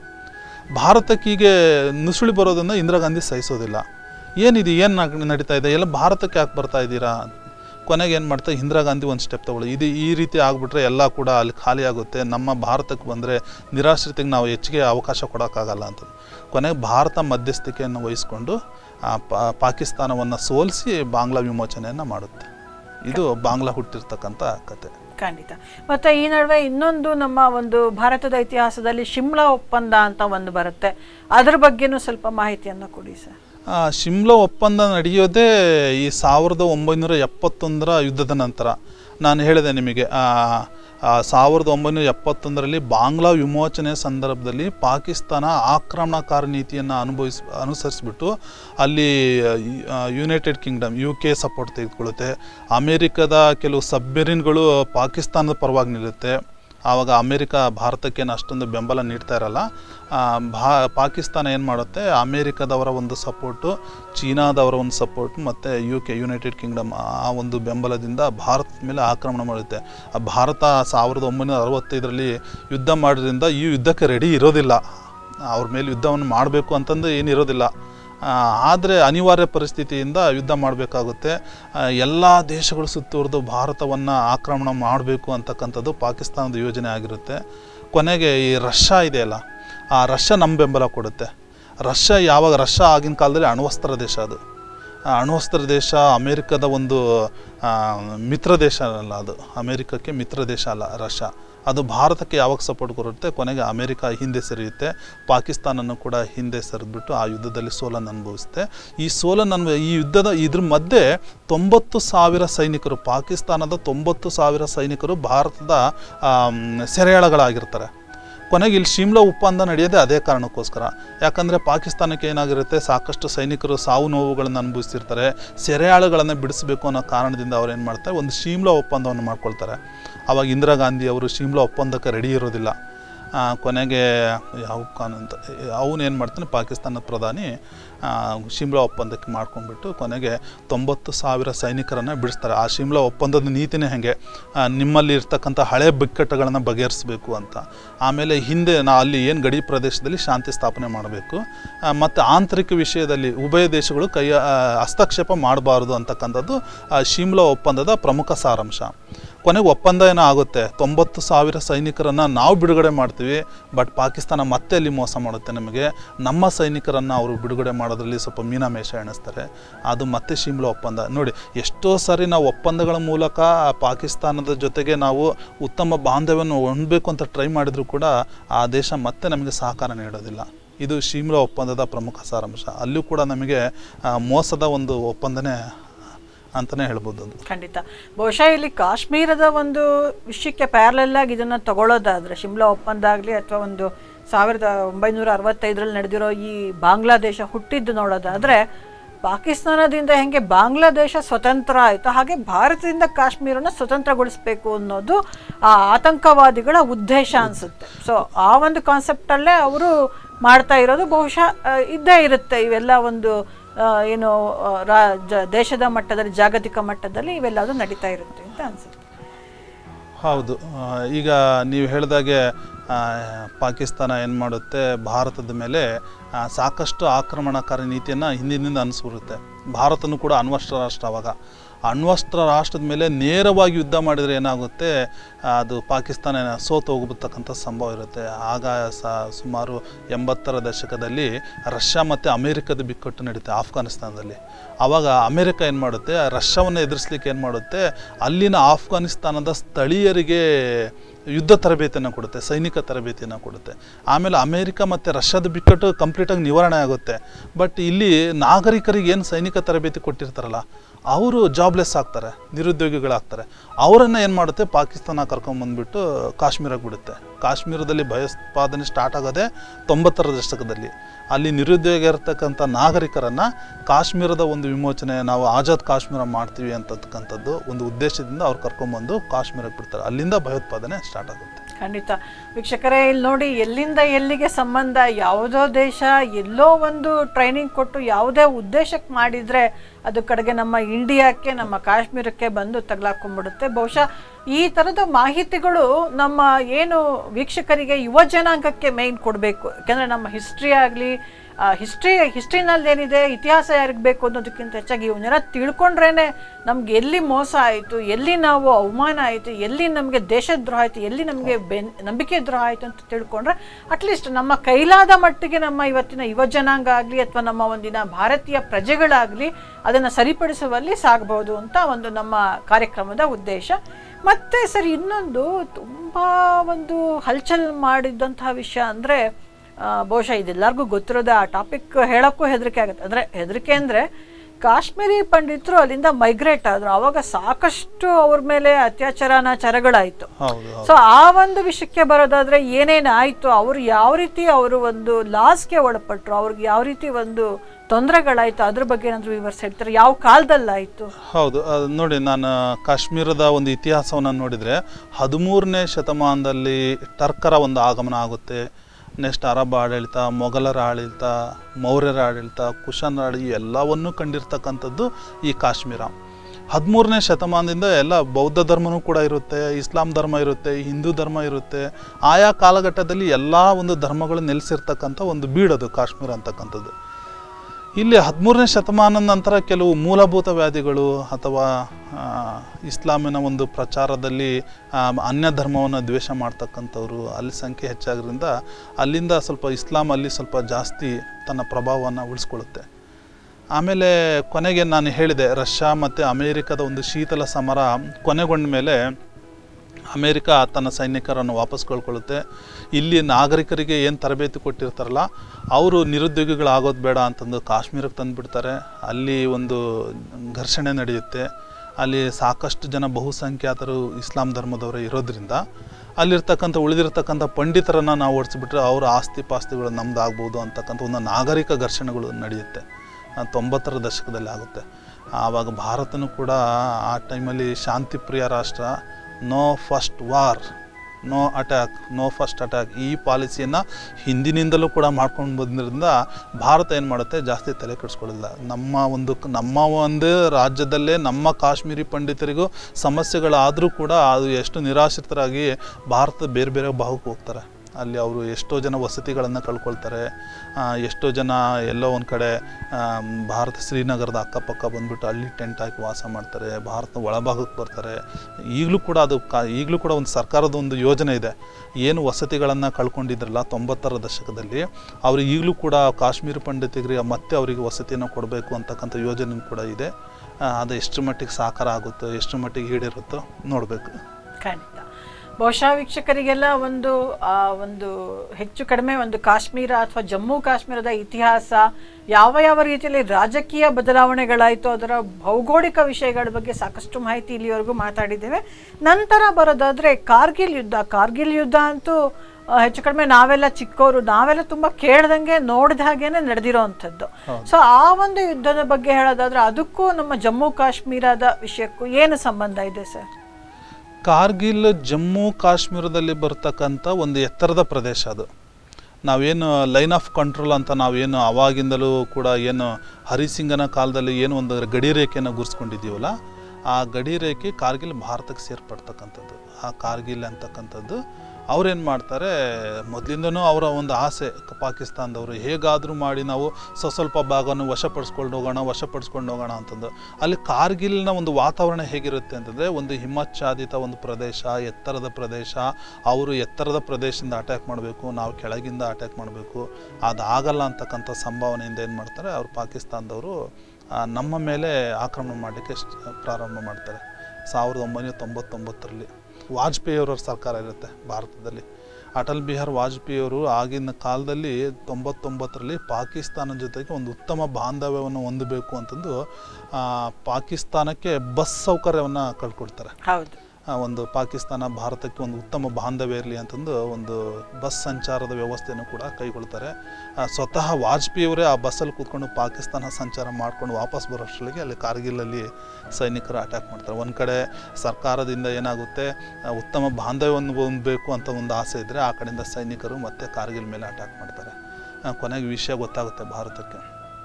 [SPEAKER 3] ಭಾರತಕ್ಕೀಗೆ ನುಸುಳಿ ಬರೋದನ್ನು ಇಂದಿರಾ ಗಾಂಧಿ ಸಹಿಸೋದಿಲ್ಲ ಏನಿದು ಏನು ನಡೀತಾ ಇದೆ ಎಲ್ಲ ಭಾರತಕ್ಕೆ ಯಾಕೆ ಬರ್ತಾ ಇದ್ದೀರಾ ಕೊನೆಗೆ ಏನು ಮಾಡ್ತಾರೆ ಇಂದಿರಾ ಗಾಂಧಿ ಒಂದು ಸ್ಟೆಪ್ ತಗೊಳ್ಳಿ ಇದು ಈ ರೀತಿ ಆಗಿಬಿಟ್ರೆ ಎಲ್ಲ ಕೂಡ ಅಲ್ಲಿ ಖಾಲಿ ಆಗುತ್ತೆ ನಮ್ಮ ಭಾರತಕ್ಕೆ ಬಂದರೆ ನಿರಾಶ್ರಿತಿಗೆ ನಾವು ಹೆಚ್ಚಿಗೆ ಅವಕಾಶ ಕೊಡೋಕ್ಕಾಗಲ್ಲ ಅಂತ ಕೊನೆಗೆ ಭಾರತ ಮಧ್ಯಸ್ಥಿಕೆಯನ್ನು ವಹಿಸ್ಕೊಂಡು ಆ ಪಾ- ಪಾಕಿಸ್ತಾನವನ್ನು ಸೋಲಿಸಿ ಬಾಂಗ್ಲಾ ವಿಮೋಚನೆಯನ್ನು ಮಾಡುತ್ತೆ ಇದು ಬಾಂಗ್ಲಾ ಹುಟ್ಟಿರ್ತಕ್ಕಂಥ ಕತೆ
[SPEAKER 1] ಖಂಡಿತ ಮತ್ತೆ ಈ ನಡುವೆ ಇನ್ನೊಂದು ನಮ್ಮ ಒಂದು ಭಾರತದ ಇತಿಹಾಸದಲ್ಲಿ ಶಿಮ್ಲಾ ಒಪ್ಪಂದ ಅಂತ ಒಂದು ಬರುತ್ತೆ ಅದ್ರ ಬಗ್ಗೆನೂ ಸ್ವಲ್ಪ ಮಾಹಿತಿಯನ್ನು ಕೊಡಿ ಸರ್
[SPEAKER 3] ಆ, ಶಿಮ್ಲಾ ಒಪ್ಪಂದ ನಡೆಯೋದೇ ಈ ಸಾವಿರದ ಒಂಬೈನೂರ ಎಪ್ಪತ್ತೊಂದರ ಯುದ್ಧದ ನಂತರ ನಾನು ಹೇಳಿದೆ ನಿಮಗೆ ಆ, ಆ, ಸಾವಿರದ ಒಂಬೈನೂರ ಎಪ್ಪತ್ತೊಂದರಲ್ಲಿ ಬಾಂಗ್ಲಾ ವಿಮೋಚನೆ ಸಂದರ್ಭದಲ್ಲಿ ಪಾಕಿಸ್ತಾನ ಆಕ್ರಮಣಕಾರಿ ನೀತಿಯನ್ನು ಅನುಭವಿಸ್ ಅನುಸರಿಸ್ಬಿಟ್ಟು ಅಲ್ಲಿ United Kingdom U K support ತೆಗೆದುಕೊಳ್ಳುತ್ತೆ ಅಮೇರಿಕದ ಕೆಲವು ಸಬ್ಮೆರಿನ್ಗಳು ಪಾಕಿಸ್ತಾನದ ಪರವಾಗಿ ನಿಲ್ಲುತ್ತೆ ಆವಾಗ ಅಮೇರಿಕ ಭಾರತಕ್ಕೇನು ಅಷ್ಟೊಂದು ಬೆಂಬಲ ನೀಡ್ತಾ ಇರಲ್ಲ ಆ, ಭಾ ಪಾಕಿಸ್ತಾನ ಏನು ಮಾಡುತ್ತೆ ಅಮೇರಿಕದವರ ಒಂದು ಸಪೋರ್ಟು ಚೀನಾದವರ ಒಂದು ಸಪೋರ್ಟ್ ಮತ್ತು ಯು ಕೆ ಯುನೈಟೆಡ್ ಕಿಂಗ್ಡಮ್ ಆ ಒಂದು ಬೆಂಬಲದಿಂದ ಭಾರತದ ಮೇಲೆ ಆಕ್ರಮಣ ಮಾಡುತ್ತೆ ಆ ಭಾರತ ಸಾವಿರದ ಒಂಬೈನೂರ ಅರವತ್ತೈದರಲ್ಲಿ ಯುದ್ಧ ಮಾಡೋದ್ರಿಂದ ಈ ಯುದ್ಧಕ್ಕೆ ರೆಡಿ ಇರೋದಿಲ್ಲ ಅವ್ರ ಮೇಲೆ ಯುದ್ಧವನ್ನು ಮಾಡಬೇಕು ಅಂತಂದು ಏನಿರೋದಿಲ್ಲ ಆದರೆ ಅನಿವಾರ್ಯ ಪರಿಸ್ಥಿತಿಯಿಂದ ಯುದ್ಧ ಮಾಡಬೇಕಾಗುತ್ತೆ ಎಲ್ಲ ದೇಶಗಳು ಸುತ್ತುವರೆದು ಭಾರತವನ್ನು ಆಕ್ರಮಣ ಮಾಡಬೇಕು ಅಂತಕ್ಕಂಥದ್ದು ಪಾಕಿಸ್ತಾನದ ಯೋಜನೆ ಆಗಿರುತ್ತೆ ಕೊನೆಗೆ ಈ ರಷ್ಯಾ ಇದೆಯಲ್ಲ ಆ ರಷ್ಯಾ ನಮ್ಮ ಬೆಂಬಲ ಕೊಡುತ್ತೆ ರಷ್ಯಾ ಯಾವಾಗ ರಷ್ಯಾ ಆಗಿನ ಕಾಲದಲ್ಲಿ ಅಣ್ವಸ್ತ್ರ ದೇಶ ಅದು ಆ ಅಣ್ವಸ್ತ್ರ ದೇಶ ಅಮೇರಿಕದ ಒಂದು ಆ, ಮಿತ್ರ ದೇಶ ಅಲ್ಲ ಅದು ಅಮೇರಿಕಕ್ಕೆ ಮಿತ್ರ ದೇಶ ಅಲ್ಲ ರಷ್ಯಾ ಅದು ಭಾರತಕ್ಕೆ ಯಾವಾಗ ಸಪೋರ್ಟ್ ಕೊಡುತ್ತೆ ಕೊನೆಗೆ ಅಮೇರಿಕ ಹಿಂದೆ ಸರಿಯುತ್ತೆ ಪಾಕಿಸ್ತಾನನ್ನು ಕೂಡ ಹಿಂದೆ ಸರಿದ್ಬಿಟ್ಟು ಆ ಯುದ್ಧದಲ್ಲಿ ಸೋಲನ್ನು ಅನುಭವಿಸುತ್ತೆ ಈ ಸೋಲನ್ನು ಅನ್ವ ಈ ಯುದ್ಧದ ಇದ್ರ ಮಧ್ಯೆ ತೊಂಬತ್ತು ಸಾವಿರ ಸೈನಿಕರು ಪಾಕಿಸ್ತಾನದ ತೊಂಬತ್ತು ಸಾವಿರ ಸೈನಿಕರು ಭಾರತದ ಆಮ್, ಸೆರೆಯಾಳಗಳಾಗಿರ್ತಾರೆ ಕೊನೆಗೆ ಇಲ್ಲಿ ಶಿಮ್ಲಾ ಒಪ್ಪಂದ ನಡೆಯೋದೇ ಅದೇ ಕಾರಣಕ್ಕೋಸ್ಕರ ಯಾಕಂದರೆ ಪಾಕಿಸ್ತಾನಕ್ಕೆ ಏನಾಗಿರುತ್ತೆ ಸಾಕಷ್ಟು ಸೈನಿಕರು ಸಾವು ನೋವುಗಳನ್ನು ಅನುಭವಿಸ್ತಿರ್ತಾರೆ ಸೆರೆಯಾಳುಗಳನ್ನು ಬಿಡಿಸಬೇಕು ಅನ್ನೋ ಕಾರಣದಿಂದ ಅವ್ರು ಏನು ಮಾಡ್ತಾರೆ ಒಂದು ಶಿಮ್ಲಾ ಒಪ್ಪಂದವನ್ನು ಮಾಡ್ಕೊಳ್ತಾರೆ ಆವಾಗ ಇಂದಿರಾ ಗಾಂಧಿ ಅವರು ಶಿಮ್ಲಾ ಒಪ್ಪಂದಕ್ಕೆ ರೆಡಿ ಇರೋದಿಲ್ಲ ಆ, ಕೊನೆಗೆ ಯಾವ ಖಾನ್ ಅಂತ ಅವನು ಏನು ಮಾಡ್ತಾನೆ ಪಾಕಿಸ್ತಾನದ ಪ್ರಧಾನಿ ಆ, ಶಿಮ್ಲಾ ಒಪ್ಪಂದಕ್ಕೆ ಮಾಡ್ಕೊಂಡ್ಬಿಟ್ಟು ಕೊನೆಗೆ ತೊಂಬತ್ತು ಸಾವಿರ ಸೈನಿಕರನ್ನು ಬಿಡಿಸ್ತಾರೆ ಆ ಶಿಮ್ಲಾ ಒಪ್ಪಂದದ ನೀತಿನೇ ಹಾಗೆ ಆ, ನಿಮ್ಮಲ್ಲಿ ಇರ್ತಕ್ಕಂಥ ಹಳೆ ಬಿಕ್ಕಟ್ಟುಗಳನ್ನು ಬಗೆಹರಿಸಬೇಕು ಅಂತ ಆಮೇಲೆ ಹಿಂದೆ ನಾ ಅಲ್ಲಿ ಏನು ಗಡಿ ಪ್ರದೇಶದಲ್ಲಿ ಶಾಂತಿ ಸ್ಥಾಪನೆ ಮಾಡಬೇಕು ಮತ್ತು ಆಂತರಿಕ ವಿಷಯದಲ್ಲಿ ಉಭಯ ದೇಶಗಳು ಕೈಯ ಆ, ಹಸ್ತಕ್ಷೇಪ ಮಾಡಬಾರ್ದು ಅಂತಕ್ಕಂಥದ್ದು ಆ ಶಿಮ್ಲಾ ಒಪ್ಪಂದದ ಪ್ರಮುಖ ಸಾರಾಂಶ ಕೊನೆಗೆ ಒಪ್ಪಂದ ಏನೋ ಆಗುತ್ತೆ ತೊಂಬತ್ತು ಸಾವಿರ ಸೈನಿಕರನ್ನು ನಾವು ಬಿಡುಗಡೆ ಮಾಡ್ತೀವಿ ಬಟ್ ಪಾಕಿಸ್ತಾನ ಮತ್ತೆ ಅಲ್ಲಿ ಮೋಸ ಮಾಡುತ್ತೆ ನಮಗೆ ನಮ್ಮ ಸೈನಿಕರನ್ನು ಅವರು ಬಿಡುಗಡೆ ಮಾಡೋದ್ರಲ್ಲಿ ಸ್ವಲ್ಪ ಮೀನಾಮೇಷ ಎಣಿಸ್ತಾರೆ ಅದು ಮತ್ತೆ ಶಿಮ್ಲಾ ಒಪ್ಪಂದ ನೋಡಿ ಎಷ್ಟೋ ಸಾರಿ ನಾವು ಒಪ್ಪಂದಗಳ ಮೂಲಕ ಪಾಕಿಸ್ತಾನದ ಜೊತೆಗೆ ನಾವು ಉತ್ತಮ ಬಾಂಧವ್ಯವನ್ನು ಹೊಂದಬೇಕು ಅಂತ ಟ್ರೈ ಮಾಡಿದರೂ ಕೂಡ ಆ ದೇಶ ಮತ್ತೆ ನಮಗೆ ಸಹಕಾರ ನೀಡೋದಿಲ್ಲ ಇದು ಶಿಮ್ಲಾ ಒಪ್ಪಂದದ ಪ್ರಮುಖ ಸಾರಾಂಶ ಅಲ್ಲೂ ಕೂಡ ನಮಗೆ ಆ, ಮೋಸದ ಒಂದು ಒಪ್ಪಂದನೇ ಅಂತಲೇ ಹೇಳ್ಬೋದು ಅದು
[SPEAKER 1] ಖಂಡಿತ ಬಹುಶಃ ಇಲ್ಲಿ ಕಾಶ್ಮೀರದ ಒಂದು ವಿಷಯಕ್ಕೆ ಪ್ಯಾರಲಲ್ ಆಗಿ ಇದನ್ನ ತಗೊಳ್ಳೋದಾದ್ರೆ ಶಿಮ್ಲಾ ಒಪ್ಪಂದ ಆಗಲಿ ಅಥವಾ ಒಂದು ಸಾವಿರದ ಒಂಬೈನೂರ ಅರವತ್ತೈದರಲ್ಲಿ ನಡೆದಿರೋ ಈ ಬಾಂಗ್ಲಾದೇಶ ಹುಟ್ಟಿದ್ದು ನೋಡೋದಾದ್ರೆ ಪಾಕಿಸ್ತಾನದಿಂದ ಹೆಂಗೆ ಬಾಂಗ್ಲಾದೇಶ ಸ್ವತಂತ್ರ ಆಯಿತು ಹಾಗೆ ಭಾರತದಿಂದ ಕಾಶ್ಮೀರನ ಸ್ವತಂತ್ರಗೊಳಿಸಬೇಕು ಅನ್ನೋದು ಆ ಆತಂಕವಾದಿಗಳ ಉದ್ದೇಶ ಅನಿಸುತ್ತೆ ಸೊ ಆ ಒಂದು ಕಾನ್ಸೆಪ್ಟಲ್ಲೇ ಅವರು ಮಾಡ್ತಾ ಇರೋದು ಬಹುಶಃ ಆ, ಇದ್ದೇ ಇರುತ್ತೆ ಇವೆಲ್ಲ ಒಂದು ಆ, ಏನು ಆ, ರಾ ಜ- ದೇಶದ ಮಟ್ಟದಲ್ಲಿ ಜಾಗತಿಕ ಮಟ್ಟದಲ್ಲಿ ಇವೆಲ್ಲವೂ ನಡೀತಾ ಇರುತ್ತೆ ಅಂತ ಅನ್ಸುತ್ತೆ
[SPEAKER 3] ಹೌದು ಆ, ಈಗ ನೀವು ಹೇಳಿದಾಗೆ ಆ, ಪಾಕಿಸ್ತಾನ ಏನು ಮಾಡುತ್ತೆ ಭಾರತದ ಮೇಲೆ ಆ, ಸಾಕಷ್ಟು ಆಕ್ರಮಣಕಾರಿ ನೀತಿಯನ್ನು ಹಿಂದಿನಿಂದ ಅನುಸರುತ್ತೆ ಭಾರತನೂ ಕೂಡ ಅಣ್ವಸ್ತ್ರ ರಾಷ್ಟ್ರ ಅವಾಗ ಅಣ್ವಸ್ತ್ರ ರಾಷ್ಟ್ರದ ಮೇಲೆ ನೇರವಾಗಿ ಯುದ್ಧ ಮಾಡಿದರೆ ಏನಾಗುತ್ತೆ ಆ, ಅದು ಪಾಕಿಸ್ತಾನ ಸೋತು ಹೋಗ್ಬಿಡ್ತಕ್ಕಂಥ ಸಂಭವ ಇರುತ್ತೆ ಆಗ ಸ ಸುಮಾರು ಎಂಬತ್ತರ ದಶಕದಲ್ಲಿ ರಷ್ಯಾ ಮತ್ತು ಅಮೇರಿಕದ ಬಿಕ್ಕಟ್ಟು ನಡೀತೆ ಆಫ್ಘಾನಿಸ್ತಾನದಲ್ಲಿ ಆವಾಗ ಅಮೇರಿಕ ಏನು ಮಾಡುತ್ತೆ ರಷ್ಯಾವನ್ನು ಎದುರಿಸ್ಲಿಕ್ಕೆ ಏನು ಮಾಡುತ್ತೆ ಅಲ್ಲಿನ ಆಫ್ಘಾನಿಸ್ತಾನದ ಸ್ಥಳೀಯರಿಗೆ ಯುದ್ಧ ತರಬೇತಿಯನ್ನು ಕೊಡುತ್ತೆ ಸೈನಿಕ ತರಬೇತಿಯನ್ನು ಕೊಡುತ್ತೆ ಆಮೇಲೆ ಅಮೇರಿಕ ಮತ್ತು ರಷ್ಯಾದ ಬಿಕ್ಕಟ್ಟು ಕಂಪ್ಲೀಟಾಗಿ ನಿವಾರಣೆ ಆಗುತ್ತೆ ಬಟ್ ಇಲ್ಲಿ ನಾಗರಿಕರಿಗೆ ಏನು ಸೈನಿಕ ತರಬೇತಿ ಕೊಟ್ಟಿರ್ತಾರಲ್ಲ ಅವರು ಜಾಬ್ಲೆಸ್ ಆಗ್ತಾರೆ ನಿರುದ್ಯೋಗಿಗಳಾಗ್ತಾರೆ ಅವರನ್ನು ಏನು ಮಾಡುತ್ತೆ ಪಾಕಿಸ್ತಾನ ಕರ್ಕೊಂಬಂದ್ಬಿಟ್ಟು ಕಾಶ್ಮೀರಕ್ಕೆ ಬಿಡುತ್ತೆ ಕಾಶ್ಮೀರದಲ್ಲಿ ಭಯೋತ್ಪಾದನೆ ಸ್ಟಾರ್ಟ್ ಆಗೋದೇ ತೊಂಬತ್ತರ ದಶಕದಲ್ಲಿ ಅಲ್ಲಿ ನಿರುದ್ಯೋಗ ಇರತಕ್ಕಂಥ ನಾಗರಿಕರನ್ನು ಕಾಶ್ಮೀರದ ಒಂದು ವಿಮೋಚನೆ ನಾವು ಆಜಾದ್ ಕಾಶ್ಮೀರ ಮಾಡ್ತೀವಿ ಅಂತಕ್ಕಂಥದ್ದು ಒಂದು ಉದ್ದೇಶದಿಂದ ಅವ್ರು ಕರ್ಕೊಂಬಂದು ಕಾಶ್ಮೀರಕ್ಕೆ ಬಿಡ್ತಾರೆ ಅಲ್ಲಿಂದ ಭಯೋತ್ಪಾದನೆ ಸ್ಟಾರ್ಟ್ ಆಗುತ್ತೆ
[SPEAKER 1] ಖಂಡಿತ ವೀಕ್ಷಕರೇ ಇಲ್ಲಿ ನೋಡಿ ಎಲ್ಲಿಂದ ಎಲ್ಲಿಗೆ ಸಂಬಂಧ ಯಾವುದೋ ದೇಶ ಎಲ್ಲೋ ಒಂದು ಟ್ರೈನಿಂಗ್ ಕೊಟ್ಟು ಯಾವುದೇ ಉದ್ದೇಶಕ್ಕೆ ಮಾಡಿದರೆ ಅದು ಕಡೆಗೆ ನಮ್ಮ ಇಂಡಿಯಾಕ್ಕೆ ನಮ್ಮ ಕಾಶ್ಮೀರಕ್ಕೆ ಬಂದು ತಗಲಾಕೊಂಡ್ಬಿಡುತ್ತೆ ಬಹುಶಃ ಈ ಥರದ ಮಾಹಿತಿಗಳು ನಮ್ಮ ಏನು ವೀಕ್ಷಕರಿಗೆ ಯುವ ಜನಾಂಗಕ್ಕೆ ಮೇಯ್ನ್ ಕೊಡಬೇಕು ಯಾಕೆಂದರೆ ನಮ್ಮ ಹಿಸ್ಟ್ರಿ ಆಗಲಿ ಹಿಸ್ಟ್ರಿ ಹಿಸ್ಟ್ರಿನಲ್ಲಿ ಏನಿದೆ ಇತಿಹಾಸ ಯಾರಿಗೆ ಬೇಕು ಅನ್ನೋದಕ್ಕಿಂತ ಹೆಚ್ಚಾಗಿ ಇವನ್ನೆಲ್ಲ ತಿಳ್ಕೊಂಡ್ರೇನೆ ನಮ್ಗೆ ಎಲ್ಲಿ ಮೋಸ ಆಯಿತು ಎಲ್ಲಿ ನಾವು ಅವಮಾನ ಆಯಿತು ಎಲ್ಲಿ ನಮಗೆ ದೇಶದ್ರೋಹ ಆಯಿತು ಎಲ್ಲಿ ನಮಗೆ ಬೆನ್ ನಂಬಿಕೆ ದ್ರೋಹ ಆಯಿತು ಅಂತ ತಿಳ್ಕೊಂಡ್ರೆ ಅಟ್ಲೀಸ್ಟ್ ನಮ್ಮ ಕೈಲಾದ ಮಟ್ಟಿಗೆ ನಮ್ಮ ಇವತ್ತಿನ ಯುವ ಜನಾಂಗ ಆಗಲಿ ಅಥವಾ ನಮ್ಮ ಒಂದಿನ ಭಾರತೀಯ ಪ್ರಜೆಗಳಾಗಲಿ ಅದನ್ನು ಸರಿಪಡಿಸುವಲ್ಲಿ ಸಾಗಬಹುದು ಅಂತ ಒಂದು ನಮ್ಮ ಕಾರ್ಯಕ್ರಮದ ಉದ್ದೇಶ ಮತ್ತೆ ಸರ್ ಇನ್ನೊಂದು ತುಂಬ ಒಂದು ಹಲ್ಚಲ್ ಮಾಡಿದ್ದಂತಹ ವಿಷಯ ಅಂದರೆ ಬಹುಶಃ ಇದೆಲ್ಲರಿಗೂ ಗೊತ್ತಿರೋದೇ ಆ ಟಾಪಿಕ್ ಹೇಳೋಕ್ಕೂ ಹೆದರಿಕೆ ಆಗುತ್ತೆ ಅಂದರೆ ಹೆದರಿಕೆ ಅಂದರೆ ಕಾಶ್ಮೀರಿ ಪಂಡಿತರು ಅಲ್ಲಿಂದ ಮೈಗ್ರೇಟ್ ಆದರು ಆವಾಗ ಸಾಕಷ್ಟು ಅವ್ರ ಮೇಲೆ ಅತ್ಯಾಚಾರ ಅನಾಚಾರಗಳಾಯಿತು
[SPEAKER 3] ಹೌದು ಹೌದು
[SPEAKER 1] ಸೊ ಆ ಒಂದು ವಿಷಯಕ್ಕೆ ಬರೋದಾದ್ರೆ ಏನೇನು ಆಯಿತು ಅವರು ಯಾವ ರೀತಿ ಅವರು ಒಂದು ಲಾಸ್ಗೆ ಒಳಪಟ್ಟರು ಅವ್ರಿಗೆ ಯಾವ ರೀತಿ ಒಂದು ತೊಂದರೆಗಳಾಯಿತು ಅದ್ರ ಬಗ್ಗೆ ಏನಾದರೂ ವಿವರಿಸಿ ಹೇಳ್ತಾರೆ ಯಾವ ಕಾಲದಲ್ಲಾಯಿತು
[SPEAKER 3] ಹೌದು ಅದು ನೋಡಿ ನಾನು ಕಾಶ್ಮೀರದ ಒಂದು ಇತಿಹಾಸವನ್ನು ನೋಡಿದರೆ ಹದಿಮೂರನೇ ಶತಮಾನದಲ್ಲಿ ಟರ್ಕರ ಒಂದು ಆಗಮನ ಆಗುತ್ತೆ ನೆಕ್ಸ್ಟ್ ಅರಬ್ ಆಡಳಿತ ಮೊಘಲರ ಆಡಳಿತ ಮೌರ್ಯರ ಆಡಳಿತ ಕುಶನ ಆಡಳಿತ ಎಲ್ಲವನ್ನೂ ಕಂಡಿರ್ತಕ್ಕಂಥದ್ದು ಈ ಕಾಶ್ಮೀರ ಹದಿಮೂರನೇ ಶತಮಾನದಿಂದ ಎಲ್ಲ ಬೌದ್ಧ ಧರ್ಮನೂ ಕೂಡ ಇರುತ್ತೆ ಇಸ್ಲಾಂ ಧರ್ಮ ಇರುತ್ತೆ ಹಿಂದೂ ಧರ್ಮ ಇರುತ್ತೆ ಆಯಾ ಕಾಲಘಟ್ಟದಲ್ಲಿ ಎಲ್ಲ ಒಂದು ಧರ್ಮಗಳು ನೆಲೆಸಿರ್ತಕ್ಕಂಥ ಒಂದು ಬೀಡದು ಕಾಶ್ಮೀರ ಅಂತಕ್ಕಂಥದ್ದು ಇಲ್ಲಿ ಹದಿಮೂರನೇ ಶತಮಾನದ ನಂತರ ಕೆಲವು ಮೂಲಭೂತ ವ್ಯಾಧಿಗಳು ಅಥವಾ ಆ, ಇಸ್ಲಾಮಿನ ಒಂದು ಪ್ರಚಾರದಲ್ಲಿ ಆ, ಅನ್ಯ ಧರ್ಮವನ್ನು ದ್ವೇಷ ಮಾಡ್ತಕ್ಕಂಥವ್ರು ಅಲ್ಲಿ ಸಂಖ್ಯೆ ಹೆಚ್ಚಾದ್ರಿಂದ ಅಲ್ಲಿಂದ ಸ್ವಲ್ಪ ಇಸ್ಲಾಂ ಅಲ್ಲಿ ಸ್ವಲ್ಪ ಜಾಸ್ತಿ ತನ್ನ ಪ್ರಭಾವವನ್ನು ಉಳಿಸ್ಕೊಳ್ಳುತ್ತೆ ಆಮೇಲೆ ಕೊನೆಗೆ ನಾನು ಹೇಳಿದೆ ರಷ್ಯಾ ಮತ್ತು ಅಮೇರಿಕದ ಒಂದು ಶೀತಲ ಸಮರ ಕೊನೆಗೊಂಡ ಮೇಲೆ ಅಮೇರಿಕ ತನ್ನ ಸೈನಿಕರನ್ನು ವಾಪಸ್ ಕಳ್ಕೊಳ್ಳುತ್ತೆ ಇಲ್ಲಿ ನಾಗರಿಕರಿಗೆ ಏನು ತರಬೇತಿ ಕೊಟ್ಟಿರ್ತಾರಲ್ಲ ಅವರು ನಿರುದ್ಯೋಗಿಗಳಾಗೋದು ಬೇಡ ಅಂತಂದು ಕಾಶ್ಮೀರಕ್ಕೆ ತಂದುಬಿಡ್ತಾರೆ ಅಲ್ಲಿ ಒಂದು ಘರ್ಷಣೆ ನಡೆಯುತ್ತೆ ಅಲ್ಲಿ ಸಾಕಷ್ಟು ಜನ ಬಹುಸಂಖ್ಯಾತರು ಇಸ್ಲಾಂ ಧರ್ಮದವರೇ ಇರೋದ್ರಿಂದ ಅಲ್ಲಿರ್ತಕ್ಕಂಥ ಉಳಿದಿರ್ತಕ್ಕಂಥ ಪಂಡಿತರನ್ನು ನಾವು ಓಡಿಸ್ಬಿಟ್ರೆ ಅವರ ಆಸ್ತಿ ಪಾಸ್ತಿಗಳು ನಮ್ದು ಆಗ್ಬೋದು ಅಂತಕ್ಕಂಥ ಒಂದು ನಾಗರಿಕ ಘರ್ಷಣೆಗಳು ನಡೆಯುತ್ತೆ ಆ, ತೊಂಬತ್ತರ ದಶಕದಲ್ಲಿ ಆಗುತ್ತೆ ಆವಾಗ ಭಾರತನೂ ಕೂಡ ಆ ಟೈಮಲ್ಲಿ ಶಾಂತಿಪ್ರಿಯ ರಾಷ್ಟ್ರ no first war no attack no first attack ಈ ಪಾಲಿಸಿಯನ್ನು ಹಿಂದಿನಿಂದಲೂ ಕೂಡ ಮಾಡ್ಕೊಂಡು ಬಂದಿರೋದ್ರಿಂದ ಭಾರತ ಏನು ಮಾಡುತ್ತೆ ಜಾಸ್ತಿ ತಲೆ ಕೆಡಿಸ್ಕೊಳ್ಳಿಲ್ಲ ನಮ್ಮ ಒಂದು ನಮ್ಮ ಒಂದು ರಾಜ್ಯದಲ್ಲೇ ನಮ್ಮ ಕಾಶ್ಮೀರಿ ಪಂಡಿತರಿಗೂ ಸಮಸ್ಯೆಗಳಾದರೂ ಕೂಡ ಅದು ಎಷ್ಟು ನಿರಾಶ್ರಿತರಾಗಿ ಭಾರತದ ಬೇರೆ ಬೇರೆ ಭಾಗಕ್ಕೆ ಹೋಗ್ತಾರೆ ಅಲ್ಲಿ ಅವರು ಎಷ್ಟೋ ಜನ ವಸತಿಗಳನ್ನು ಕಳ್ಕೊಳ್ತಾರೆ ಆ, ಎಷ್ಟೋ ಜನ ಎಲ್ಲೋ ಒಂದು ಕಡೆ ಆಮ್, ಭಾರತ ಶ್ರೀನಗರದ ಅಕ್ಕಪಕ್ಕ ಬಂದ್ಬಿಟ್ಟು ಅಲ್ಲಿ ಟೆಂಟ್ ಹಾಕಿ ವಾಸ ಮಾಡ್ತಾರೆ ಭಾರತ ಒಳಭಾಗಕ್ಕೆ ಬರ್ತಾರೆ ಈಗಲೂ ಕೂಡ ಅದು ಕಾ ಈಗಲೂ ಕೂಡ ಒಂದು ಸರ್ಕಾರದ ಒಂದು ಯೋಜನೆ ಇದೆ ಏನು ವಸತಿಗಳನ್ನು ಕಳ್ಕೊಂಡಿದ್ರಲ್ಲ ತೊಂಬತ್ತರ ದಶಕದಲ್ಲಿ ಅವರು ಈಗಲೂ ಕೂಡ ಕಾಶ್ಮೀರ ಪಂಡಿತರಿಗೆ ಮತ್ತೆ ಅವರಿಗೆ ವಸತಿಯನ್ನು ಕೊಡಬೇಕು ಅಂತಕ್ಕಂಥ ಯೋಜನೆ ಕೂಡ ಇದೆ ಆ, ಅದು ಎಷ್ಟು ಮಟ್ಟಿಗೆ ಸಾಕಾರ ಆಗುತ್ತೋ ಎಷ್ಟು ಮಟ್ಟಿಗೆ ಈಡೇರುತ್ತೋ ನೋಡಬೇಕು
[SPEAKER 1] ಖಂಡಿತ ಬಹುಶಃ ವೀಕ್ಷಕರಿಗೆಲ್ಲ ಒಂದು ಆ, ಒಂದು ಹೆಚ್ಚು ಕಡಿಮೆ ಒಂದು ಕಾಶ್ಮೀರ ಅಥವಾ ಜಮ್ಮು ಕಾಶ್ಮೀರದ ಇತಿಹಾಸ ಯಾವ ಯಾವ ರೀತಿಯಲ್ಲಿ ರಾಜಕೀಯ ಬದಲಾವಣೆಗಳಾಯಿತು ಅದರ ಭೌಗೋಳಿಕ ವಿಷಯಗಳ ಬಗ್ಗೆ ಸಾಕಷ್ಟು ಮಾಹಿತಿ ಇಲ್ಲಿವರೆಗೂ ಮಾತಾಡಿದ್ದೇವೆ ನಂತರ ಬರೋದಾದ್ರೆ ಕಾರ್ಗಿಲ್ ಯುದ್ಧ ಕಾರ್ಗಿಲ್ ಯುದ್ಧ ಅಂತೂ ಆ, ಹೆಚ್ಚು ಕಡಿಮೆ ನಾವೆಲ್ಲ ಚಿಕ್ಕವರು ನಾವೆಲ್ಲ ತುಂಬಾ ಕೇಳ್ದಂಗೆ ನೋಡಿದ ಹಾಗೇನೆ ನಡೆದಿರೋವಂಥದ್ದು ಸೊ ಆ ಒಂದು ಯುದ್ಧದ ಬಗ್ಗೆ ಹೇಳೋದಾದ್ರೆ ಅದಕ್ಕೂ ನಮ್ಮ ಜಮ್ಮು ಕಾಶ್ಮೀರದ ವಿಷಯಕ್ಕೂ ಏನು ಸಂಬಂಧ ಇದೆ ಸರ್
[SPEAKER 3] ಕಾರ್ಗಿಲ್ ಜಮ್ಮು ಕಾಶ್ಮೀರದಲ್ಲಿ ಬರ್ತಕ್ಕಂಥ ಒಂದು ಎತ್ತರದ ಪ್ರದೇಶ ಅದು ನಾವೇನು ಲೈನ್ ಆಫ್ ಕಂಟ್ರೋಲ್ ಅಂತ ನಾವೇನು ಅವಾಗಿಂದಲೂ ಕೂಡ ಏನು ಹರಿಸಿಂಗನ ಕಾಲದಲ್ಲಿ ಏನು ಒಂದು ಗಡಿ ರೇಖೆಯನ್ನು ಗುರ್ಸ್ಕೊಂಡಿದ್ದೀವಲ್ಲ ಆ ಗಡಿ ರೇಖೆ ಕಾರ್ಗಿಲ್ ಭಾರತಕ್ಕೆ ಸೇರ್ಪಡ್ತಕ್ಕಂಥದ್ದು ಆ ಕಾರ್ಗಿಲ್ ಅಂತಕ್ಕಂಥದ್ದು ಅವ್ರೇನು ಮಾಡ್ತಾರೆ ಮೊದಲಿಂದನೂ ಅವರ ಒಂದು ಆಸೆ ಕ- ಪಾಕಿಸ್ತಾನದವರು ಹೇಗಾದರೂ ಮಾಡಿ ನಾವು ಸ್ವ ಸ್ವಲ್ಪ ಭಾಗವನ್ನು ವಶಪಡಿಸ್ಕೊಂಡು ಹೋಗೋಣ ವಶಪಡಿಸ್ಕೊಂಡು ಹೋಗೋಣ ಅಂತಂದು ಅಲ್ಲಿ ಕಾರ್ಗಿಲ್ನ ಒಂದು ವಾತಾವರಣ ಹೇಗಿರುತ್ತೆ ಅಂತಂದರೆ ಒಂದು ಹಿಮಚ್ಛಾದಿತ ಒಂದು ಪ್ರದೇಶ ಎತ್ತರದ ಪ್ರದೇಶ ಅವರು ಎತ್ತರದ ಪ್ರದೇಶದಿಂದ ಅಟ್ಯಾಕ್ ಮಾಡಬೇಕು ನಾವು ಕೆಳಗಿಂದ ಅಟ್ಯಾಕ್ ಮಾಡಬೇಕು ಅದಾಗಲ್ಲ ಅಂತಕ್ಕಂಥ ಸಂಭಾವನೆಯಿಂದ ಏನು ಮಾಡ್ತಾರೆ ಅವರು ಪಾಕಿಸ್ತಾನದವರು ಆ, ನಮ್ಮ ಮೇಲೆ ಆಕ್ರಮಣ ಮಾಡಲಿಕ್ಕೆ ಸ್ಟ್- ಪ್ರಾರಂಭ ಮಾಡ್ತಾರೆ ಸಾವಿರದ ಒಂಬೈನೂರ ತೊಂಬತ್ತೊಂಬತ್ತರಲ್ಲಿ ವಾಜಪೇಯಿಯವರ ಸರ್ಕಾರ ಇರುತ್ತೆ ಭಾರತದಲ್ಲಿ ಅಟಲ್ ಬಿಹಾರ್ ವಾಜಪೇಯಿಯವರು ಆಗಿನ ಕಾಲದಲ್ಲಿ ತೊಂಬತ್ತೊಂಬತ್ತರಲ್ಲಿ ಪಾಕಿಸ್ತಾನ ಜೊತೆಗೆ ಒಂದು ಉತ್ತಮ ಬಾಂಧವ್ಯವನ್ನು ಹೊಂದಬೇಕು ಅಂತಂದು ಆ, ಪಾಕಿಸ್ತಾನಕ್ಕೆ ಬಸ್ ಸೌಕರ್ಯವನ್ನು ಕಳ್ಕೊಡ್ತಾರೆ
[SPEAKER 1] ಹೌದು
[SPEAKER 3] ಆ, ಒಂದು ಪಾಕಿಸ್ತಾನ ಭಾರತಕ್ಕೆ ಒಂದು ಉತ್ತಮ ಬಾಂಧವ್ಯ ಇರಲಿ ಅಂತಂದು ಒಂದು ಬಸ್ ಸಂಚಾರದ ವ್ಯವಸ್ಥೆಯನ್ನು ಕೂಡ ಕೈಗೊಳ್ತಾರೆ ಆ, ಸ್ವತಃ ವಾಜಪೇಯಿಯವರೇ ಆ ಬಸ್ಸಲ್ಲಿ ಕೂತ್ಕೊಂಡು ಪಾಕಿಸ್ತಾನ ಸಂಚಾರ ಮಾಡ್ಕೊಂಡು ವಾಪಸ್ ಬರೋಷ್ಟರೊಳಗೆ ಅಲ್ಲಿ ಕಾರ್ಗಿಲಲ್ಲಿ ಸೈನಿಕರು ಅಟ್ಯಾಕ್ ಮಾಡ್ತಾರೆ ಒಂದು ಕಡೆ ಸರ್ಕಾರದಿಂದ ಏನಾಗುತ್ತೆ ಆ, ಉತ್ತಮ ಬಾಂಧವ್ಯವನ್ನು ಹೊಂದಬೇಕು ಅಂತ ಒಂದು ಆಸೆ ಇದ್ದರೆ ಆ ಕಡೆಯಿಂದ ಸೈನಿಕರು ಮತ್ತೆ ಕಾರ್ಗಿಲ್ ಮೇಲೆ ಅಟ್ಯಾಕ್ ಮಾಡ್ತಾರೆ ಆ, ಕೊನೆಗೆ ವಿಷಯ ಗೊತ್ತಾಗುತ್ತೆ ಭಾರತಕ್ಕೆ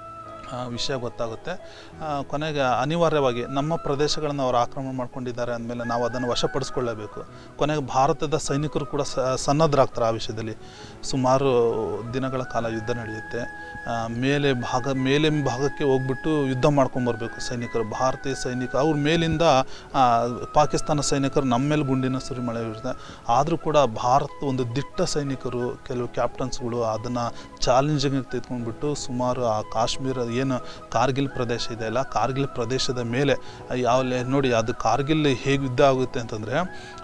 [SPEAKER 3] ಆ, ವಿಷಯ ಗೊತ್ತಾಗುತ್ತೆ ಆ, ಕೊನೆಗೆ ಅನಿವಾರ್ಯವಾಗಿ ನಮ್ಮ ಪ್ರದೇಶಗಳನ್ನು ಅವರು ಆಕ್ರಮಣ ಮಾಡ್ಕೊಂಡಿದ್ದಾರೆ ಅಂದಮೇಲೆ ನಾವು ಅದನ್ನು ವಶಪಡಿಸ್ಕೊಳ್ಳೇಬೇಕು ಕೊನೆಗೆ ಭಾರತದ ಸೈನಿಕರು ಕೂಡ ಸ ಸನ್ನದ್ಧರಾಗ್ತಾರೆ ಆ ವಿಷಯದಲ್ಲಿ ಸುಮಾರು ದಿನಗಳ ಕಾಲ ಯುದ್ಧ ನಡೆಯುತ್ತೆ ಆ, ಮೇಲೆ ಭಾಗ ಮೇಲೆ ಭಾಗಕ್ಕೆ ಹೋಗ್ಬಿಟ್ಟು ಯುದ್ಧ ಮಾಡ್ಕೊಂಬರ್ಬೇಕು ಸೈನಿಕರು ಭಾರತೀಯ ಸೈನಿಕ ಅವ್ರ ಮೇಲಿಂದ ಆ, ಪಾಕಿಸ್ತಾನ ಸೈನಿಕರು ನಮ್ಮ ಮೇಲೆ ಗುಂಡಿನ ಸುರಿಮಳೆ ಇರುತ್ತೆ ಆದರೂ ಕೂಡ ಭಾರತ ಒಂದು ದಿಟ್ಟ ಸೈನಿಕರು ಕೆಲವು ಕ್ಯಾಪ್ಟನ್ಸ್ಗಳು ಅದನ್ನು ಚಾಲೆಂಜಿಂಗ್ ತೆಗೆದುಕೊಂಡ್ಬಿಟ್ಟು ಸುಮಾರು ಆ ಕಾಶ್ಮೀರ ಏನು ಕಾರ್ಗಿಲ್ ಪ್ರದೇಶ ಇದೆ ಅಲ್ಲ ಕಾರ್ಗಿಲ್ ಪ್ರದೇಶದ ಮೇಲೆ ಯಾವ ಲೆ- ನೋಡಿ ಅದು ಕಾರ್ಗಿಲ್ ಹೇಗೆ ಯುದ್ಧ ಆಗುತ್ತೆ ಅಂತಂದರೆ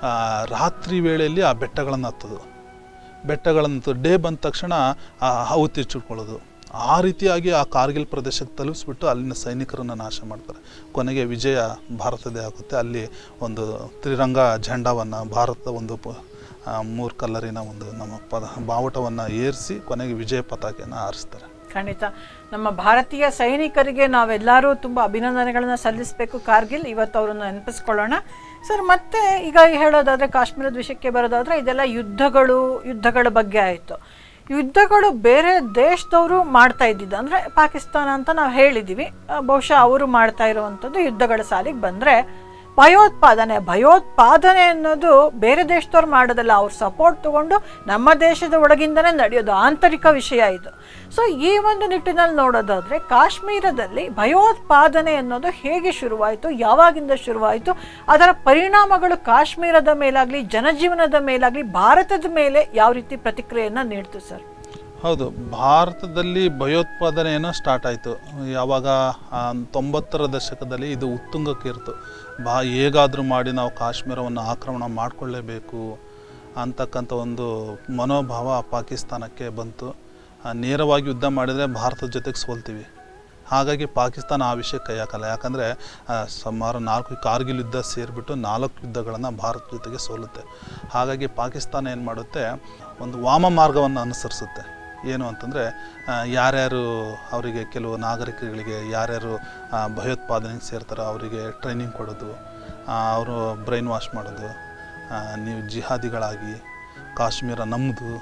[SPEAKER 3] ರಾತ್ರಿ ವೇಳೆಯಲ್ಲಿ ಆ ಬೆಟ್ಟಗಳನ್ನು ಹತ್ತೋದು ಬೆಟ್ಟಗಳನ್ನು ಡೇ ಬಂದ ತಕ್ಷಣ ಆ ಆಹುತಿ ಇಚ್ಚಿಟ್ಕೊಳ್ಳೋದು ಆ ರೀತಿಯಾಗಿ ಆ ಕಾರ್ಗಿಲ್ ಪ್ರದೇಶಕ್ಕೆ ತಲುಪಿಸ್ಬಿಟ್ಟು ಅಲ್ಲಿನ ಸೈನಿಕರನ್ನು ನಾಶ ಮಾಡ್ತಾರೆ ಕೊನೆಗೆ ವಿಜಯ ಭಾರತದೇ ಆಗುತ್ತೆ ಅಲ್ಲಿ ಒಂದು ತ್ರಿರಂಗ ಝಂಡಾವನ್ನು ಭಾರತದ ಒಂದು ಪ- ಆ, ಮೂರು ಕಲ್ಲರಿನ ಒಂದು ನಮ್ಮ ಪದ ಬಾವುಟವನ್ನು ಏರಿಸಿ ಕೊನೆಗೆ ವಿಜಯ ಪತಾಕೆಯನ್ನು ಹಾರಿಸ್ತಾರೆ
[SPEAKER 1] ಖಂಡಿತ ನಮ್ಮ ಭಾರತೀಯ ಸೈನಿಕರಿಗೆ ನಾವೆಲ್ಲರೂ ತುಂಬ ಅಭಿನಂದನೆಗಳನ್ನ ಸಲ್ಲಿಸಬೇಕು ಕಾರ್ಗಿಲ್ ಇವತ್ತು ಅವರನ್ನು ನೆನಪಿಸ್ಕೊಳ್ಳೋಣ ಸರ್ ಮತ್ತೆ ಈಗ ಹೇಳೋದಾದ್ರೆ ಕಾಶ್ಮೀರದ ವಿಷಯಕ್ಕೆ ಬರೋದಾದ್ರೆ ಇದೆಲ್ಲ ಯುದ್ಧಗಳು ಯುದ್ಧಗಳ ಬಗ್ಗೆ ಆಯಿತು ಯುದ್ಧಗಳು ಬೇರೆ ದೇಶದವರು ಮಾಡ್ತಾ ಇದ್ದಿದ್ದು ಅಂದರೆ ಪಾಕಿಸ್ತಾನ ಅಂತ ನಾವು ಹೇಳಿದ್ದೀವಿ ಆ, ಬಹುಶಃ ಅವರು ಮಾಡ್ತಾ ಇರುವಂಥದ್ದು ಯುದ್ಧಗಳ ಸಾಲಿಗೆ ಬಂದರೆ ಭಯೋತ್ಪಾದನೆ ಭಯೋತ್ಪಾದನೆ ಅನ್ನೋದು ಬೇರೆ ದೇಶದವ್ರು ಮಾಡೋದಲ್ಲ ಅವ್ರು ಸಪೋರ್ಟ್ ತಗೊಂಡು ನಮ್ಮ ದೇಶದ ಒಳಗಿಂದನೇ ನಡೆಯೋದು ಆಂತರಿಕ ವಿಷಯ ಇದು ಸೊ ಈ ಒಂದು ನಿಟ್ಟಿನಲ್ಲಿ ನೋಡೋದಾದ್ರೆ ಕಾಶ್ಮೀರದಲ್ಲಿ ಭಯೋತ್ಪಾದನೆ ಅನ್ನೋದು ಹೇಗೆ ಶುರುವಾಯಿತು ಯಾವಾಗಿಂದ ಶುರುವಾಯಿತು ಅದರ ಪರಿಣಾಮಗಳು ಕಾಶ್ಮೀರದ ಮೇಲಾಗಲಿ ಜನಜೀವನದ ಮೇಲಾಗಲಿ ಭಾರತದ ಮೇಲೆ ಯಾವ ರೀತಿ ಪ್ರತಿಕ್ರಿಯೆಯನ್ನು ನೀಡ್ತು ಸರ್
[SPEAKER 3] ಹೌದು ಭಾರತದಲ್ಲಿ ಭಯೋತ್ಪಾದನೆಯನ್ನು ಸ್ಟಾರ್ಟ್ ಆಯಿತು ಯಾವಾಗ ಆ, ತೊಂಬತ್ತರ ದಶಕದಲ್ಲಿ ಇದು ಉತ್ತುಂಗಕ್ಕೇರಿತು ಬಾ ಹೇಗಾದರೂ ಮಾಡಿ ನಾವು ಕಾಶ್ಮೀರವನ್ನು ಆಕ್ರಮಣ ಮಾಡಿಕೊಳ್ಳೇಬೇಕು ಅಂತಕ್ಕಂಥ ಒಂದು ಮನೋಭಾವ ಪಾಕಿಸ್ತಾನಕ್ಕೆ ಬಂತು ಆ, ನೇರವಾಗಿ ಯುದ್ಧ ಮಾಡಿದರೆ ಭಾರತದ ಜೊತೆಗೆ ಸೋಲ್ತೀವಿ ಹಾಗಾಗಿ ಪಾಕಿಸ್ತಾನ ಆ ವಿಷಯಕ್ಕೆ ಕೈ ಹಾಕಲ್ಲ ಯಾಕಂದರೆ ಸುಮಾರು ನಾಲ್ಕು ಕಾರ್ಗಿಲ್ ಯುದ್ಧ ಸೇರಿಬಿಟ್ಟು ನಾಲ್ಕು ಯುದ್ಧಗಳನ್ನು ಭಾರತ ಜೊತೆಗೆ ಸೋಲುತ್ತೆ ಹಾಗಾಗಿ ಪಾಕಿಸ್ತಾನ ಏನು ಮಾಡುತ್ತೆ ಒಂದು ವಾಮ ಮಾರ್ಗವನ್ನು ಅನುಸರಿಸುತ್ತೆ ಏನು ಅಂತಂದರೆ ಯಾರ್ಯಾರು ಅವರಿಗೆ ಕೆಲವು ನಾಗರಿಕಗಳಿಗೆ ಯಾರ್ಯಾರು ಆ, ಭಯೋತ್ಪಾದನೆಗೆ ಸೇರ್ತಾರೋ ಅವರಿಗೆ ಟ್ರೈನಿಂಗ್ ಕೊಡೋದು ಅವರು ಬ್ರೈನ್ ವಾಶ್ ಮಾಡೋದು ಆ, ನೀವು ಜಿಹಾದಿಗಳಾಗಿ ಕಾಶ್ಮೀರ ನಮ್ಮದು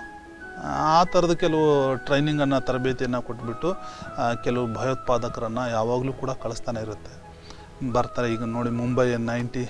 [SPEAKER 3] ಆ ಥರದ ಕೆಲವು ಟ್ರೈನಿಂಗನ್ನು ತರಬೇತಿಯನ್ನು ಕೊಟ್ಬಿಟ್ಟು ಆ, ಕೆಲವು ಭಯೋತ್ಪಾದಕರನ್ನು ಯಾವಾಗಲೂ ಕೂಡ ಕಳಿಸ್ತಾನೆ ಇರುತ್ತೆ ಬರ್ತಾರೆ ಈಗ ನೋಡಿ Mumbai ninety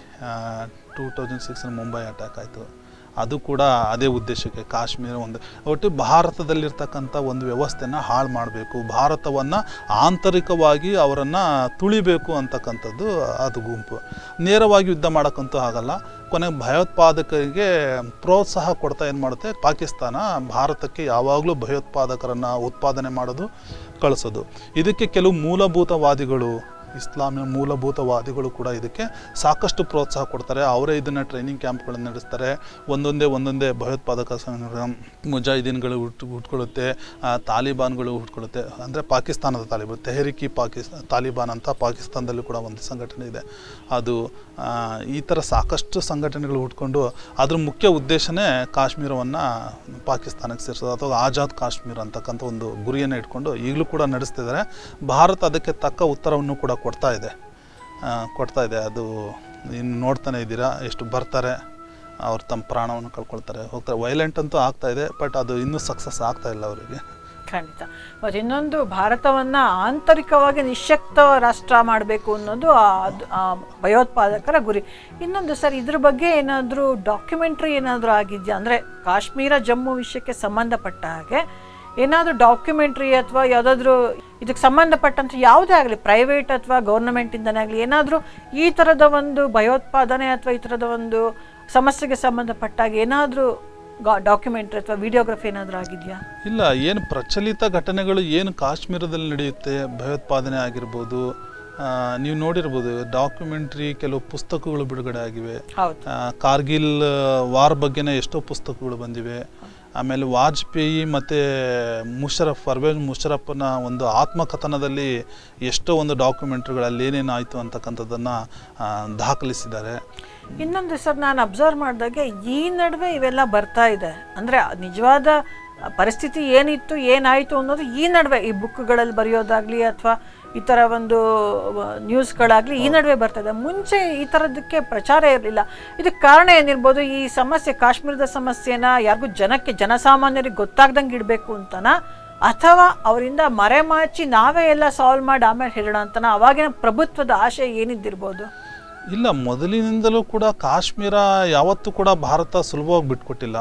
[SPEAKER 3] two thousand six Mumbai attack ಆಯಿತು ಅದು ಕೂಡ ಅದೇ ಉದ್ದೇಶಕ್ಕೆ ಕಾಶ್ಮೀರ ಒಂದು ಒಟ್ಟು ಭಾರತದಲ್ಲಿರ್ತಕ್ಕಂಥ ಒಂದು ವ್ಯವಸ್ಥೆನ ಹಾಳು ಮಾಡಬೇಕು ಭಾರತವನ್ನು ಆಂತರಿಕವಾಗಿ ಅವರನ್ನು ತುಳಿಬೇಕು ಅಂತಕ್ಕಂಥದ್ದು ಅದು ಗುಂಪು ನೇರವಾಗಿ ಯುದ್ಧ ಮಾಡೋಕ್ಕಂತೂ ಆಗಲ್ಲ ಕೊನೆಗೆ ಭಯೋತ್ಪಾದಕರಿಗೆ ಪ್ರೋತ್ಸಾಹ ಕೊಡ್ತಾ ಏನು ಮಾಡುತ್ತೆ ಪಾಕಿಸ್ತಾನ ಭಾರತಕ್ಕೆ ಯಾವಾಗಲೂ ಭಯೋತ್ಪಾದಕರನ್ನು ಉತ್ಪಾದನೆ ಮಾಡೋದು ಕಳಿಸೋದು ಇದಕ್ಕೆ ಕೆಲವು ಮೂಲಭೂತವಾದಿಗಳು ಇಸ್ಲಾಮಿನ ಮೂಲಭೂತವಾದಿಗಳು ಕೂಡ ಇದಕ್ಕೆ ಸಾಕಷ್ಟು ಪ್ರೋತ್ಸಾಹ ಕೊಡ್ತಾರೆ ಅವರೇ ಇದನ್ನು ಟ್ರೈನಿಂಗ್ ಕ್ಯಾಂಪ್ಗಳನ್ನು ನಡೆಸ್ತಾರೆ ಒಂದೊಂದೇ ಒಂದೊಂದೇ ಭಯೋತ್ಪಾದಕ ಸಂಘ ಮುಜಾಹಿದೀನ್ಗಳು ಹುಟ್ಟು ಹುಟ್ಕೊಳ್ಳುತ್ತೆ ಆ, ತಾಲಿಬಾನ್ಗಳು ಹುಟ್ಕೊಳ್ಳುತ್ತೆ ಅಂದರೆ ಪಾಕಿಸ್ತಾನದ ತಾಲಿಬಾನ್ ತೆಹರಿಕಿ ಪಾಕಿಸ್ತಾನ ತಾಲಿಬಾನ್ ಅಂತ ಪಾಕಿಸ್ತಾನದಲ್ಲೂ ಕೂಡ ಒಂದು ಸಂಘಟನೆ ಇದೆ ಅದು ಆ, ಈ ಥರ ಸಾಕಷ್ಟು ಸಂಘಟನೆಗಳು ಹುಟ್ಕೊಂಡು ಅದ್ರ ಮುಖ್ಯ ಉದ್ದೇಶನೇ ಕಾಶ್ಮೀರವನ್ನು ಪಾಕಿಸ್ತಾನಕ್ಕೆ ಸೇರಿಸೋದು ಅಥವಾ ಆಜಾದ್ ಕಾಶ್ಮೀರ ಅಂತಕ್ಕಂಥ ಒಂದು ಗುರಿಯನ್ನು ಇಟ್ಕೊಂಡು ಈಗಲೂ ಕೂಡ ನಡೆಸ್ತಿದ್ದಾರೆ ಭಾರತ ಅದಕ್ಕೆ ತಕ್ಕ ಉತ್ತರವನ್ನು ಕೂಡ ಕೊಡ್ತಾ ಇದೆ ಆ, ಕೊಡ್ತಾ ಇದೆ ಅದು ಇನ್ನು ನೋಡ್ತಾನೆ ಇದ್ದೀರಾ ಎಷ್ಟು ಬರ್ತಾರೆ ಅವ್ರು ತಮ್ಮ ಪ್ರಾಣವನ್ನು ಕಳ್ಕೊಳ್ತಾರೆ ಹೋಗ್ತಾರೆ ವೈಲೆಂಟ್ ಅಂತೂ ಆಗ್ತಾ ಇದೆ ಬಟ್ ಅದು ಇನ್ನೂ ಸಕ್ಸಸ್ ಆಗ್ತಾ ಇಲ್ಲ ಅವರಿಗೆ
[SPEAKER 1] ಖಂಡಿತ ಮತ್ತು ಇನ್ನೊಂದು ಭಾರತವನ್ನು ಆಂತರಿಕವಾಗಿ ನಿಶಕ್ತ ರಾಷ್ಟ್ರ ಮಾಡಬೇಕು ಅನ್ನೋದು ಆ- ಅದು ಆ ಭಯೋತ್ಪಾದಕರ ಗುರಿ ಇನ್ನೊಂದು ಸರ್ ಇದ್ರ ಬಗ್ಗೆ ಏನಾದರೂ ಡಾಕ್ಯುಮೆಂಟ್ರಿ ಏನಾದರೂ ಆಗಿದೆಯಾ ಅಂದರೆ ಕಾಶ್ಮೀರ ಜಮ್ಮು ವಿಷಯಕ್ಕೆ ಸಂಬಂಧಪಟ್ಟ ಹಾಗೆ ಏನಾದರೂ ಡಾಕ್ಯುಮೆಂಟ್ರಿ ಅಥವಾ ಯಾವುದಾದ್ರೂ ಇದಕ್ಕೆ ಸಂಬಂಧಪಟ್ಟಂತೆ ಯಾವುದೇ ಆಗಲಿ ಪ್ರೈವೇಟ್ ಅಥವಾ ಗೌರ್ನಮೆಂಟಿಂದನೇ ಆಗಲಿ ಏನಾದರೂ ಈ ಥರದ ಒಂದು ಭಯೋತ್ಪಾದನೆ ಅಥವಾ ಈ ಥರದ ಒಂದು ಸಮಸ್ಯೆಗೆ ಸಂಬಂಧಪಟ್ಟಾಗ ಏನಾದರೂ ಡಾಕ್ಯುಮೆಂಟ್ರಿ ಅಥವಾ ವಿಡಿಯೋಗ್ರಫಿ ಏನಾದರೂ ಆಗಿದೆಯಾ
[SPEAKER 3] ಇಲ್ಲ ಏನು ಪ್ರಚಲಿತ ಘಟನೆಗಳು ಏನು ಕಾಶ್ಮೀರದಲ್ಲಿ ನಡೆಯುತ್ತೆ ಭಯೋತ್ಪಾದನೆ ಆಗಿರ್ಬೋದು ಆ, ನೀವು ನೋಡಿರ್ಬೋದು ಡಾಕ್ಯುಮೆಂಟ್ರಿ ಕೆಲವು ಪುಸ್ತಕಗಳು ಬಿಡುಗಡೆ ಆಗಿವೆ
[SPEAKER 1] ಹೌದು
[SPEAKER 3] ಆ, ಕಾರ್ಗಿಲ್ ವಾರ್ ಬಗ್ಗೆನೇ ಎಷ್ಟೋ ಪುಸ್ತಕಗಳು ಬಂದಿವೆ ಆಮೇಲೆ ವಾಜಪೇಯಿ ಮತ್ತು ಮುಷರಫ್ ಪರ್ವೇಜ್ ಮುಷರಫ್ನ ಒಂದು ಆತ್ಮಕಥನದಲ್ಲಿ ಎಷ್ಟೋ ಒಂದು ಡಾಕ್ಯುಮೆಂಟ್ರಿಗಳಲ್ಲಿ ಏನೇನು ಆಯಿತು ಅಂತಕ್ಕಂಥದ್ದನ್ನು ದಾಖಲಿಸಿದ್ದಾರೆ
[SPEAKER 1] ಇನ್ನೊಂದು ಸರ್ ನಾನು ಅಬ್ಸರ್ವ್ ಮಾಡಿದಾಗೆ ಈ ನಡುವೆ ಇವೆಲ್ಲ ಬರ್ತಾ ಇದೆ ಅಂದರೆ ನಿಜವಾದ ಪರಿಸ್ಥಿತಿ ಏನಿತ್ತು ಏನಾಯಿತು ಅನ್ನೋದು ಈ ನಡುವೆ ಈ ಬುಕ್ಗಳಲ್ಲಿ ಬರೆಯೋದಾಗ್ಲಿ ಅಥವಾ ಈ ಥರ ಒಂದು ನ್ಯೂಸ್ಗಳಾಗಲಿ ಈ ನಡುವೆ ಬರ್ತಾ ಇದೆ ಮುಂಚೆ ಈ ಥರದಕ್ಕೆ ಪ್ರಚಾರ ಇರಲಿಲ್ಲ ಇದಕ್ಕೆ ಕಾರಣ ಏನಿರ್ಬೋದು ಈ ಸಮಸ್ಯೆ ಕಾಶ್ಮೀರದ ಸಮಸ್ಯೆನ ಯಾರಿಗೂ ಜನಕ್ಕೆ ಜನಸಾಮಾನ್ಯರಿಗೆ ಗೊತ್ತಾಗ್ದಂಗೆ ಇಡಬೇಕು ಅಂತನಾ ಅಥವಾ ಅವರಿಂದ ಮರೆಮಾಚಿ ನಾವೇ ಎಲ್ಲ ಸಾಲ್ವ್ ಮಾಡಿ ಆಮೇಲೆ ಹೇಳೋಣ ಅಂತನಾ ಅವಾಗಿನ ಪ್ರಭುತ್ವದ ಆಶೆ ಏನಿದ್ದಿರ್ಬೋದು
[SPEAKER 3] ಇಲ್ಲ ಮೊದಲಿನಿಂದಲೂ ಕೂಡ ಕಾಶ್ಮೀರ ಯಾವತ್ತೂ ಕೂಡ ಭಾರತ ಸುಲಭವಾಗಿ ಬಿಟ್ಕೊಟ್ಟಿಲ್ಲ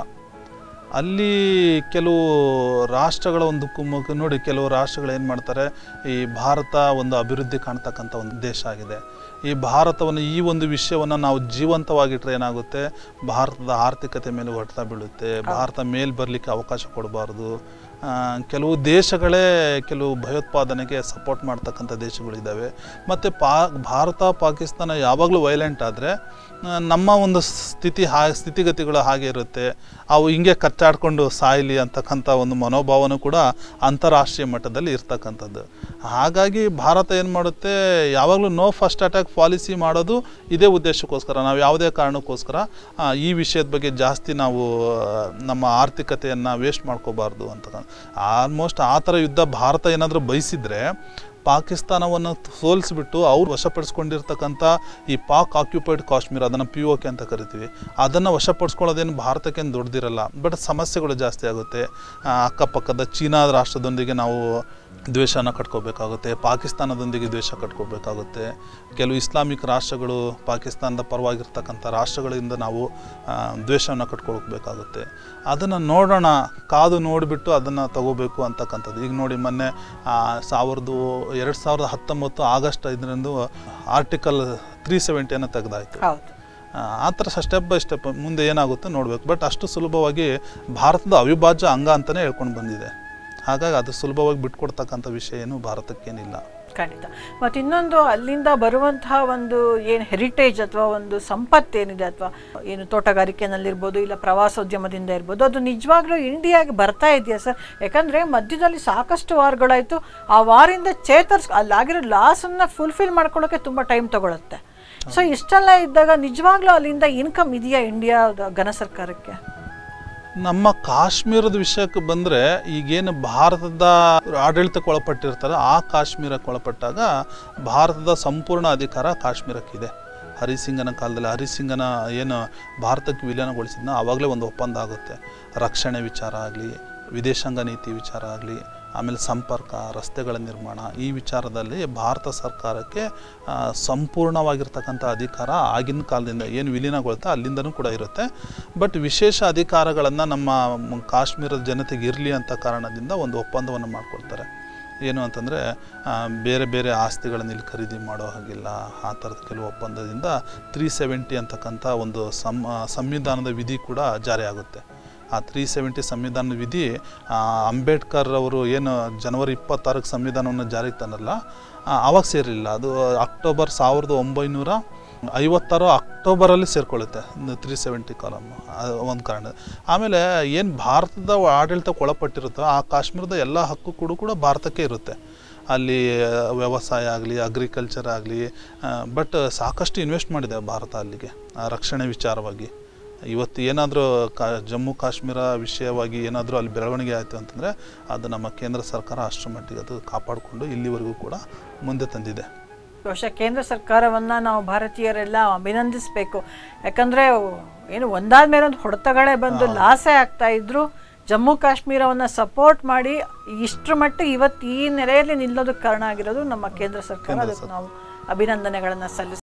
[SPEAKER 3] ಅಲ್ಲಿ ಕೆಲವು ರಾಷ್ಟ್ರಗಳ ಒಂದು ಕುಮ್ಮಕ್ಕು ನೋಡಿ ಕೆಲವು ರಾಷ್ಟ್ರಗಳು ಏನು ಮಾಡ್ತಾರೆ ಈ ಭಾರತ ಒಂದು ಅಭಿವೃದ್ಧಿ ಕಾಣ್ತಕ್ಕಂಥ ಒಂದು ದೇಶ ಆಗಿದೆ ಈ ಭಾರತವನ್ನು ಈ ಒಂದು ವಿಷಯವನ್ನು ನಾವು ಜೀವಂತವಾಗಿಟ್ಟರೆ ಏನಾಗುತ್ತೆ ಭಾರತದ ಆರ್ಥಿಕತೆ ಮೇಲೆ ಹೊಡೆತ ಬೀಳುತ್ತೆ ಭಾರತ ಮೇಲ್ ಬರಲಿಕ್ಕೆ ಅವಕಾಶ ಕೊಡಬಾರ್ದು ಆ, ಕೆಲವು ದೇಶಗಳೇ ಕೆಲವು ಭಯೋತ್ಪಾದನೆಗೆ ಸಪೋರ್ಟ್ ಮಾಡ್ತಕ್ಕಂಥ ದೇಶಗಳಿದ್ದಾವೆ ಮತ್ತು ಪಾ ಭಾರತ ಪಾಕಿಸ್ತಾನ ಯಾವಾಗಲೂ ವೈಲೆಂಟ್ ಆದರೆ ನಮ್ಮ ಒಂದು ಸ್ಥಿತಿ ಹಾ ಸ್ಥಿತಿಗತಿಗಳು ಹಾಗೆ ಇರುತ್ತೆ ಅವು ಹಿಂಗೆ ಕಚ್ಚಾಡ್ಕೊಂಡು ಸಾಯಲಿ ಅಂತಕ್ಕಂಥ ಒಂದು ಮನೋಭಾವನೂ ಕೂಡ ಅಂತಾರಾಷ್ಟ್ರೀಯ ಮಟ್ಟದಲ್ಲಿ ಇರ್ತಕ್ಕಂಥದ್ದು ಹಾಗಾಗಿ ಭಾರತ ಏನು ಮಾಡುತ್ತೆ ಯಾವಾಗಲೂ ನೋ ಫಸ್ಟ್ ಅಟ್ಯಾಕ್ ಪಾಲಿಸಿ ಮಾಡೋದು ಇದೇ ಉದ್ದೇಶಕ್ಕೋಸ್ಕರ ನಾವು ಯಾವುದೇ ಕಾರಣಕ್ಕೋಸ್ಕರ ಆ, ಈ ವಿಷಯದ ಬಗ್ಗೆ ಜಾಸ್ತಿ ನಾವು ಆ, ನಮ್ಮ ಆರ್ಥಿಕತೆಯನ್ನು ವೇಸ್ಟ್ ಮಾಡ್ಕೋಬಾರ್ದು ಅಂತ ಆಲ್ಮೋಸ್ಟ್ ಆ ಥರ ಯುದ್ಧ ಭಾರತ ಏನಾದರೂ ಬಯಸಿದ್ರೆ ಪಾಕಿಸ್ತಾನವನ್ನು ಸೋಲಿಸ್ಬಿಟ್ಟು ಅವ್ರು ವಶಪಡಿಸ್ಕೊಂಡಿರ್ತಕ್ಕಂಥ ಈ ಪಾಕ್ ಆಕ್ಯುಪೈಡ್ ಕಾಶ್ಮೀರ ಅದನ್ನು ಪಿ ಓ ಕೆ ಅಂತ ಕರಿತೀವಿ ಅದನ್ನು ವಶಪಡಿಸ್ಕೊಳ್ಳೋದೇನು ಭಾರತಕ್ಕೇನು ದೊಡ್ಡದಿರಲ್ಲ ಬಟ್ ಸಮಸ್ಯೆಗಳು ಜಾಸ್ತಿ ಆಗುತ್ತೆ ಆ, ಅಕ್ಕಪಕ್ಕದ ಚೀನಾ ರಾಷ್ಟ್ರದೊಂದಿಗೆ ನಾವು ದ್ವೇಷನ ಕಟ್ಕೋಬೇಕಾಗುತ್ತೆ ಪಾಕಿಸ್ತಾನದೊಂದಿಗೆ ದ್ವೇಷ ಕಟ್ಕೋಬೇಕಾಗುತ್ತೆ ಕೆಲವು ಇಸ್ಲಾಮಿಕ್ ರಾಷ್ಟ್ರಗಳು ಪಾಕಿಸ್ತಾನದ ಪರವಾಗಿರ್ತಕ್ಕಂಥ ರಾಷ್ಟ್ರಗಳಿಂದ ನಾವು ಆ, ದ್ವೇಷವನ್ನು ಕಟ್ಕೊಳ್ಬೇಕಾಗುತ್ತೆ ಅದನ್ನು ನೋಡೋಣ ಕಾದು ನೋಡಿಬಿಟ್ಟು ಅದನ್ನು ತಗೋಬೇಕು ಅಂತಕ್ಕಂಥದ್ದು ಈಗ ನೋಡಿ ಮೊನ್ನೆ ಆ, ಸಾವಿರದ ಎರಡು ಸಾವಿರದ ಹತ್ತೊಂಬತ್ತು ಆಗಸ್ಟ್ ಐದರಂದು ಆರ್ಟಿಕಲ್ ತ್ರೀ ಸೆವೆಂಟಿಯನ್ನು ತೆಗೆದಾಯಿತು
[SPEAKER 1] ಹೌದು
[SPEAKER 3] ಆ ಥರ ಸ್ಟೆಪ್ ಬೈ ಸ್ಟೆಪ್ ಮುಂದೆ ಏನಾಗುತ್ತೆ ನೋಡಬೇಕು ಬಟ್ ಅಷ್ಟು ಸುಲಭವಾಗಿ ಭಾರತದ ಅವಿಭಾಜ್ಯ ಅಂಗ ಅಂತಲೇ ಹೇಳ್ಕೊಂಡು ಬಂದಿದೆ ಹಾಗಾಗಿ ಅದು ಸುಲಭವಾಗಿ ಬಿಟ್ಕೊಡ್ತಕ್ಕಂಥ ವಿಷಯ ಏನು ಭಾರತಕ್ಕೇನಿಲ್ಲ
[SPEAKER 1] ಖಂಡಿತ ಮತ್ತು ಇನ್ನೊಂದು ಅಲ್ಲಿಂದ ಬರುವಂತಹ ಒಂದು ಏನು ಹೆರಿಟೇಜ್ ಅಥವಾ ಒಂದು ಸಂಪತ್ತೇನಿದೆ ಅಥವಾ ಏನು ತೋಟಗಾರಿಕೆನಲ್ಲಿರ್ಬೋದು ಇಲ್ಲ ಪ್ರವಾಸೋದ್ಯಮದಿಂದ ಇರ್ಬೋದು ಅದು ನಿಜವಾಗ್ಲೂ ಇಂಡಿಯಾಗೆ ಬರ್ತಾ ಇದೆಯಾ ಸರ್ ಯಾಕಂದರೆ ಮಧ್ಯದಲ್ಲಿ ಸಾಕಷ್ಟು ವಾರಗಳಾಯಿತು ಆ ವಾರಿಂದ ಚೇತರ್ಸ್ ಅಲ್ಲಾಗಿರೋ ಲಾಸನ್ನು ಫುಲ್ಫಿಲ್ ಮಾಡ್ಕೊಳ್ಳೋಕೆ ತುಂಬ ಟೈಮ್ ತಗೊಳುತ್ತೆ ಸೊ ಇಷ್ಟೆಲ್ಲ ಇದ್ದಾಗ ನಿಜವಾಗ್ಲೂ ಅಲ್ಲಿಂದ ಇನ್ಕಮ್ ಇದೆಯಾ ಇಂಡಿಯಾದ ಘನ ಸರ್ಕಾರಕ್ಕೆ
[SPEAKER 3] ನಮ್ಮ ಕಾಶ್ಮೀರದ ವಿಷಯಕ್ಕೆ ಬಂದರೆ ಈಗೇನು ಭಾರತದ ಆಡಳಿತಕ್ಕೆ ಒಳಪಟ್ಟಿರ್ತಾರೆ ಆ ಕಾಶ್ಮೀರಕ್ಕೆ ಒಳಪಟ್ಟಾಗ ಭಾರತದ ಸಂಪೂರ್ಣ ಅಧಿಕಾರ ಕಾಶ್ಮೀರಕ್ಕಿದೆ ಹರಿಸಿಂಗನ ಕಾಲದಲ್ಲಿ ಹರಿಸಿಂಗನ ಏನು ಭಾರತಕ್ಕೆ ವಿಲೀನಗೊಳಿಸಿದ್ನ ಆವಾಗಲೇ ಒಂದು ಒಪ್ಪಂದ ಆಗುತ್ತೆ ರಕ್ಷಣೆ ವಿಚಾರ ಆಗಲಿ ವಿದೇಶಾಂಗ ನೀತಿ ವಿಚಾರ ಆಗಲಿ ಆಮೇಲೆ ಸಂಪರ್ಕ ರಸ್ತೆಗಳ ನಿರ್ಮಾಣ ಈ ವಿಚಾರದಲ್ಲಿ ಭಾರತ ಸರ್ಕಾರಕ್ಕೆ ಆ, ಸಂಪೂರ್ಣವಾಗಿರ್ತಕ್ಕಂಥ ಅಧಿಕಾರ ಆಗಿನ ಕಾಲದಿಂದ ಏನು ವಿಲೀನಗೊಳ್ತಾ ಅಲ್ಲಿಂದನೂ ಕೂಡ ಇರುತ್ತೆ ಬಟ್ ವಿಶೇಷ ಅಧಿಕಾರಗಳನ್ನು ನಮ್ಮ ಮ್- ಕಾಶ್ಮೀರದ ಜನತೆಗೆ ಇರಲಿ ಅಂತ ಕಾರಣದಿಂದ ಒಂದು ಒಪ್ಪಂದವನ್ನು ಮಾಡ್ಕೊಳ್ತಾರೆ ಏನು ಅಂತಂದರೆ ಬೇರೆ ಬೇರೆ ಆಸ್ತಿಗಳನ್ನು ಇಲ್ಲಿ ಖರೀದಿ ಮಾಡೋ ಹಾಗಿಲ್ಲ ಆ ಥರದ ಕೆಲವು ಒಪ್ಪಂದದಿಂದ ತ್ರೀ ಸೆವೆಂಟಿ ಅಂತಕ್ಕಂಥ ಒಂದು ಸಂ ಸಂವಿಧಾನದ ವಿಧಿ ಕೂಡ ಜಾರಿ ಆಗುತ್ತೆ ಆ ತ್ರೀ ಸೆವೆಂಟಿ ಸಂವಿಧಾನದ ವಿಧಿ ಆ, ಅಂಬೇಡ್ಕರ್ ಅವರು ಏನು ಜನವರಿ ಇಪ್ಪತ್ತಾರಕ್ಕೆ ಸಂವಿಧಾನವನ್ನು ಜಾರಿಗೆ ತಂದಲ್ಲ ಆ, ಆವಾಗ ಸೇರಿಲ್ಲ ಅದು ಅಕ್ಟೋಬರ್ ಸಾವಿರದ ಒಂಬೈನೂರ ಐವತ್ತಾರು ಅಕ್ಟೋಬರಲ್ಲಿ ಸೇರಿಕೊಳ್ಳುತ್ತೆ ತ್ರೀ ಸೆವೆಂಟಿ ಕಾಲಮ್ ಒಂದು ಕಾರಣ ಆಮೇಲೆ ಏನು ಭಾರತದ ಆಡಳಿತಕ್ಕೆ ಒಳಪಟ್ಟಿರುತ್ತೋ ಆ ಕಾಶ್ಮೀರದ ಎಲ್ಲ ಹಕ್ಕು ಕೂಡ ಕೂಡ ಭಾರತಕ್ಕೆ ಇರುತ್ತೆ ಅಲ್ಲಿ ಆ, ವ್ಯವಸಾಯ ಆಗಲಿ ಅಗ್ರಿಕಲ್ಚರ್ ಆಗಲಿ ಬಟ್ ಸಾಕಷ್ಟು ಇನ್ವೆಸ್ಟ್ ಮಾಡಿದೆ ಭಾರತ ಅಲ್ಲಿಗೆ ಆ, ರಕ್ಷಣೆ ವಿಚಾರವಾಗಿ ಇವತ್ತು ಏನಾದರೂ ಕಾ ಜಮ್ಮು ಕಾಶ್ಮೀರ ವಿಷಯವಾಗಿ ಏನಾದರೂ ಅಲ್ಲಿ ಬೆಳವಣಿಗೆ ಆಯಿತು ಅಂತಂದರೆ ಅದು ನಮ್ಮ ಕೇಂದ್ರ ಸರ್ಕಾರ ಅಷ್ಟರ ಮಟ್ಟಿಗೆ ಅದು ಕಾಪಾಡಿಕೊಂಡು ಇಲ್ಲಿವರೆಗೂ ಕೂಡ ಮುಂದೆ ತಂದಿದೆ
[SPEAKER 1] ಬಹುಶಃ ಕೇಂದ್ರ ಸರ್ಕಾರವನ್ನು ನಾವು ಭಾರತೀಯರೆಲ್ಲ ಅಭಿನಂದಿಸಬೇಕು ಯಾಕಂದರೆ ಏನು ಒಂದಾದ ಮೇಲೆ ಒಂದು ಹೊಡೆತಗಳೇ ಬಂದು ಲಾಸೆ ಆಗ್ತಾ ಇದ್ರು ಜಮ್ಮು ಕಾಶ್ಮೀರವನ್ನು ಸಪೋರ್ಟ್ ಮಾಡಿ ಇಷ್ಟರ ಮಟ್ಟಿಗೆ ಇವತ್ತು ಈ ನೆಲೆಯಲ್ಲಿ ನಿಲ್ಲೋದಕ್ಕೆ ಕಾರಣ ಆಗಿರೋದು ನಮ್ಮ ಕೇಂದ್ರ ಸರ್ಕಾರ ಅದಕ್ಕೆ ನಾವು ಅಭಿನಂದನೆಗಳನ್ನು ಸಲ್ಲಿಸ್ತೀವಿ